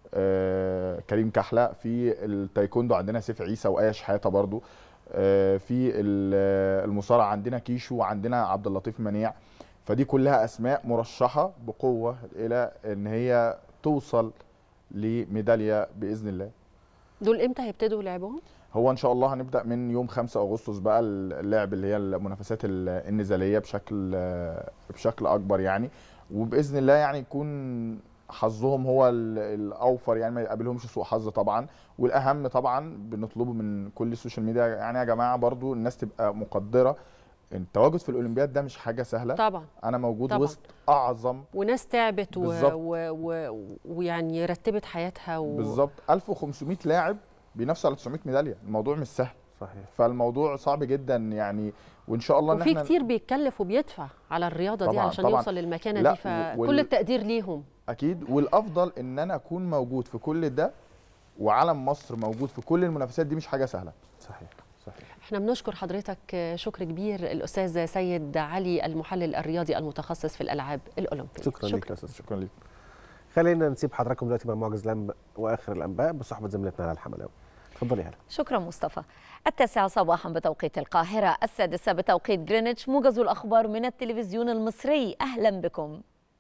آه، كريم كحله في التايكوندو عندنا سيف عيسى وايه شحاته برضو آه، في ال- آه، المصارعه عندنا كيشو وعندنا عبد اللطيف منيع فدي كلها اسماء مرشحه بقوه الى ان هي توصل لميداليه باذن الله دول امتى هيبتدوا لعبهم هو ان شاء الله هنبدا من يوم 5 اغسطس بقى اللعب اللي هي المنافسات ال- النزاليه بشكل بشكل اكبر يعني وباذن الله يعني يكون حظهم هو ال- الاوفر يعني ما يقابلهمش سوء حظ طبعا والاهم طبعا بنطلبه من كل السوشيال ميديا يعني يا جماعه برضو الناس تبقى مقدره التواجد في الاولمبياد ده مش حاجه سهله طبعا انا موجود طبعاً. وسط اعظم وناس تعبت و... بالظبط. و... و... ويعني رتبت حياتها و... بالظبط 1500 لاعب بينافسوا على 900 ميداليه الموضوع مش سهل صحيح فالموضوع صعب جدا يعني وان شاء الله ان وفي احنا كتير بيتكلف وبيدفع على الرياضه دي طبعاً، علشان طبعاً. يوصل للمكانه لا، دي فكل وال- التقدير ليهم اكيد والافضل ان انا اكون موجود في كل ده وعلم مصر موجود في كل المنافسات دي مش حاجه سهله صحيح صحيح احنا بنشكر حضرتك شكر كبير الاستاذ سيد علي المحلل الرياضي المتخصص في الالعاب الاولمبيه شكرا ليك يا استاذ شكرا ليك خلينا نسيب حضراتكم دلوقتي مع معجز الانباء واخر الانباء بصحبه زميلتنا على الحملاوي اتفضلي هلا شكرا مصطفى التاسعة صباحا بتوقيت القاهرة السادسة بتوقيت جرينتش موجز الأخبار من التلفزيون المصري أهلا بكم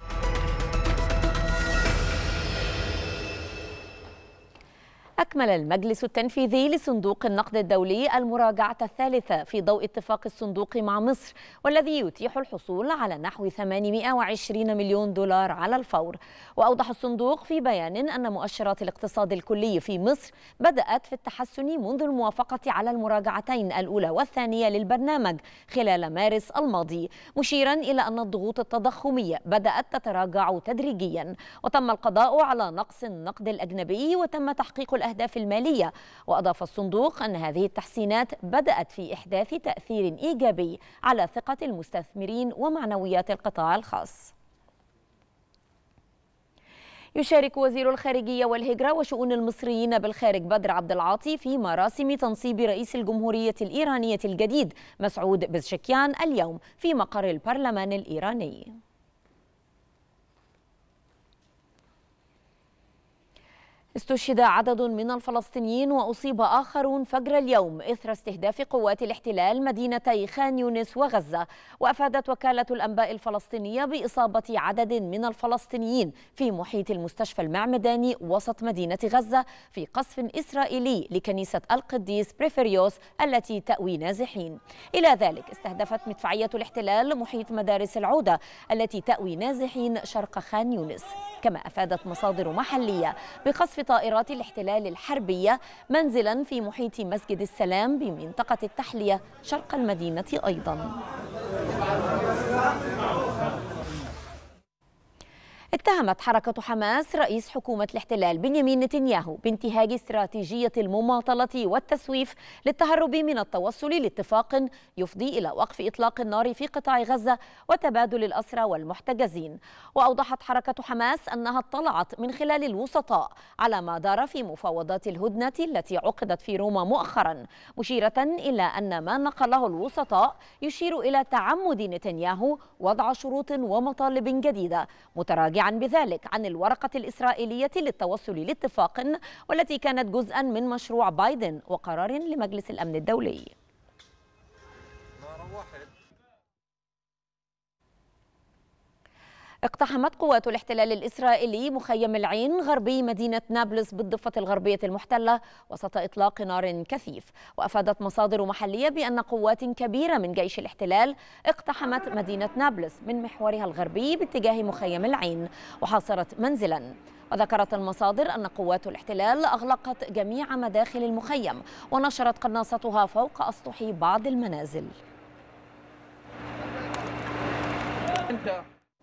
أكمل المجلس التنفيذي لصندوق النقد الدولي المراجعة الثالثة في ضوء اتفاق الصندوق مع مصر والذي يتيح الحصول على نحو 820 مليون دولار على الفور وأوضح الصندوق في بيان أن مؤشرات الاقتصاد الكلي في مصر بدأت في التحسن منذ الموافقة على المراجعتين الأولى والثانية للبرنامج خلال مارس الماضي مشيرا إلى أن الضغوط التضخمية بدأت تتراجع تدريجيا وتم القضاء على نقص النقد الأجنبي وتم تحقيق الأهداف المالية وأضاف الصندوق أن هذه التحسينات بدأت في إحداث تأثير إيجابي على ثقة المستثمرين ومعنويات القطاع الخاص يشارك وزير الخارجية والهجرة وشؤون المصريين بالخارج بدر عبد العاطي في مراسم تنصيب رئيس الجمهورية الإيرانية الجديد مسعود بزشكيان اليوم في مقر البرلمان الإيراني استشهد عدد من الفلسطينيين وأصيب آخرون فجر اليوم إثر استهداف قوات الاحتلال مدينتي خان يونس وغزة وأفادت وكالة الأنباء الفلسطينية بإصابة عدد من الفلسطينيين في محيط المستشفى المعمداني وسط مدينة غزة في قصف إسرائيلي لكنيسة القديس بريفيريوس التي تأوي نازحين إلى ذلك استهدفت مدفعية الاحتلال محيط مدارس العودة التي تأوي نازحين شرق خان يونس كما أفادت مصادر محلية بقصف طائرات الاحتلال الحربية منزلا في محيط مسجد السلام بمنطقة التحلية شرق المدينة أيضا اتهمت حركة حماس رئيس حكومة الاحتلال بنيامين نتنياهو بانتهاج استراتيجية المماطلة والتسويف للتهرب من التوصل لاتفاق يفضي إلى وقف إطلاق النار في قطاع غزة وتبادل الأسرى والمحتجزين وأوضحت حركة حماس أنها اطلعت من خلال الوسطاء على ما دار في مفاوضات الهدنة التي عقدت في روما مؤخرا مشيرة إلى أن ما نقله الوسطاء يشير إلى تعمد نتنياهو وضع شروط ومطالب جديدة متراجعا بذلك عن الورقة الإسرائيلية للتوصل لاتفاق والتي كانت جزءا من مشروع بايدن وقرار لمجلس الأمن الدولي اقتحمت قوات الاحتلال الإسرائيلي مخيم العين غربي مدينة نابلس بالضفة الغربية المحتلة وسط إطلاق نار كثيف وأفادت مصادر محلية بأن قوات كبيرة من جيش الاحتلال اقتحمت مدينة نابلس من محورها الغربي باتجاه مخيم العين وحاصرت منزلا وذكرت المصادر أن قوات الاحتلال أغلقت جميع مداخل المخيم ونشرت قناصتها فوق أسطح بعض المنازل انت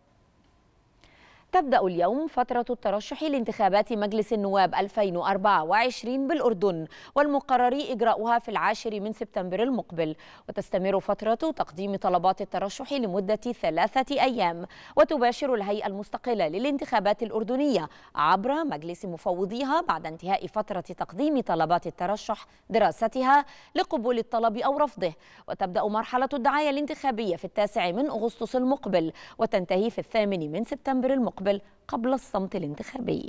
تبدأ اليوم فترة الترشح لانتخابات مجلس النواب 2024 بالأردن والمقرر إجراؤها في العاشر من سبتمبر المقبل وتستمر فترة تقديم طلبات الترشح لمدة ثلاثة أيام وتباشر الهيئة المستقلة للانتخابات الأردنية عبر مجلس مفوضيها بعد انتهاء فترة تقديم طلبات الترشح دراستها لقبول الطلب أو رفضه وتبدأ مرحلة الدعاية الانتخابية في التاسع من أغسطس المقبل وتنتهي في الثامن من سبتمبر المقبل قبل الصمت الانتخابي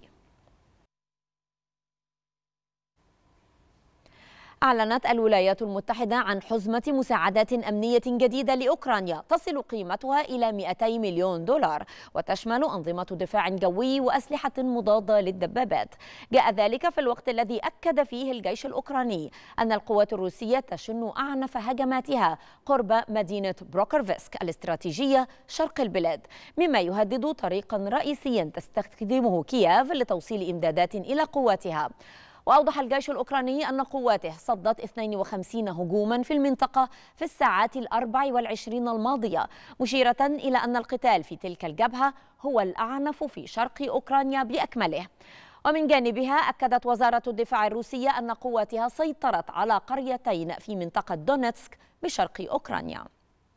أعلنت الولايات المتحدة عن حزمة مساعدات أمنية جديدة لأوكرانيا تصل قيمتها إلى 200 مليون دولار وتشمل أنظمة دفاع جوي وأسلحة مضادة للدبابات جاء ذلك في الوقت الذي أكد فيه الجيش الأوكراني أن القوات الروسية تشن أعنف هجماتها قرب مدينة بروكرفسك الاستراتيجية شرق البلاد مما يهدد طريقا رئيسيا تستخدمه كييف لتوصيل إمدادات إلى قواتها وأوضح الجيش الأوكراني أن قواته صدت 52 هجوما في المنطقة في الساعات الأربع والعشرين الماضية مشيرة إلى أن القتال في تلك الجبهة هو الأعنف في شرق أوكرانيا بأكمله ومن جانبها أكدت وزارة الدفاع الروسية أن قواتها سيطرت على قريتين في منطقة دونيتسك بشرق أوكرانيا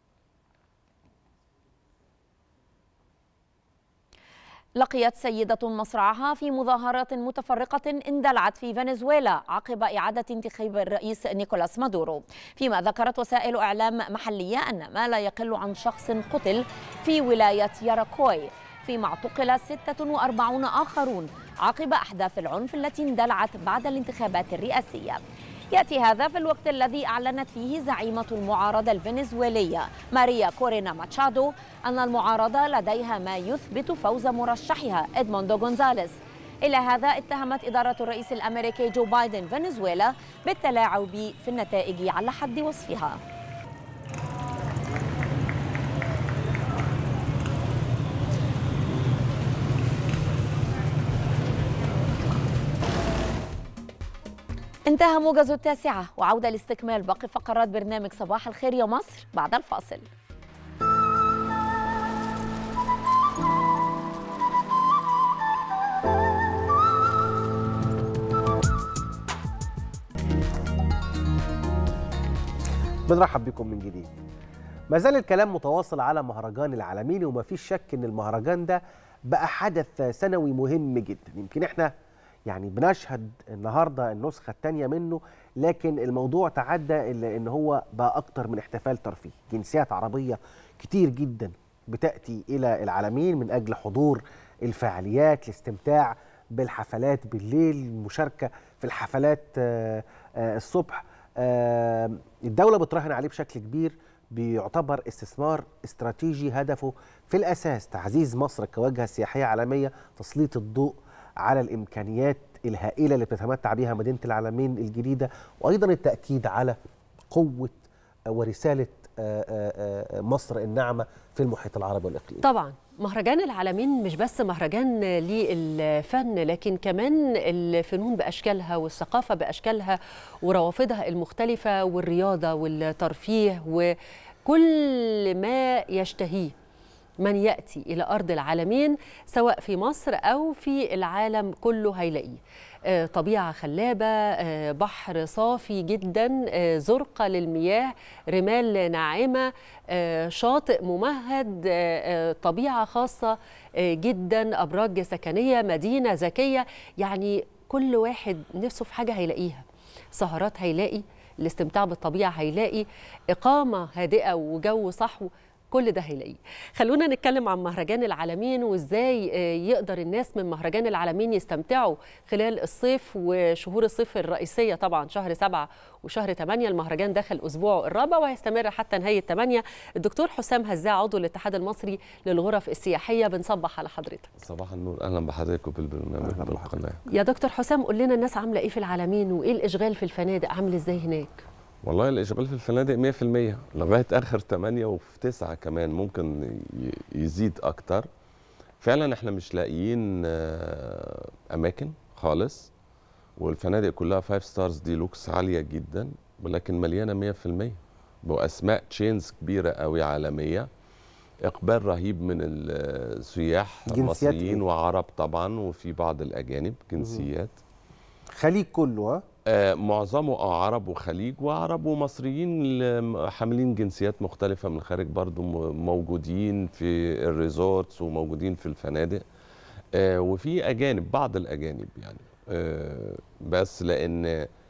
لقيت سيدة مصرعها في مظاهرات متفرقة اندلعت في فنزويلا عقب إعادة انتخاب الرئيس نيكولاس مادورو فيما ذكرت وسائل إعلام محلية أن ما لا يقل عن شخص قتل في ولاية ياراكوي فيما اعتقل 46 آخرون عقب أحداث العنف التي اندلعت بعد الانتخابات الرئاسية يأتي هذا في الوقت الذي أعلنت فيه زعيمة المعارضة الفنزويلية ماريا كورينا ماتشادو أن المعارضة لديها ما يثبت فوز مرشحها إدموندو غونزاليس إلى هذا اتهمت إدارة الرئيس الأمريكي جو بايدن فنزويلا بالتلاعب في النتائج على حد وصفها انتهى موجز التاسعة وعودة لاستكمال باقي فقرات برنامج صباح الخير يا مصر بعد الفاصل بنرحب بكم من جديد ما زال الكلام متواصل على مهرجان العالمين وما فيش شك ان المهرجان ده بقى حدث سنوي مهم جدا يمكن احنا يعني بنشهد النهارده النسخه الثانيه منه لكن الموضوع تعدى الى ان هو بقى اكتر من احتفال ترفيهي جنسيات عربيه كتير جدا بتاتي الى العالمين من اجل حضور الفعاليات الاستمتاع بالحفلات بالليل المشاركه في الحفلات آه، آه، الصبح آه، الدوله بتراهن عليه بشكل كبير بيعتبر استثمار استراتيجي هدفه في الاساس تعزيز مصر كواجهه سياحيه عالميه تسليط الضوء على الامكانيات الهائله اللي بتتمتع بها مدينه العالمين الجديده وايضا التاكيد على قوه ورساله آه، آه، آه، مصر الناعمه في المحيط العربي والاقليمي طبعا مهرجان العالمين مش بس مهرجان للفن لكن كمان الفنون باشكالها والثقافه باشكالها وروافدها المختلفه والرياضه والترفيه وكل ما يشتهيه من ياتي الى ارض العالمين سواء في مصر او في العالم كله هيلاقيه آه، طبيعه خلابه آه، بحر صافي جدا آه، زرقه للمياه رمال ناعمه آه، شاطئ ممهد آه، آه، طبيعه خاصه آه، جدا ابراج سكنيه مدينه ذكيه يعني كل واحد نفسه في حاجه هيلاقيها سهرات هيلاقي الاستمتاع بالطبيعه هيلاقي اقامه هادئه وجو صحو كل ده هيلاقيه خلونا نتكلم عن مهرجان العالمين وازاي آه، يقدر الناس من مهرجان العالمين يستمتعوا خلال الصيف وشهور الصيف الرئيسيه طبعا شهر سبعة وشهر 8 المهرجان دخل اسبوعه الرابع وهيستمر حتى نهايه 8 الدكتور حسام هزاع عضو الاتحاد المصري للغرف السياحيه بنصبح على حضرتك صباح النور اهلا بحضرتك بالبرنامج بالقناه يا دكتور حسام قول لنا الناس عامله ايه في العالمين وايه الاشغال في الفنادق عامل ازاي هناك والله الاشغال في الفنادق 100% لغايه اخر 8 وفي 9 كمان ممكن ي- يزيد اكتر فعلا احنا مش لاقيين آه، اماكن خالص والفنادق كلها 5 ستارز ديلوكس عاليه جدا ولكن مليانه 100% باسماء تشينز كبيره قوي عالميه اقبال رهيب من السياح جنسيات مصريين إيه؟ وعرب طبعا وفي بعض الاجانب جنسيات خليج كله ها آه، معظمه اه عرب وخليج وعرب ومصريين ل- حاملين جنسيات مختلفة من الخارج برضو م- موجودين في الريزورتس وموجودين في الفنادق آه، وفي أجانب بعض الأجانب يعني آه، بس لأن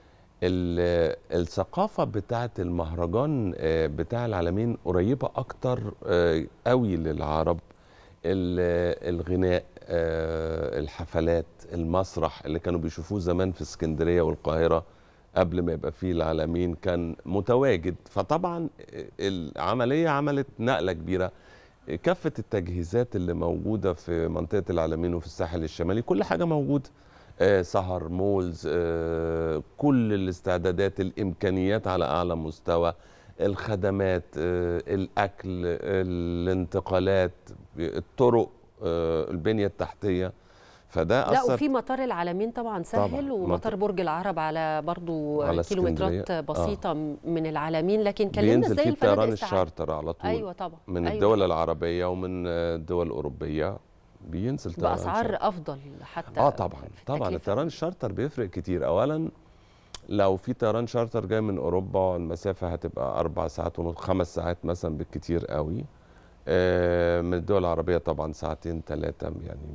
ال- الثقافة بتاعة المهرجان آه، بتاع العالمين قريبة أكتر آه، قوي للعرب ال- الغناء آه، الحفلات المسرح اللي كانوا بيشوفوه زمان في اسكندريه والقاهره قبل ما يبقى فيه العالمين كان متواجد فطبعا العمليه عملت نقله كبيره كافه التجهيزات اللي موجوده في منطقه العالمين وفي الساحل الشمالي كل حاجه موجوده آه، سهر مولز آه، كل الاستعدادات الامكانيات على اعلى مستوى الخدمات آه، الاكل الانتقالات الطرق آه، البنيه التحتيه فده لا اثر وفي مطار العالمين طبعا سهل طبعاً. ومطار برج العرب على برضو على كيلومترات اسكندرية. بسيطه من العالمين لكن كلمنا بينزل ازاي فيه الفنادق الطيران استعد- الشارتر على طول ايوه طبعا من أيوة الدول العربيه ومن الدول الاوروبيه بينزل طيران باسعار شارتر. افضل حتى اه طبعا طبعا التكلفة. الطيران الشارتر بيفرق كتير اولا لو في طيران شارتر جاي من اوروبا المسافه هتبقى اربع ساعات ونص خمس ساعات مثلا بالكتير قوي آه، من الدول العربيه طبعا ساعتين ثلاثه يعني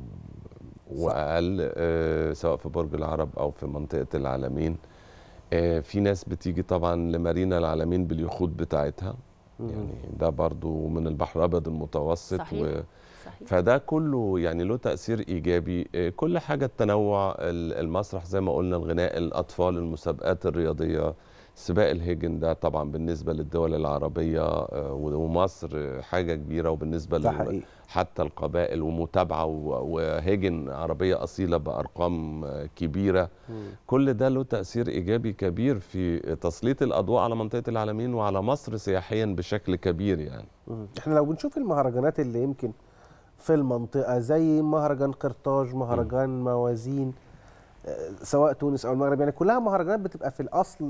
واقل آه، سواء في برج العرب او في منطقه العالمين آه، في ناس بتيجي طبعا لمارينا العالمين باليخوت بتاعتها يعني ده برضو من البحر الابيض المتوسط صحيح. صحيح. فده كله يعني له تاثير ايجابي آه، كل حاجه التنوع ال- المسرح زي ما قلنا الغناء الاطفال المسابقات الرياضيه سباق الهيجن ده طبعا بالنسبه للدول العربيه آه، ومصر آه، حاجه كبيره وبالنسبه ده لل- حقيقي. حتى القبائل ومتابعه و- وهيجن عربيه اصيله بارقام آه، كبيره كل ده له تاثير ايجابي كبير في تسليط الاضواء على منطقه العالمين وعلى مصر سياحيا بشكل كبير يعني مم. احنا لو بنشوف المهرجانات اللي يمكن في المنطقة زي مهرجان قرطاج مهرجان موازين آه، سواء تونس أو المغرب يعني كلها مهرجانات بتبقى في الأصل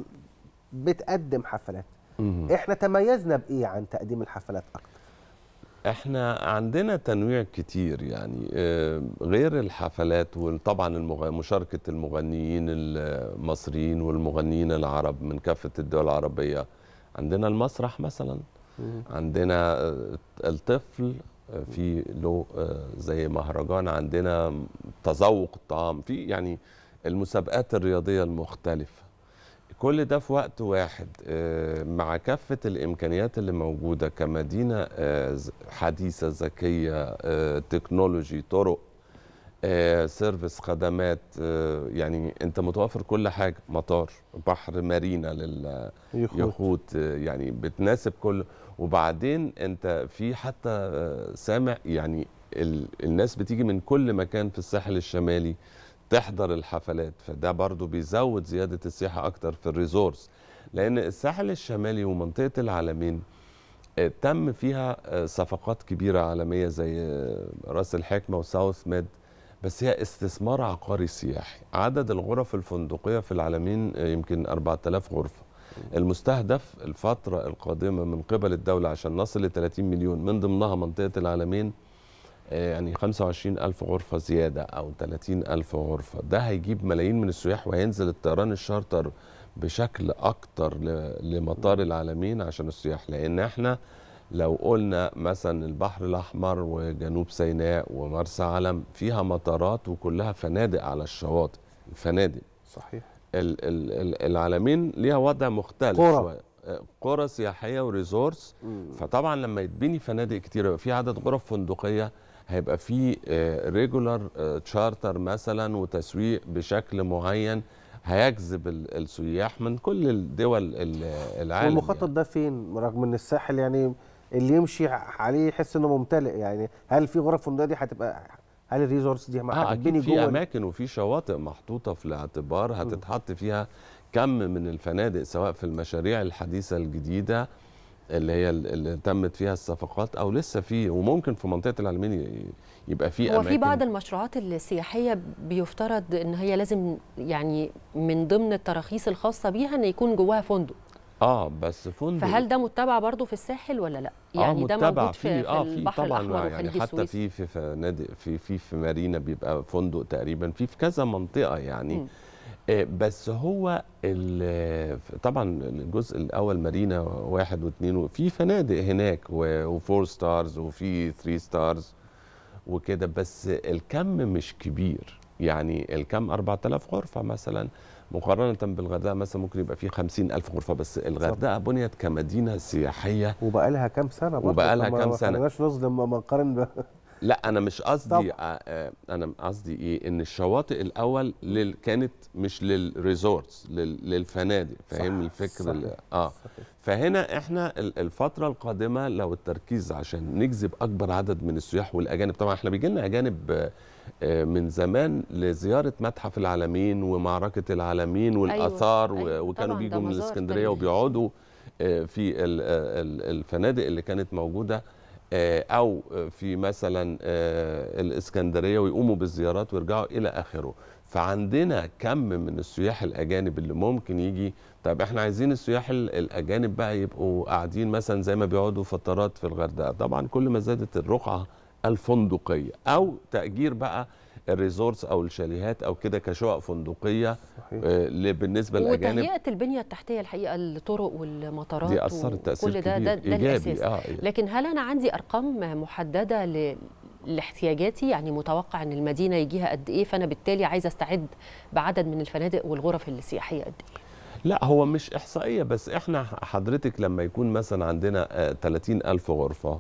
بتقدم حفلات مهم. احنا تميزنا بإيه عن تقديم الحفلات أكتر احنا عندنا تنويع كتير يعني آه، غير الحفلات وطبعا المغ... مشاركة المغنيين المصريين والمغنيين العرب من كافة الدول العربية عندنا المسرح مثلا عندنا آه، الطفل آه، في له آه، زي مهرجان عندنا تذوق الطعام في يعني المسابقات الرياضية المختلفة كل ده في وقت واحد آه، مع كافة الإمكانيات اللي موجودة كمدينة آه، ز- حديثة ذكية آه، تكنولوجي طرق آه، سيرفيس خدمات آه، يعني انت متوفر كل حاجه مطار بحر مارينا يخوت. لليخوت يعني بتناسب كل وبعدين انت في حتى آه، سامع يعني ال... الناس بتيجي من كل مكان في الساحل الشمالي تحضر الحفلات فده برضو بيزود زياده السياحه اكتر في الريزورس لان الساحل الشمالي ومنطقه العالمين آه، تم فيها آه، صفقات كبيره عالميه زي آه، راس الحكمه وساوث ميد بس هي استثمار عقاري سياحي عدد الغرف الفندقيه في العالمين آه، يمكن 4000 غرفه المستهدف الفتره القادمه من قبل الدوله عشان نصل ل 30 مليون من ضمنها منطقه العالمين آه، يعني 25 ألف غرفة زيادة أو 30 ألف غرفة ده هيجيب ملايين من السياح وهينزل الطيران الشارتر بشكل أكتر ل- لمطار العالمين عشان السياح لأن احنا لو قلنا مثلا البحر الأحمر وجنوب سيناء ومرسى علم فيها مطارات وكلها فنادق على الشواطئ فنادق صحيح ال ال ال العالمين ليها وضع مختلف قرى. شوية آه، قرى سياحيه وريزورتس فطبعا لما يتبني فنادق كتير يبقى في عدد غرف فندقيه هيبقى في ريجولار تشارتر مثلا وتسويق بشكل معين هيجذب ال- السياح من كل الدول ال- العالم والمخطط ده فين رغم ان الساحل يعني اللي يمشي عليه يحس انه ممتلئ يعني هل في غرف فندقيه دي هتبقى هل الريزورتس دي اه هتتبني اكيد في جوه اماكن وفي شواطئ محطوطه في الاعتبار هتتحط فيها كم من الفنادق سواء في المشاريع الحديثه الجديده اللي هي ال- اللي تمت فيها الصفقات او لسه في وممكن في منطقه العلمين ي- يبقى في هو اماكن في بعض المشروعات السياحيه بيفترض ان هي لازم يعني من ضمن التراخيص الخاصه بيها ان يكون جواها فندق اه بس فندق فهل ده متبع برضه في الساحل ولا لا يعني اه ده متبع موجود في, في اه في البحر طبعا الاحمر يعني وخليج حتى السويس في في فنادق في في في مارينا بيبقى فندق تقريبا في في كذا منطقه يعني مم. آه، بس هو ال- طبعا الجزء الاول مارينا واحد واثنين وفي فنادق هناك و- وفور ستارز وفي ثري ستارز وكده بس الكم مش كبير يعني الكم 4000 غرفه مثلا مقارنه بالغردقه مثلا ممكن يبقى فيه 50000 غرفه بس الغردقه بنيت كمدينه سياحيه وبقى لها كام سنه برضه وبقى لها فما- كام ما سنة. خليناش نظلم ما نقارن ب- لا انا مش قصدي طبعا. آه، آه، انا قصدي ايه ان الشواطئ الاول لل... كانت مش للريزورتس لل... للفنادق فاهم الفكر ال- صحيح. اه فهنا احنا ال- الفتره القادمه لو التركيز عشان نجذب اكبر عدد من السياح والاجانب طبعا احنا بيجي لنا اجانب آه، آه، من زمان لزياره متحف العالمين ومعركه العالمين والاثار أيوة، أيوة وكانوا طبعاً، ده بيجوا من مزار الاسكندريه تاريخي. وبيقعدوا آه، في ال- ال- الفنادق اللي كانت موجوده آه، او في مثلا آه، الاسكندريه ويقوموا بالزيارات ويرجعوا الى اخره فعندنا كم من السياح الاجانب اللي ممكن يجي طيب احنا عايزين السياح ال- الاجانب بقى يبقوا قاعدين مثلا زي ما بيقعدوا فترات في الغردقه طبعا كل ما زادت الرقعه الفندقيه او تاجير بقى الريزورتس او الشاليهات او كده كشقق فندقيه آه، ل- بالنسبه للاجانب وتهيئه البنيه التحتيه الحقيقه الطرق والمطارات دي أثرت تأثير كل ده ده, كبير، ده إيجابي، الاساس آه. لكن هل انا عندي ارقام محدده ل... لاحتياجاتي يعني متوقع ان المدينه يجيها قد ايه فانا بالتالي عايزه استعد بعدد من الفنادق والغرف السياحيه قد ايه لا هو مش إحصائية بس إحنا حضرتك لما يكون مثلا عندنا آه، 30 ألف غرفة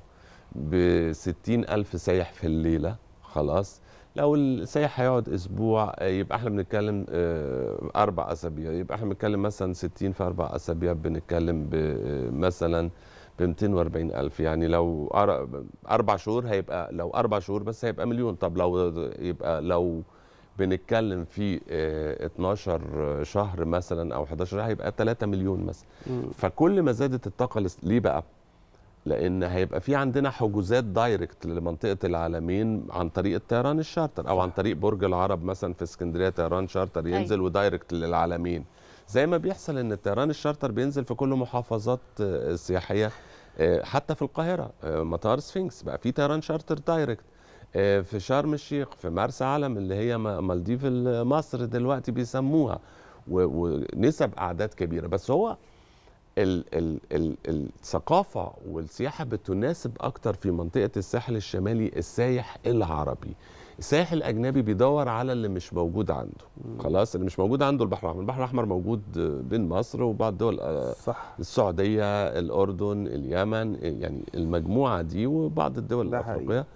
ب 60 ألف سايح في الليلة خلاص لو السايح هيقعد أسبوع آه، يبقى إحنا بنتكلم آه، أربع أسابيع يبقى إحنا بنتكلم مثلا 60 في أربع أسابيع بنتكلم ب- آه، مثلا ب 240 ألف يعني لو أر- أربع شهور هيبقى لو أربع شهور بس هيبقى مليون طب لو يبقى لو بنتكلم في آه، 12 شهر مثلا او 11 شهر هيبقى 3 مليون مثلا مم. فكل ما زادت الطاقه الاس- ليه بقى لان هيبقى في عندنا حجوزات دايركت لمنطقه العالمين عن طريق الطيران الشارتر او عن طريق برج العرب مثلا في اسكندريه طيران شارتر ينزل أيوة. ودايركت للعالمين زي ما بيحصل ان الطيران الشارتر بينزل في كل محافظات آه، السياحيه آه، حتى في القاهره آه، مطار سفنكس بقى في طيران شارتر دايركت آه، في شرم الشيخ في مرسى علم اللي هي م- مالديف مصر دلوقتي بيسموها و- ونسب اعداد كبيره بس هو ال ال ال الثقافه والسياحه بتناسب اكتر في منطقه الساحل الشمالي السايح العربي السائح الاجنبي بيدور على اللي مش موجود عنده خلاص اللي مش موجود عنده البحر الاحمر البحر الاحمر موجود بين مصر وبعض دول آه، صح السعوديه الاردن اليمن يعني المجموعه دي وبعض الدول ده الافريقيه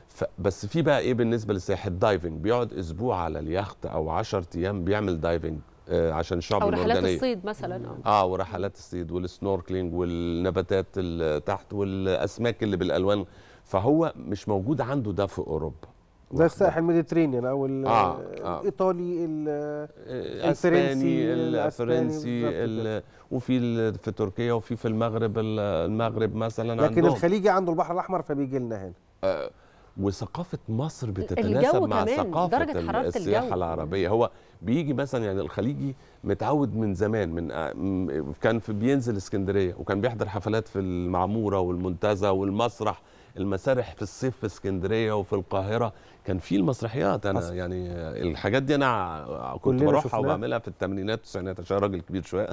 ف بس في بقى ايه بالنسبه للسياح الدايفنج بيقعد اسبوع على اليخت او 10 ايام بيعمل دايفنج آه عشان الشعب او رحلات المرجانيه الصيد مثلا آه. اه ورحلات الصيد والسنوركلينج والنباتات اللي تحت والاسماك اللي بالالوان فهو مش موجود عنده ده في اوروبا ده الساحل الميديترينيان او ال- آه، آه. الايطالي ال- الاسباني الاسباني الفرنسي بالظبط ال- كده. وفي ال- في تركيا وفي في المغرب ال- المغرب مثلا لكن عندهم الخليجي عنده البحر الاحمر فبيجي لنا هنا آه، وثقافه مصر الجو بتتناسب مع كمان، ثقافه درجة ال- حرارة السياحه الجو. العربيه هو بيجي مثلا يعني الخليجي متعود من زمان من آه، م- كان في بينزل اسكندريه وكان بيحضر حفلات في المعموره والمنتزه والمسرح المسارح في الصيف في اسكندريه وفي القاهره كان في المسرحيات انا حصل. يعني آه، الحاجات دي انا كنت كلنا بروحها شفناها. وبعملها في الثمانينات والتسعينات عشان راجل كبير شويه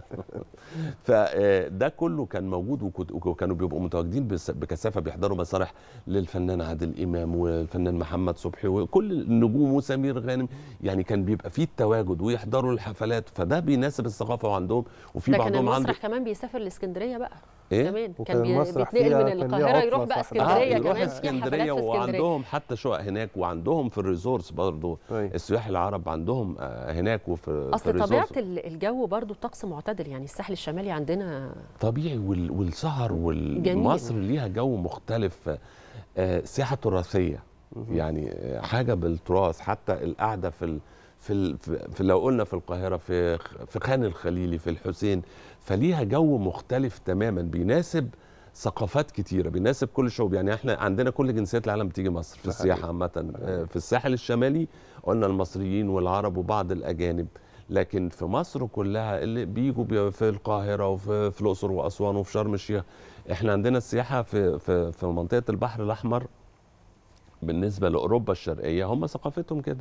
فده كله كان موجود وكنت- وكانوا بيبقوا متواجدين بس- بكثافه بيحضروا مسارح للفنان عادل امام والفنان محمد صبحي وكل النجوم وسمير غانم يعني كان بيبقى فيه التواجد ويحضروا الحفلات فده بيناسب الثقافه وعندهم وفي ده كان بعضهم عنده المسرح كمان بيسافر لاسكندريه بقى إيه؟ كمان وكان كان بي- المسرح بيتنقل فيها من كان ليه القاهره يروح عطلة بقى صح. اسكندريه آه، يروح كمان في اسكندريه حفلات في اسكندريه وعندهم حتى شقق هناك وعندهم في الريزورتس برضه السياح العرب عندهم آه، هناك وفي في اصل طبيعه الريزورتس ال- الجو برضو الطقس معتدل يعني الساحل الشمالي عندنا طبيعي وال- والسهر جميل. والمصر ليها جو مختلف آه، سياحه تراثيه يعني آه، حاجه بالتراث حتى القعده في ال في, ال في, في لو قلنا في القاهره في خ- في خان الخليلي في الحسين فليها جو مختلف تماما بيناسب ثقافات كتيره بيناسب كل الشعوب يعني احنا عندنا كل جنسيات العالم بتيجي مصر في ده السياحه حقيقي. عامه آه، في الساحل الشمالي قلنا المصريين والعرب وبعض الاجانب لكن في مصر كلها اللي بيجوا بي- في القاهره وفي في الاقصر واسوان وفي شرم الشيخ احنا عندنا السياحه في في في منطقه البحر الاحمر بالنسبه لاوروبا الشرقيه هم ثقافتهم كده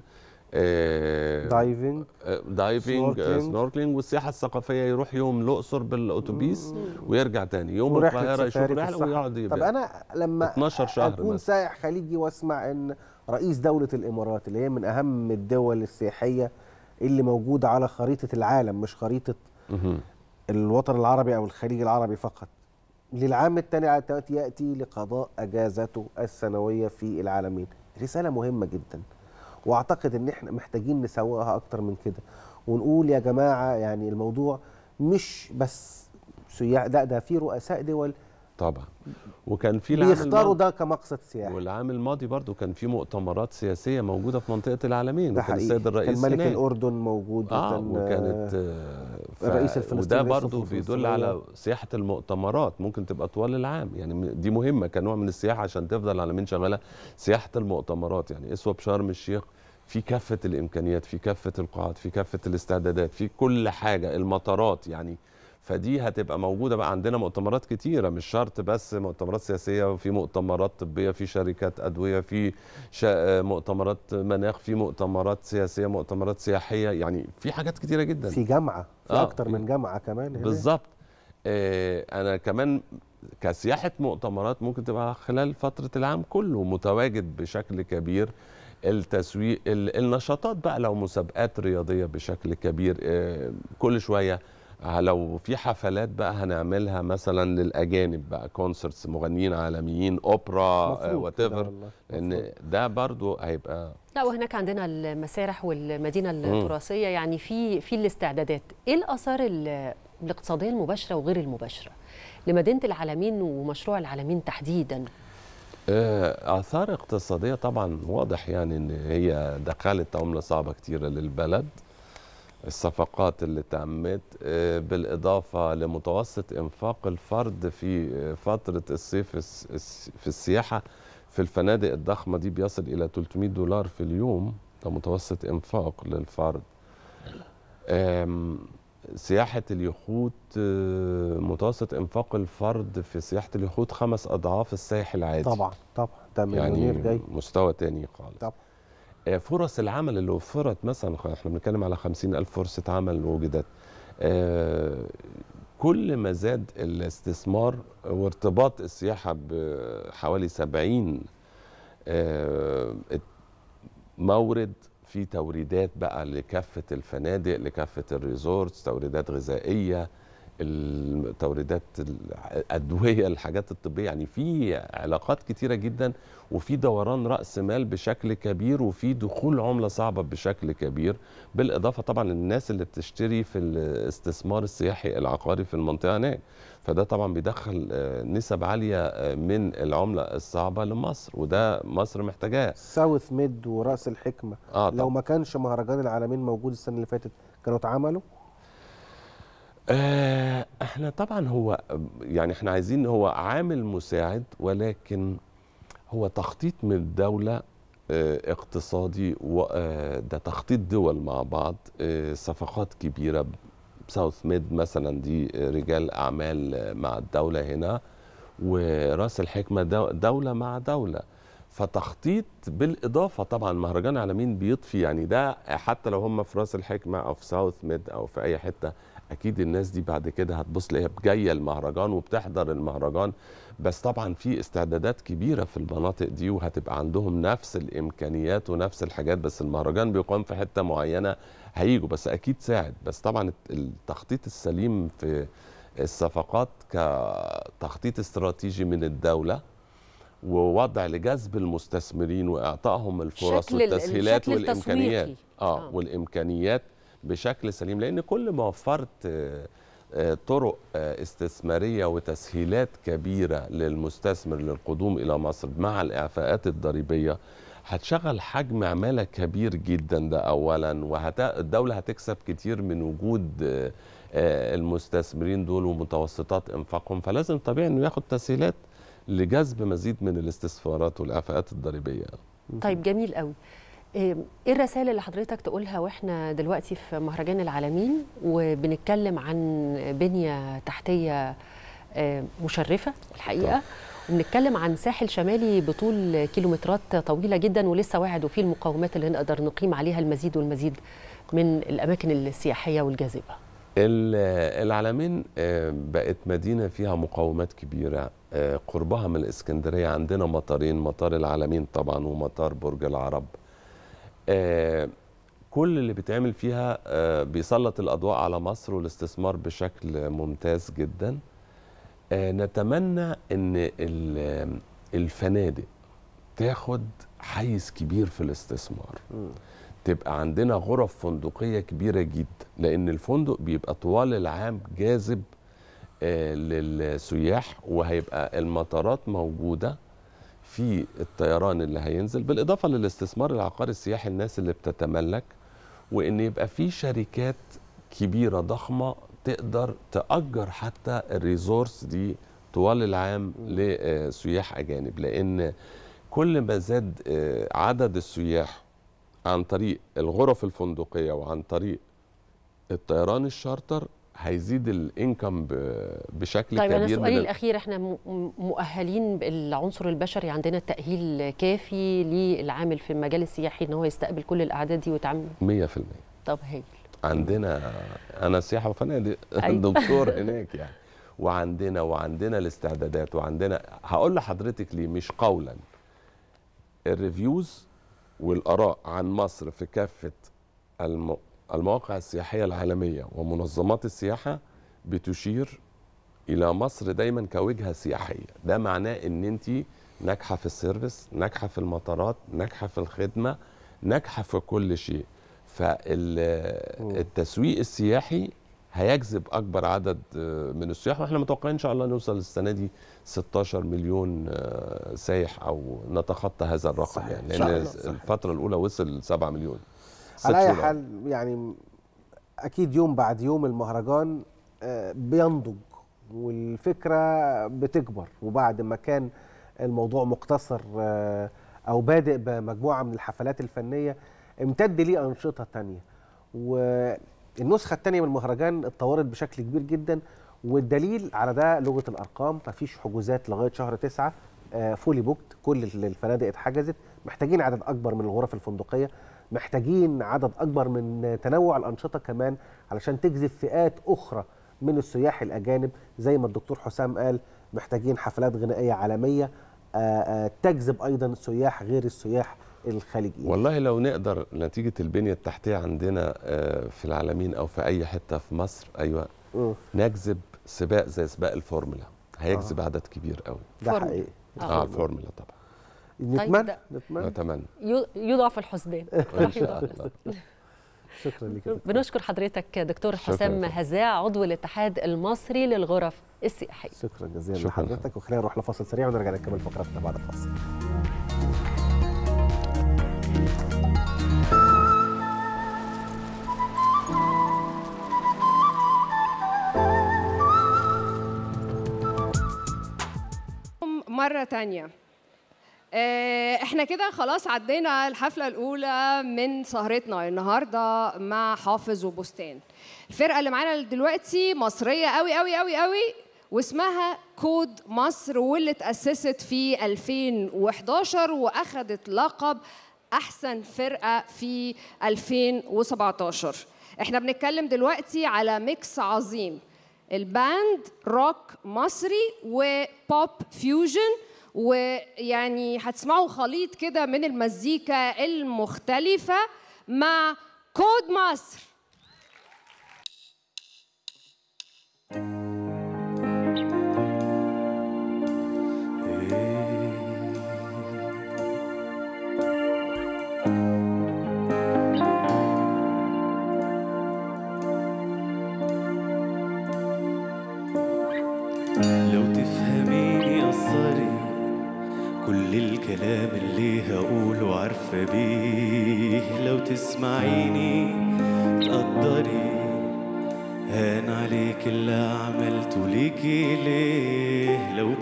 آه، دايفنج آه، دايفنج آه، سنوركلينج. سنوركلينج والسياحه الثقافيه يروح يوم الاقصر بالاتوبيس ويرجع تاني يوم ورحلة القاهره يشوف سفاري في رحله الصحراء. ويقعد طب يبقى انا لما 12 شهر اكون مثلا. سائح خليجي واسمع ان رئيس دوله الامارات اللي هي من اهم الدول السياحيه اللي موجوده على خريطه العالم مش خريطه مهم. الوطن العربي او الخليج العربي فقط للعام التالي على التوالي ياتي لقضاء اجازته السنويه في العالمين رساله مهمه جدا واعتقد ان احنا محتاجين نسوقها اكتر من كده ونقول يا جماعه يعني الموضوع مش بس سياح لا ده في رؤساء دول طبعا وكان في العام بيختاروا الماضي- ده كمقصد سياحي والعام الماضي برضو كان في مؤتمرات سياسيه موجوده في منطقه العالمين ده وكان حقيقي السيد الرئيس كان ملك هناك. الاردن موجود اه وكان وكانت آه، آه، ف- الرئيس الفلسطيني وده رئيس برضو السلطة بيدل على الفلسطينية. سياحه المؤتمرات ممكن تبقى طوال العام يعني م- دي مهمه كنوع من السياحه عشان تفضل العالمين شغاله سياحه المؤتمرات يعني اسوه بشرم الشيخ في كافه الامكانيات في كافه القاعات في كافه الاستعدادات في كل حاجه المطارات يعني فدي هتبقى موجوده بقى عندنا مؤتمرات كتيره مش شرط بس مؤتمرات سياسيه وفي مؤتمرات طبيه في شركات ادويه في شا... مؤتمرات مناخ في مؤتمرات سياسيه مؤتمرات سياحيه يعني في حاجات كتيره جدا في جامعه في آه، اكتر في- من جامعه كمان هناك. بالظبط آه انا كمان كسياحه مؤتمرات ممكن تبقى خلال فتره العام كله متواجد بشكل كبير التسويق ال- النشاطات بقى لو مسابقات رياضيه بشكل كبير آه كل شويه آه، لو في حفلات بقى هنعملها مثلا للاجانب بقى كونسرتس مغنيين عالميين اوبرا مفروض وات كده ايفر والله، لان ده برضو هيبقى لا وهناك عندنا المسارح والمدينه مم. التراثيه يعني في في الاستعدادات ايه الاثار ال- الاقتصاديه المباشره وغير المباشره لمدينه العالمين ومشروع العالمين تحديدا آه، آثار اقتصادية طبعا واضح يعني إن هي دخلت عملة صعبة كتيرة للبلد الصفقات اللي تمت آه، بالإضافة لمتوسط إنفاق الفرد في آه، فترة الصيف الس- الس- في السياحة في الفنادق الضخمة دي بيصل إلى 300 دولار في اليوم ده متوسط إنفاق للفرد آم، سياحة اليخوت آه، متوسط إنفاق الفرد في سياحة اليخوت خمس أضعاف السائح العادي طبعا طبعا ده يعني مليونير جاي مستوى تاني خالص طبعا آه، فرص العمل اللي وفرت مثلا خ- احنا بنتكلم على خمسين ألف فرصة عمل وجدت آه، كل ما زاد الاستثمار وارتباط السياحة بحوالي سبعين مورد في توريدات بقى لكافة الفنادق لكافة الريزورتس توريدات غذائية التوريدات الادويه الحاجات الطبيه يعني في علاقات كتيره جدا وفي دوران راس مال بشكل كبير وفي دخول عمله صعبه بشكل كبير بالاضافه طبعا للناس اللي بتشتري في الاستثمار السياحي العقاري في المنطقه هناك فده طبعا بيدخل آه، نسب عاليه آه، من العمله الصعبه لمصر وده مصر محتاجاه ساوث ميد وراس الحكمه آه لو ما كانش مهرجان العالمين موجود السنه اللي فاتت كانوا اتعملوا آه احنا طبعا هو يعني احنا عايزين هو عامل مساعد ولكن هو تخطيط من الدولة آه اقتصادي وده تخطيط دول مع بعض آه صفقات كبيرة ساوث ميد مثلا دي رجال أعمال آه، مع الدولة هنا وراس الحكمة دو- دولة مع دولة فتخطيط بالإضافة طبعا مهرجان عالمين بيضفي يعني ده حتى لو هم في راس الحكمة أو في ساوث ميد أو في أي حتة أكيد الناس دي بعد كده هتبص تلاقيها جاية المهرجان وبتحضر المهرجان بس طبعا في استعدادات كبيرة في المناطق دي وهتبقى عندهم نفس الإمكانيات ونفس الحاجات بس المهرجان بيقام في حتة معينة هيجوا بس أكيد ساعد بس طبعا التخطيط السليم في الصفقات كتخطيط استراتيجي من الدولة ووضع لجذب المستثمرين واعطائهم الفرص شكل ال- والتسهيلات الشكل والامكانيات التسويقي. اه آه. والامكانيات بشكل سليم لان كل ما وفرت آه، آه، طرق آه، استثماريه وتسهيلات كبيره للمستثمر للقدوم الى مصر مع الاعفاءات الضريبيه هتشغل حجم عماله كبير جدا ده اولا والدوله هتكسب كتير من وجود آه، آه، المستثمرين دول ومتوسطات انفاقهم فلازم طبيعي انه ياخد تسهيلات لجذب مزيد من الاستثمارات والاعفاءات الضريبيه طيب جميل قوي ايه إيه الرسائل اللي حضرتك تقولها واحنا دلوقتي في مهرجان العالمين وبنتكلم عن بنيه تحتيه آه، مشرفه الحقيقه وبنتكلم عن ساحل شمالي بطول كيلومترات طويله جدا ولسه واعد وفيه المقومات اللي نقدر نقيم عليها المزيد والمزيد من الاماكن السياحيه والجاذبه ال- العلمين آه، بقت مدينة فيها مقومات كبيرة آه، قربها من الإسكندرية عندنا مطارين مطار العلمين طبعا ومطار برج العرب آه، كل اللي بيتعمل فيها آه، بيسلط الأضواء على مصر والاستثمار بشكل ممتاز جدا آه، نتمنى أن ال- الفنادق تاخد حيز كبير في الاستثمار تبقى عندنا غرف فندقيه كبيره جدا لان الفندق بيبقى طوال العام جاذب آه، للسياح وهيبقى المطارات موجوده في الطيران اللي هينزل بالاضافه للاستثمار العقاري السياحي الناس اللي بتتملك وان يبقى في شركات كبيره ضخمه تقدر تاجر حتى الريزورس دي طوال العام لسياح اجانب لان كل ما زاد آه، عدد السياح عن طريق الغرف الفندقيه وعن طريق الطيران الشارتر هيزيد الانكم بشكل طيب انا كبير سؤالي ال- الاخير احنا م- م- مؤهلين بالعنصر البشري عندنا تاهيل كافي للعامل في المجال السياحي ان هو يستقبل كل الاعداد دي ويتعامل 100% طب هايل عندنا انا سياحه وفنادق أيوة. دكتور هناك يعني وعندنا وعندنا الاستعدادات وعندنا هقول لحضرتك ليه مش قولا الريفيوز والاراء عن مصر في كافه الم... المواقع السياحيه العالميه ومنظمات السياحه بتشير الى مصر دايما كوجهه سياحيه ده معناه ان انت ناجحه في السيرفيس ناجحه في المطارات ناجحه في الخدمه ناجحه في كل شيء فالتسويق السياحي هيجذب اكبر عدد آه، من السياح واحنا متوقعين ان شاء الله نوصل السنه دي 16 مليون آه، سايح او نتخطى هذا الرقم صحيح. يعني إن لان شاء الله. صحيح. الفتره الاولى وصل 7 مليون ست على اي شهور. حال يعني اكيد يوم بعد يوم المهرجان آه، بينضج والفكره بتكبر وبعد ما كان الموضوع مقتصر آه، او بادئ بمجموعه من الحفلات الفنيه امتد ليه انشطه تانية والنسخه الثانيه من المهرجان اتطورت بشكل كبير جدا والدليل على ده لغه الارقام مفيش حجوزات لغايه شهر تسعة آه، فولي بوكت كل الفنادق اتحجزت محتاجين عدد اكبر من الغرف الفندقيه محتاجين عدد اكبر من تنوع الانشطه كمان علشان تجذب فئات اخرى من السياح الاجانب زي ما الدكتور حسام قال محتاجين حفلات غنائيه عالميه آه، آه، تجذب ايضا سياح غير السياح الخليجيين والله لو نقدر نتيجة البنية التحتية عندنا آه، في العالمين أو في أي حتة في مصر أيوة مم. نجذب سباق زي سباق الفورمولا هيجذب عدد كبير قوي ده فورمولا. حقيقي اه الفورمولا طبعا نتمنى ده- نتمنى نتمنى يو- يوضع في الحسبان ان شاء الله شكرا لك يا دكتور. بنشكر حضرتك دكتور شكراً حسام لك. هزاع عضو الاتحاد المصري للغرف السياحيه شكرا جزيلا شكراً. لحضرتك وخلينا نروح لفاصل سريع ونرجع نكمل فقراتنا بعد الفاصل مرة تانية آه، احنا كده خلاص عدينا الحفلة الأولى من سهرتنا النهاردة مع حافظ وبستان الفرقة اللي معانا دلوقتي مصرية قوي قوي قوي قوي واسمها كود مصر واللي اتأسست في 2011 وأخدت لقب أحسن فرقة في 2017 احنا بنتكلم دلوقتي على ميكس عظيم الباند روك مصري وبوب فيوجن ويعني هتسمعوا خليط كده من المزيكا المختلفة مع كود مصر لو تفهميني قصري كل الكلام اللي هقوله عارفة بيه لو تسمعيني تقدري هان عليك اللي عملته ليكي ليه لو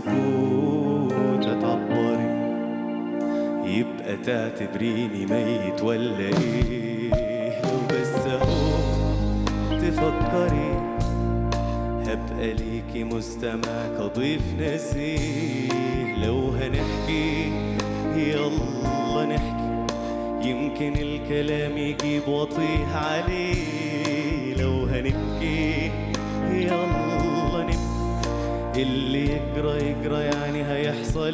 بالسكوت هتعبري يبقى تعتبريني ميت ولا ايه لو بس اهو تفكري هبقى ليكي مستمع كضيف نسيه لو هنحكي يلا نحكي يمكن الكلام يجيب وطيه عليه لو هنبكي يلا نبكي اللي يجرى يجرى يعني هيحصل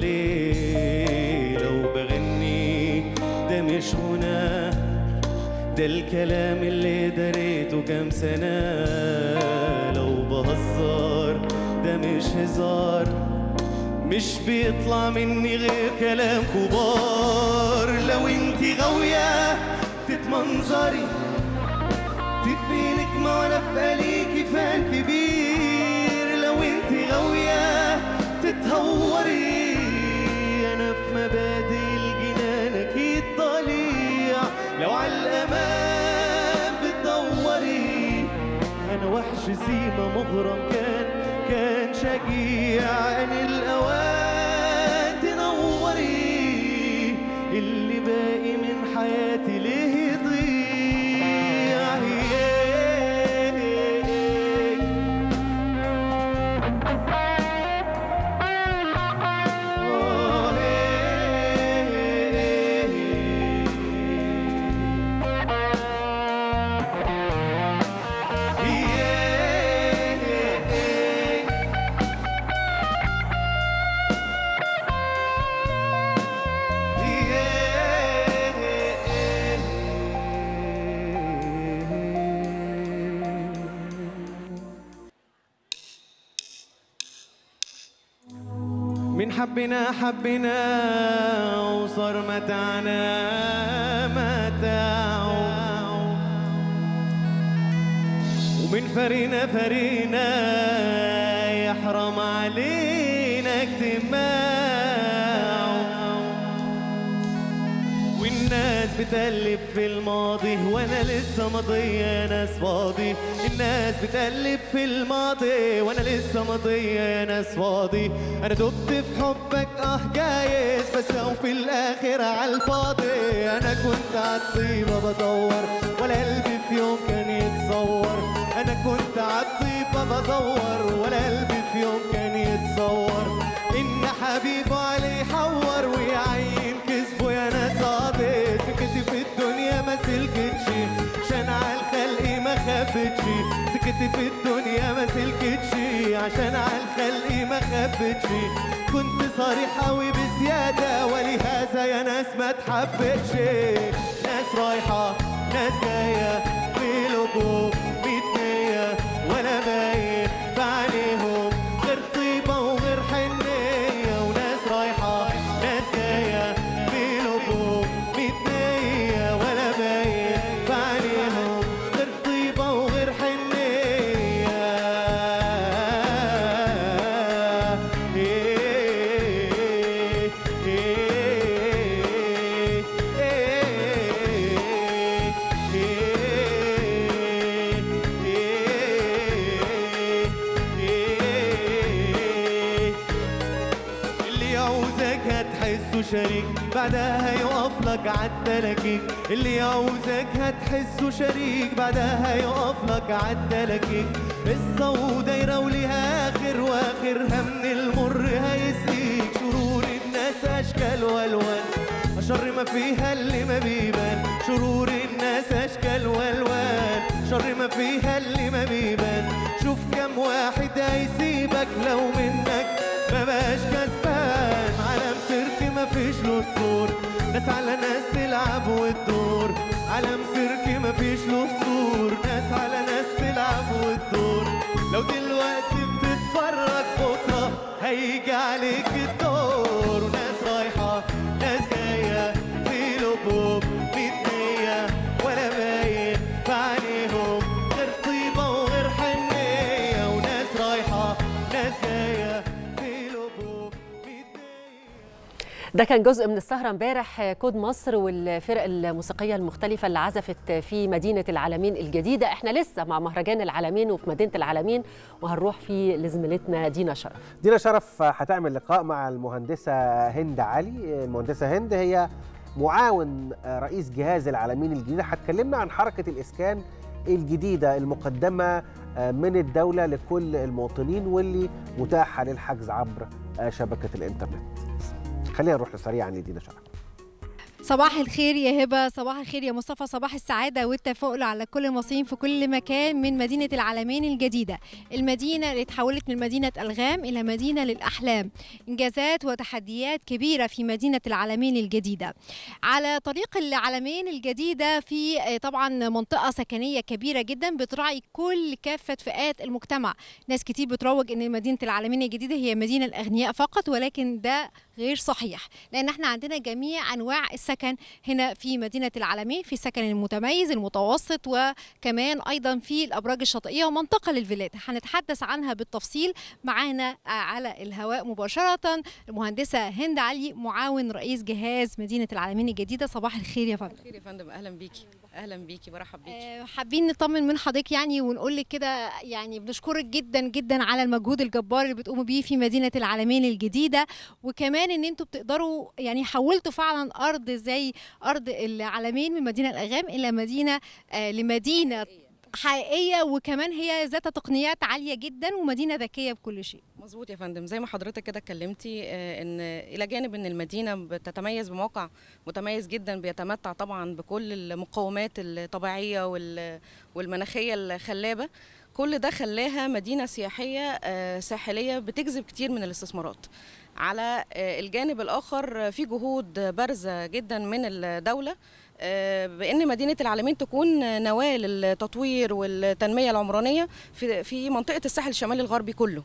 ايه لو بغني ده مش غناه ده الكلام اللي دريته كام سنة لو بهزر ده مش هزار مش بيطلع مني غير كلام كبار لو انتي غاوية تتمنظري تبقي نجمة وانا ابقى ليكي فان كبير لو انتي غاوية تتهوري انا في مبادئ الجنان اكيد ضليع لو على الامام بتدوري انا وحش سيما مغرم كان كان شجيع ان الاوان تنوري اللي باقي من حياتي ليه يضيع من حبنا حبنا وصار متاعنا متاعه ومن فرينا فرينا يحرم علينا اجتماعه والناس بتقلب في الماضي وانا لسه ماضي يا ناس فاضي الناس بتقلب في الماضي وانا لسه ماضي يا ناس فاضي انا دبت في حبك اه جايز بس او في الاخر على الفاضي انا كنت عالطيبه بدور ولا قلبي في يوم كان يتصور انا كنت عالطيبه بدور ولا قلبي في يوم كان يتصور ان حبيبه عليه حور ويعين كذبه يا ناس قاضي سكتي في الدنيا ما سلكتش عشان على الخلق ما خافتش سكتي في الدنيا ما سلكتش عشان على الخلق ما خافتش كنت صريح قوي بزيادة ولهذا يا ناس ما تحبتش ناس رايحة ناس جاية في لجوء ميت مية ولا شريك بعدها يقف لك عالتلاكيك اللي يعوزك هتحسه شريك بعدها يقف لك عالتلاكيك قصة ودايرة وليها آخر وآخرها من المر هيسقيك شرور الناس أشكال وألوان شر ما فيها اللي ما بيبان شرور الناس أشكال وألوان شر ما فيها اللي ما بيبان شوف كم واحد هيسيبك لو منك ما بقاش كسبان عالم سيرك ما فيش له سور ناس على ناس تلعب وتدور عالم سيرك ما فيش له سور ناس على ناس تلعب وتدور لو دلوقتي بتتفرج بكره هيجي عليك الدور وناس رايحه ناس جايه في لبوب متنيه ولا باين في عينيهم غير طيبه وغير حنيه وناس رايحه ناس جايه في لبوب ده كان جزء من السهرة امبارح كود مصر والفرق الموسيقية المختلفة اللي عزفت في مدينة العالمين الجديدة احنا لسه مع مهرجان العالمين وفي مدينة العالمين وهنروح فيه لزميلتنا دينا شرف دينا شرف هتعمل لقاء مع المهندسة هند علي المهندسة هند هي معاون رئيس جهاز العالمين الجديدة هتكلمنا عن حركة الإسكان الجديدة المقدمة من الدولة لكل المواطنين واللي متاحة للحجز عبر شبكة الإنترنت خلينا نروح سريعا لدينا شرف صباح الخير يا هبه صباح الخير يا مصطفى صباح السعاده والتفاؤل على كل المصريين في كل مكان من مدينه العالمين الجديده المدينه اللي اتحولت من مدينه الغام الى مدينه للاحلام انجازات وتحديات كبيره في مدينه العالمين الجديده على طريق العالمين الجديده في طبعا منطقه سكنيه كبيره جدا بتراعي كل كافه فئات المجتمع ناس كتير بتروج ان مدينه العالمين الجديده هي مدينه الاغنياء فقط ولكن ده غير صحيح لان احنا عندنا جميع انواع السكن هنا في مدينه العالمين في السكن المتميز المتوسط وكمان ايضا في الابراج الشاطئيه ومنطقه للفيلات هنتحدث عنها بالتفصيل معانا على الهواء مباشره المهندسه هند علي معاون رئيس جهاز مدينه العالمين الجديده صباح الخير يا فندم خير يا فندم اهلا بيكي اهلا بيكي برحب بيكي آه، حابين نطمن من حضرتك يعني ونقول لك كده يعني بنشكرك جدا جدا على المجهود الجبار اللي بتقوموا بيه في مدينه العالمين الجديده وكمان ان انتوا بتقدروا يعني حولتوا فعلا ارض زي ارض العالمين من مدينه الاغام الى مدينه آه لمدينه حقيقيه وكمان هي ذات تقنيات عاليه جدا ومدينه ذكيه بكل شيء مظبوط يا فندم زي ما حضرتك كده اتكلمتي آه، ان الى جانب ان المدينه بتتميز بموقع متميز جدا بيتمتع طبعا بكل المقومات الطبيعيه وال- والمناخيه الخلابه كل ده خلاها مدينه سياحيه آه، ساحليه بتجذب كتير من الاستثمارات على آه، الجانب الاخر في جهود بارزه جدا من الدوله آه، بان مدينه العالمين تكون نواه للتطوير والتنميه العمرانيه في في منطقه الساحل الشمالي الغربي كله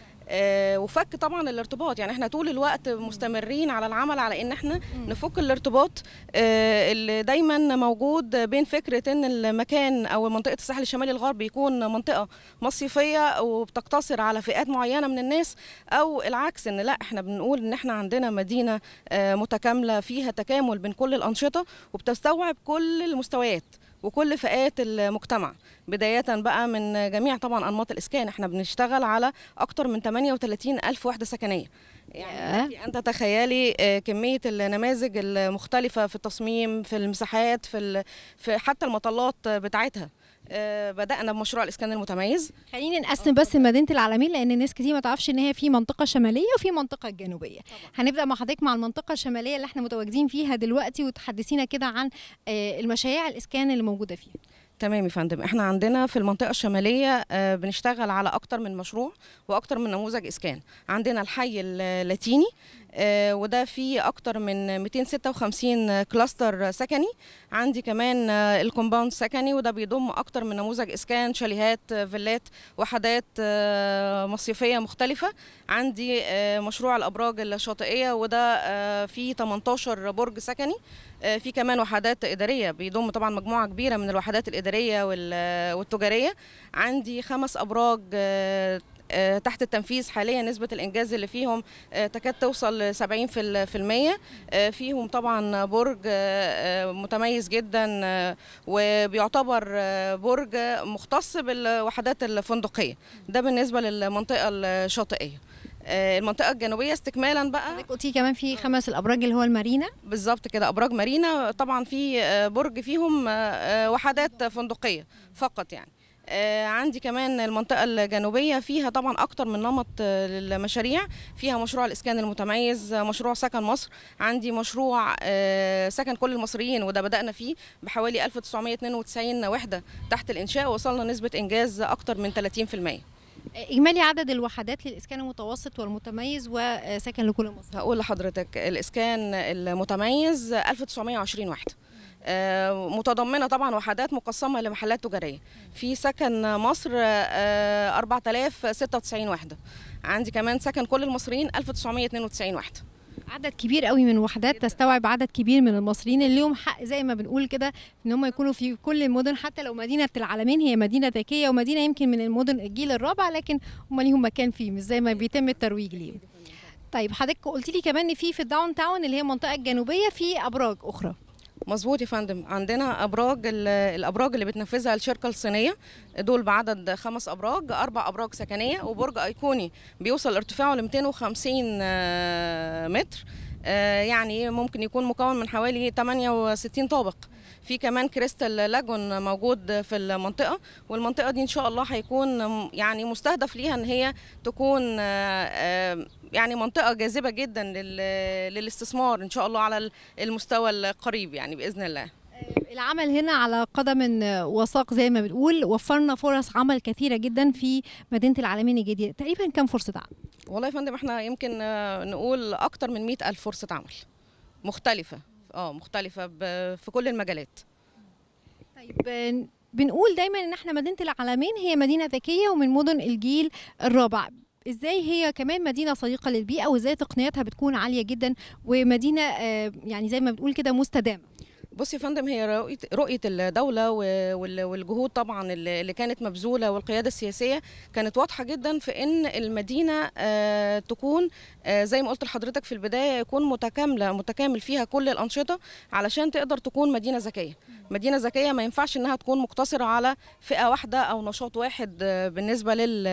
آه، وفك طبعا الارتباط يعني احنا طول الوقت مستمرين على العمل على ان احنا نفك الارتباط آه، اللي دايما موجود بين فكره ان المكان او منطقه الساحل الشمالي الغربي يكون منطقه مصيفيه وبتقتصر على فئات معينه من الناس او العكس ان لا احنا بنقول ان احنا عندنا مدينه آه، متكامله فيها تكامل بين كل الانشطه وبتستوعب كل المستويات وكل فئات المجتمع بداية بقى من جميع طبعا أنماط الإسكان احنا بنشتغل على أكتر من 38 ألف وحدة سكنية يعني لك أن تتخيلي آه، كمية النماذج المختلفة في التصميم في المساحات في, ال- في حتى المطلات بتاعتها آه، بدأنا بمشروع الإسكان المتميز خلينا نقسم بس مدينه العالمين لان الناس كتير ما تعرفش ان هي في منطقه شماليه وفي منطقه جنوبيه هنبدا مع حضرتك مع المنطقه الشماليه اللي احنا متواجدين فيها دلوقتي وتحدثينا كده عن آه، المشاريع الاسكان اللي موجوده فيها تمام يا فندم احنا عندنا في المنطقة الشمالية آه، بنشتغل على أكتر من مشروع وأكتر من نموذج إسكان عندنا الحي اللاتيني آه، وده فيه أكتر من 256 كلاستر سكني عندي كمان آه، الكومباوند سكني وده بيضم أكتر من نموذج إسكان شاليهات آه، فيلات وحدات آه، مصيفية مختلفة عندي آه، مشروع الأبراج الشاطئية وده آه، فيه 18 برج سكني آه، في كمان وحدات إدارية بيضم طبعا مجموعة كبيرة من الوحدات الإدارية وال- والتجارية عندي خمس أبراج آه، آه، تحت التنفيذ حاليا نسبة الإنجاز اللي فيهم آه، تكاد توصل ل 70 في ال- في المية آه، فيهم طبعا برج آه، آه، متميز جدا آه، وبيعتبر آه، برج مختص بالوحدات الفندقية ده بالنسبة للمنطقة الشاطئية آه، المنطقه الجنوبيه استكمالا بقى قلتي كمان في خمس الابراج اللي هو المارينا بالظبط كده ابراج مارينا طبعا في آه، برج فيهم آه، آه، وحدات فندقيه فقط يعني آه، عندي كمان المنطقة الجنوبية فيها طبعا أكتر من نمط آه، للمشاريع فيها مشروع الإسكان المتميز آه، مشروع سكن مصر عندي مشروع آه، سكن كل المصريين وده بدأنا فيه بحوالي 1992 وحدة تحت الإنشاء وصلنا نسبة إنجاز أكتر من 30% اجمالي عدد الوحدات للاسكان المتوسط والمتميز وسكن لكل مصر هقول لحضرتك الإسكان المتميز 1920 وحدة آه، متضمنة طبعا وحدات مقسمة لمحلات تجارية في سكن مصر آه، 4096 وحدة عندي كمان سكن كل المصريين 1992 وحدة عدد كبير قوي من وحدات تستوعب عدد كبير من المصريين اللي لهم حق زي ما بنقول كده ان هم يكونوا في كل المدن حتى لو مدينه العالمين هي مدينه ذكيه ومدينه يمكن من المدن الجيل الرابع لكن هم ليهم مكان فيه مش زي ما بيتم الترويج ليهم طيب حضرتك قلت لي كمان ان في في الداون تاون اللي هي المنطقه الجنوبيه في ابراج اخرى مظبوط يا فندم عندنا ابراج ال- الابراج اللي بتنفذها الشركه الصينيه دول بعدد خمس ابراج اربع ابراج سكنيه وبرج ايقوني بيوصل ارتفاعه ل 250 آه، متر آه، يعني ممكن يكون مكون من حوالي 68 طابق في كمان كريستال لاجون موجود في المنطقه والمنطقه دي ان شاء الله هيكون م- يعني مستهدف ليها ان هي تكون آه، آه، يعني منطقه جاذبه جدا لل- للاستثمار ان شاء الله على ال- المستوى القريب يعني باذن الله العمل هنا على قدم وساق زي ما بنقول وفرنا فرص عمل كثيره جدا في مدينه العالمين الجديده تقريبا كم فرصه عمل والله يا فندم احنا يمكن آه، نقول اكتر من مئة ألف فرصة عمل مختلفة اه مختلفة ب- في كل المجالات طيب آه، بنقول دايما ان احنا مدينه العالمين هي مدينه ذكيه ومن مدن الجيل الرابع ازاي هي كمان مدينه صديقه للبيئه وازاي تقنياتها بتكون عاليه جدا ومدينه آه، يعني زي ما بنقول كده مستدامه بص يا فندم هي رؤية, رؤية الدولة و- وال- والجهود طبعا اللي اللي كانت مبذولة والقيادة السياسية كانت واضحة جدا في ان المدينة آه، تكون آه، زي ما قلت لحضرتك في البداية يكون متكاملة متكامل فيها كل الأنشطة علشان تقدر تكون مدينة ذكية مدينة ذكية ما ينفعش انها تكون مقتصرة على فئة واحدة او نشاط واحد آه، بالنسبة لل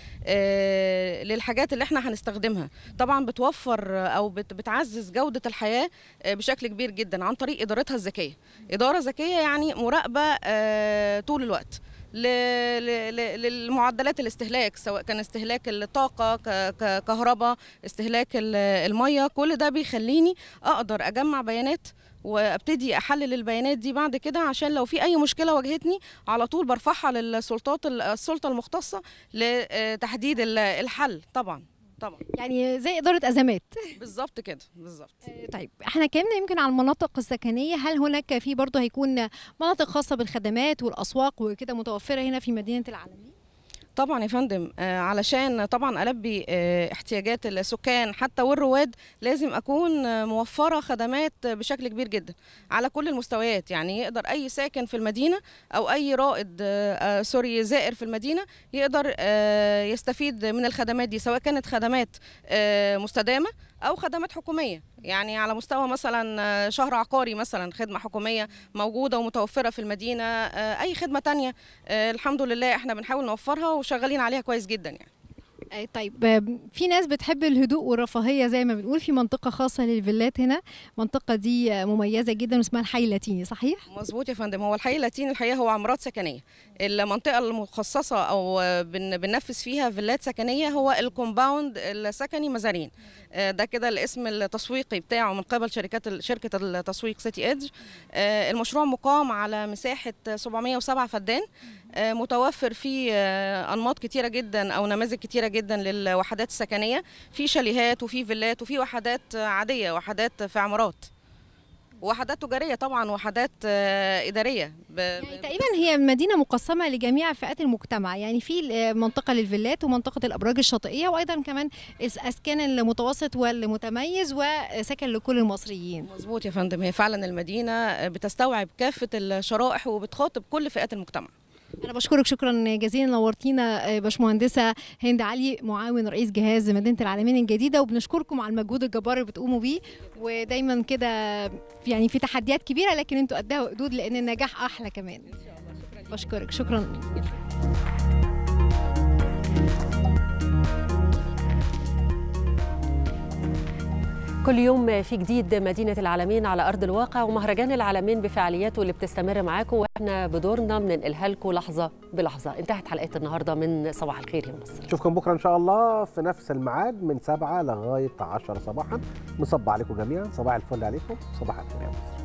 آه، للحاجات اللي احنا هنستخدمها طبعا بتوفر آه، او بت- بتعزز جودة الحياة آه، بشكل كبير جدا عن طريق ادارتها الذكيه اداره ذكيه يعني مراقبه آه، طول الوقت ل- ل- ل- للمعدلات الاستهلاك سواء كان استهلاك الطاقه ك- ك- كهرباء استهلاك ال- الميه كل ده بيخليني اقدر اجمع بيانات وابتدي احلل البيانات دي بعد كده عشان لو في اي مشكله واجهتني على طول برفعها للسلطات السلطه المختصه لتحديد ال- الحل طبعا طبعا يعني زي اداره ازمات بالظبط كده بالظبط طيب احنا اتكلمنا يمكن عن المناطق السكنيه هل هناك في برضه هيكون مناطق خاصه بالخدمات والاسواق وكده متوفره هنا في مدينه العالمين طبعا يا فندم آه، علشان طبعا البي آه، احتياجات السكان حتى والرواد لازم اكون آه، موفره خدمات بشكل كبير جدا على كل المستويات يعني يقدر اي ساكن في المدينه او اي رائد آه، آه، سوري زائر في المدينه يقدر آه، يستفيد من الخدمات دي سواء كانت خدمات آه، مستدامه او خدمات حكوميه يعني على مستوى مثلا آه، شهر عقاري مثلا خدمه حكوميه موجوده ومتوفره في المدينه آه، اي خدمه تانية آه، الحمد لله احنا بنحاول نوفرها وشغالين عليها كويس جدا يعني آه، طيب آه، في ناس بتحب الهدوء والرفاهيه زي ما بنقول في منطقه خاصه للفيلات هنا المنطقه دي آه، مميزه جدا واسمها الحي اللاتيني صحيح مظبوط يا فندم هو الحي اللاتيني الحقيقه هو عمارات سكنيه المنطقه المخصصه او آه، بن- بننفذ فيها فيلات سكنيه هو الكومباوند السكني مزارين آه، ده كده الاسم التسويقي بتاعه من قبل شركات شركه التسويق سيتي ايدج آه، المشروع مقام على مساحه 707 فدان آه، متوفر فيه آه، انماط كتيره جدا او نماذج كتيره جدا للوحدات السكنيه في شاليهات وفي فيلات وفي وحدات آه، عاديه وحدات في عمارات وحدات تجاريه طبعا وحدات آه، اداريه ب... يعني تقريبا هي مدينه مقسمه لجميع فئات المجتمع يعني في آه، منطقه للفيلات ومنطقه الابراج الشاطئيه وايضا كمان اسكان المتوسط والمتميز وسكن لكل المصريين مظبوط يا فندم هي فعلا المدينه بتستوعب كافه الشرائح وبتخاطب كل فئات المجتمع انا بشكرك شكرا جزيلا نورتينا آه، باشمهندسه هند علي معاون رئيس جهاز مدينه العالمين الجديده وبنشكركم على المجهود الجبار اللي بتقوموا بيه ودايما كده يعني في تحديات كبيره لكن انتوا قدها وقدود لان النجاح احلى كمان بشكرك شكرا كل يوم في جديد مدينة العالمين على أرض الواقع ومهرجان العالمين بفعالياته اللي بتستمر معاكم وإحنا بدورنا بننقلها لكم لحظة بلحظة انتهت حلقة النهاردة من صباح الخير يا مصر نشوفكم بكره ان شاء الله في نفس الميعاد من 7 لغايه 10 صباحا مصب عليكم جميعا صباح الفل عليكم صباح الخير يا مصر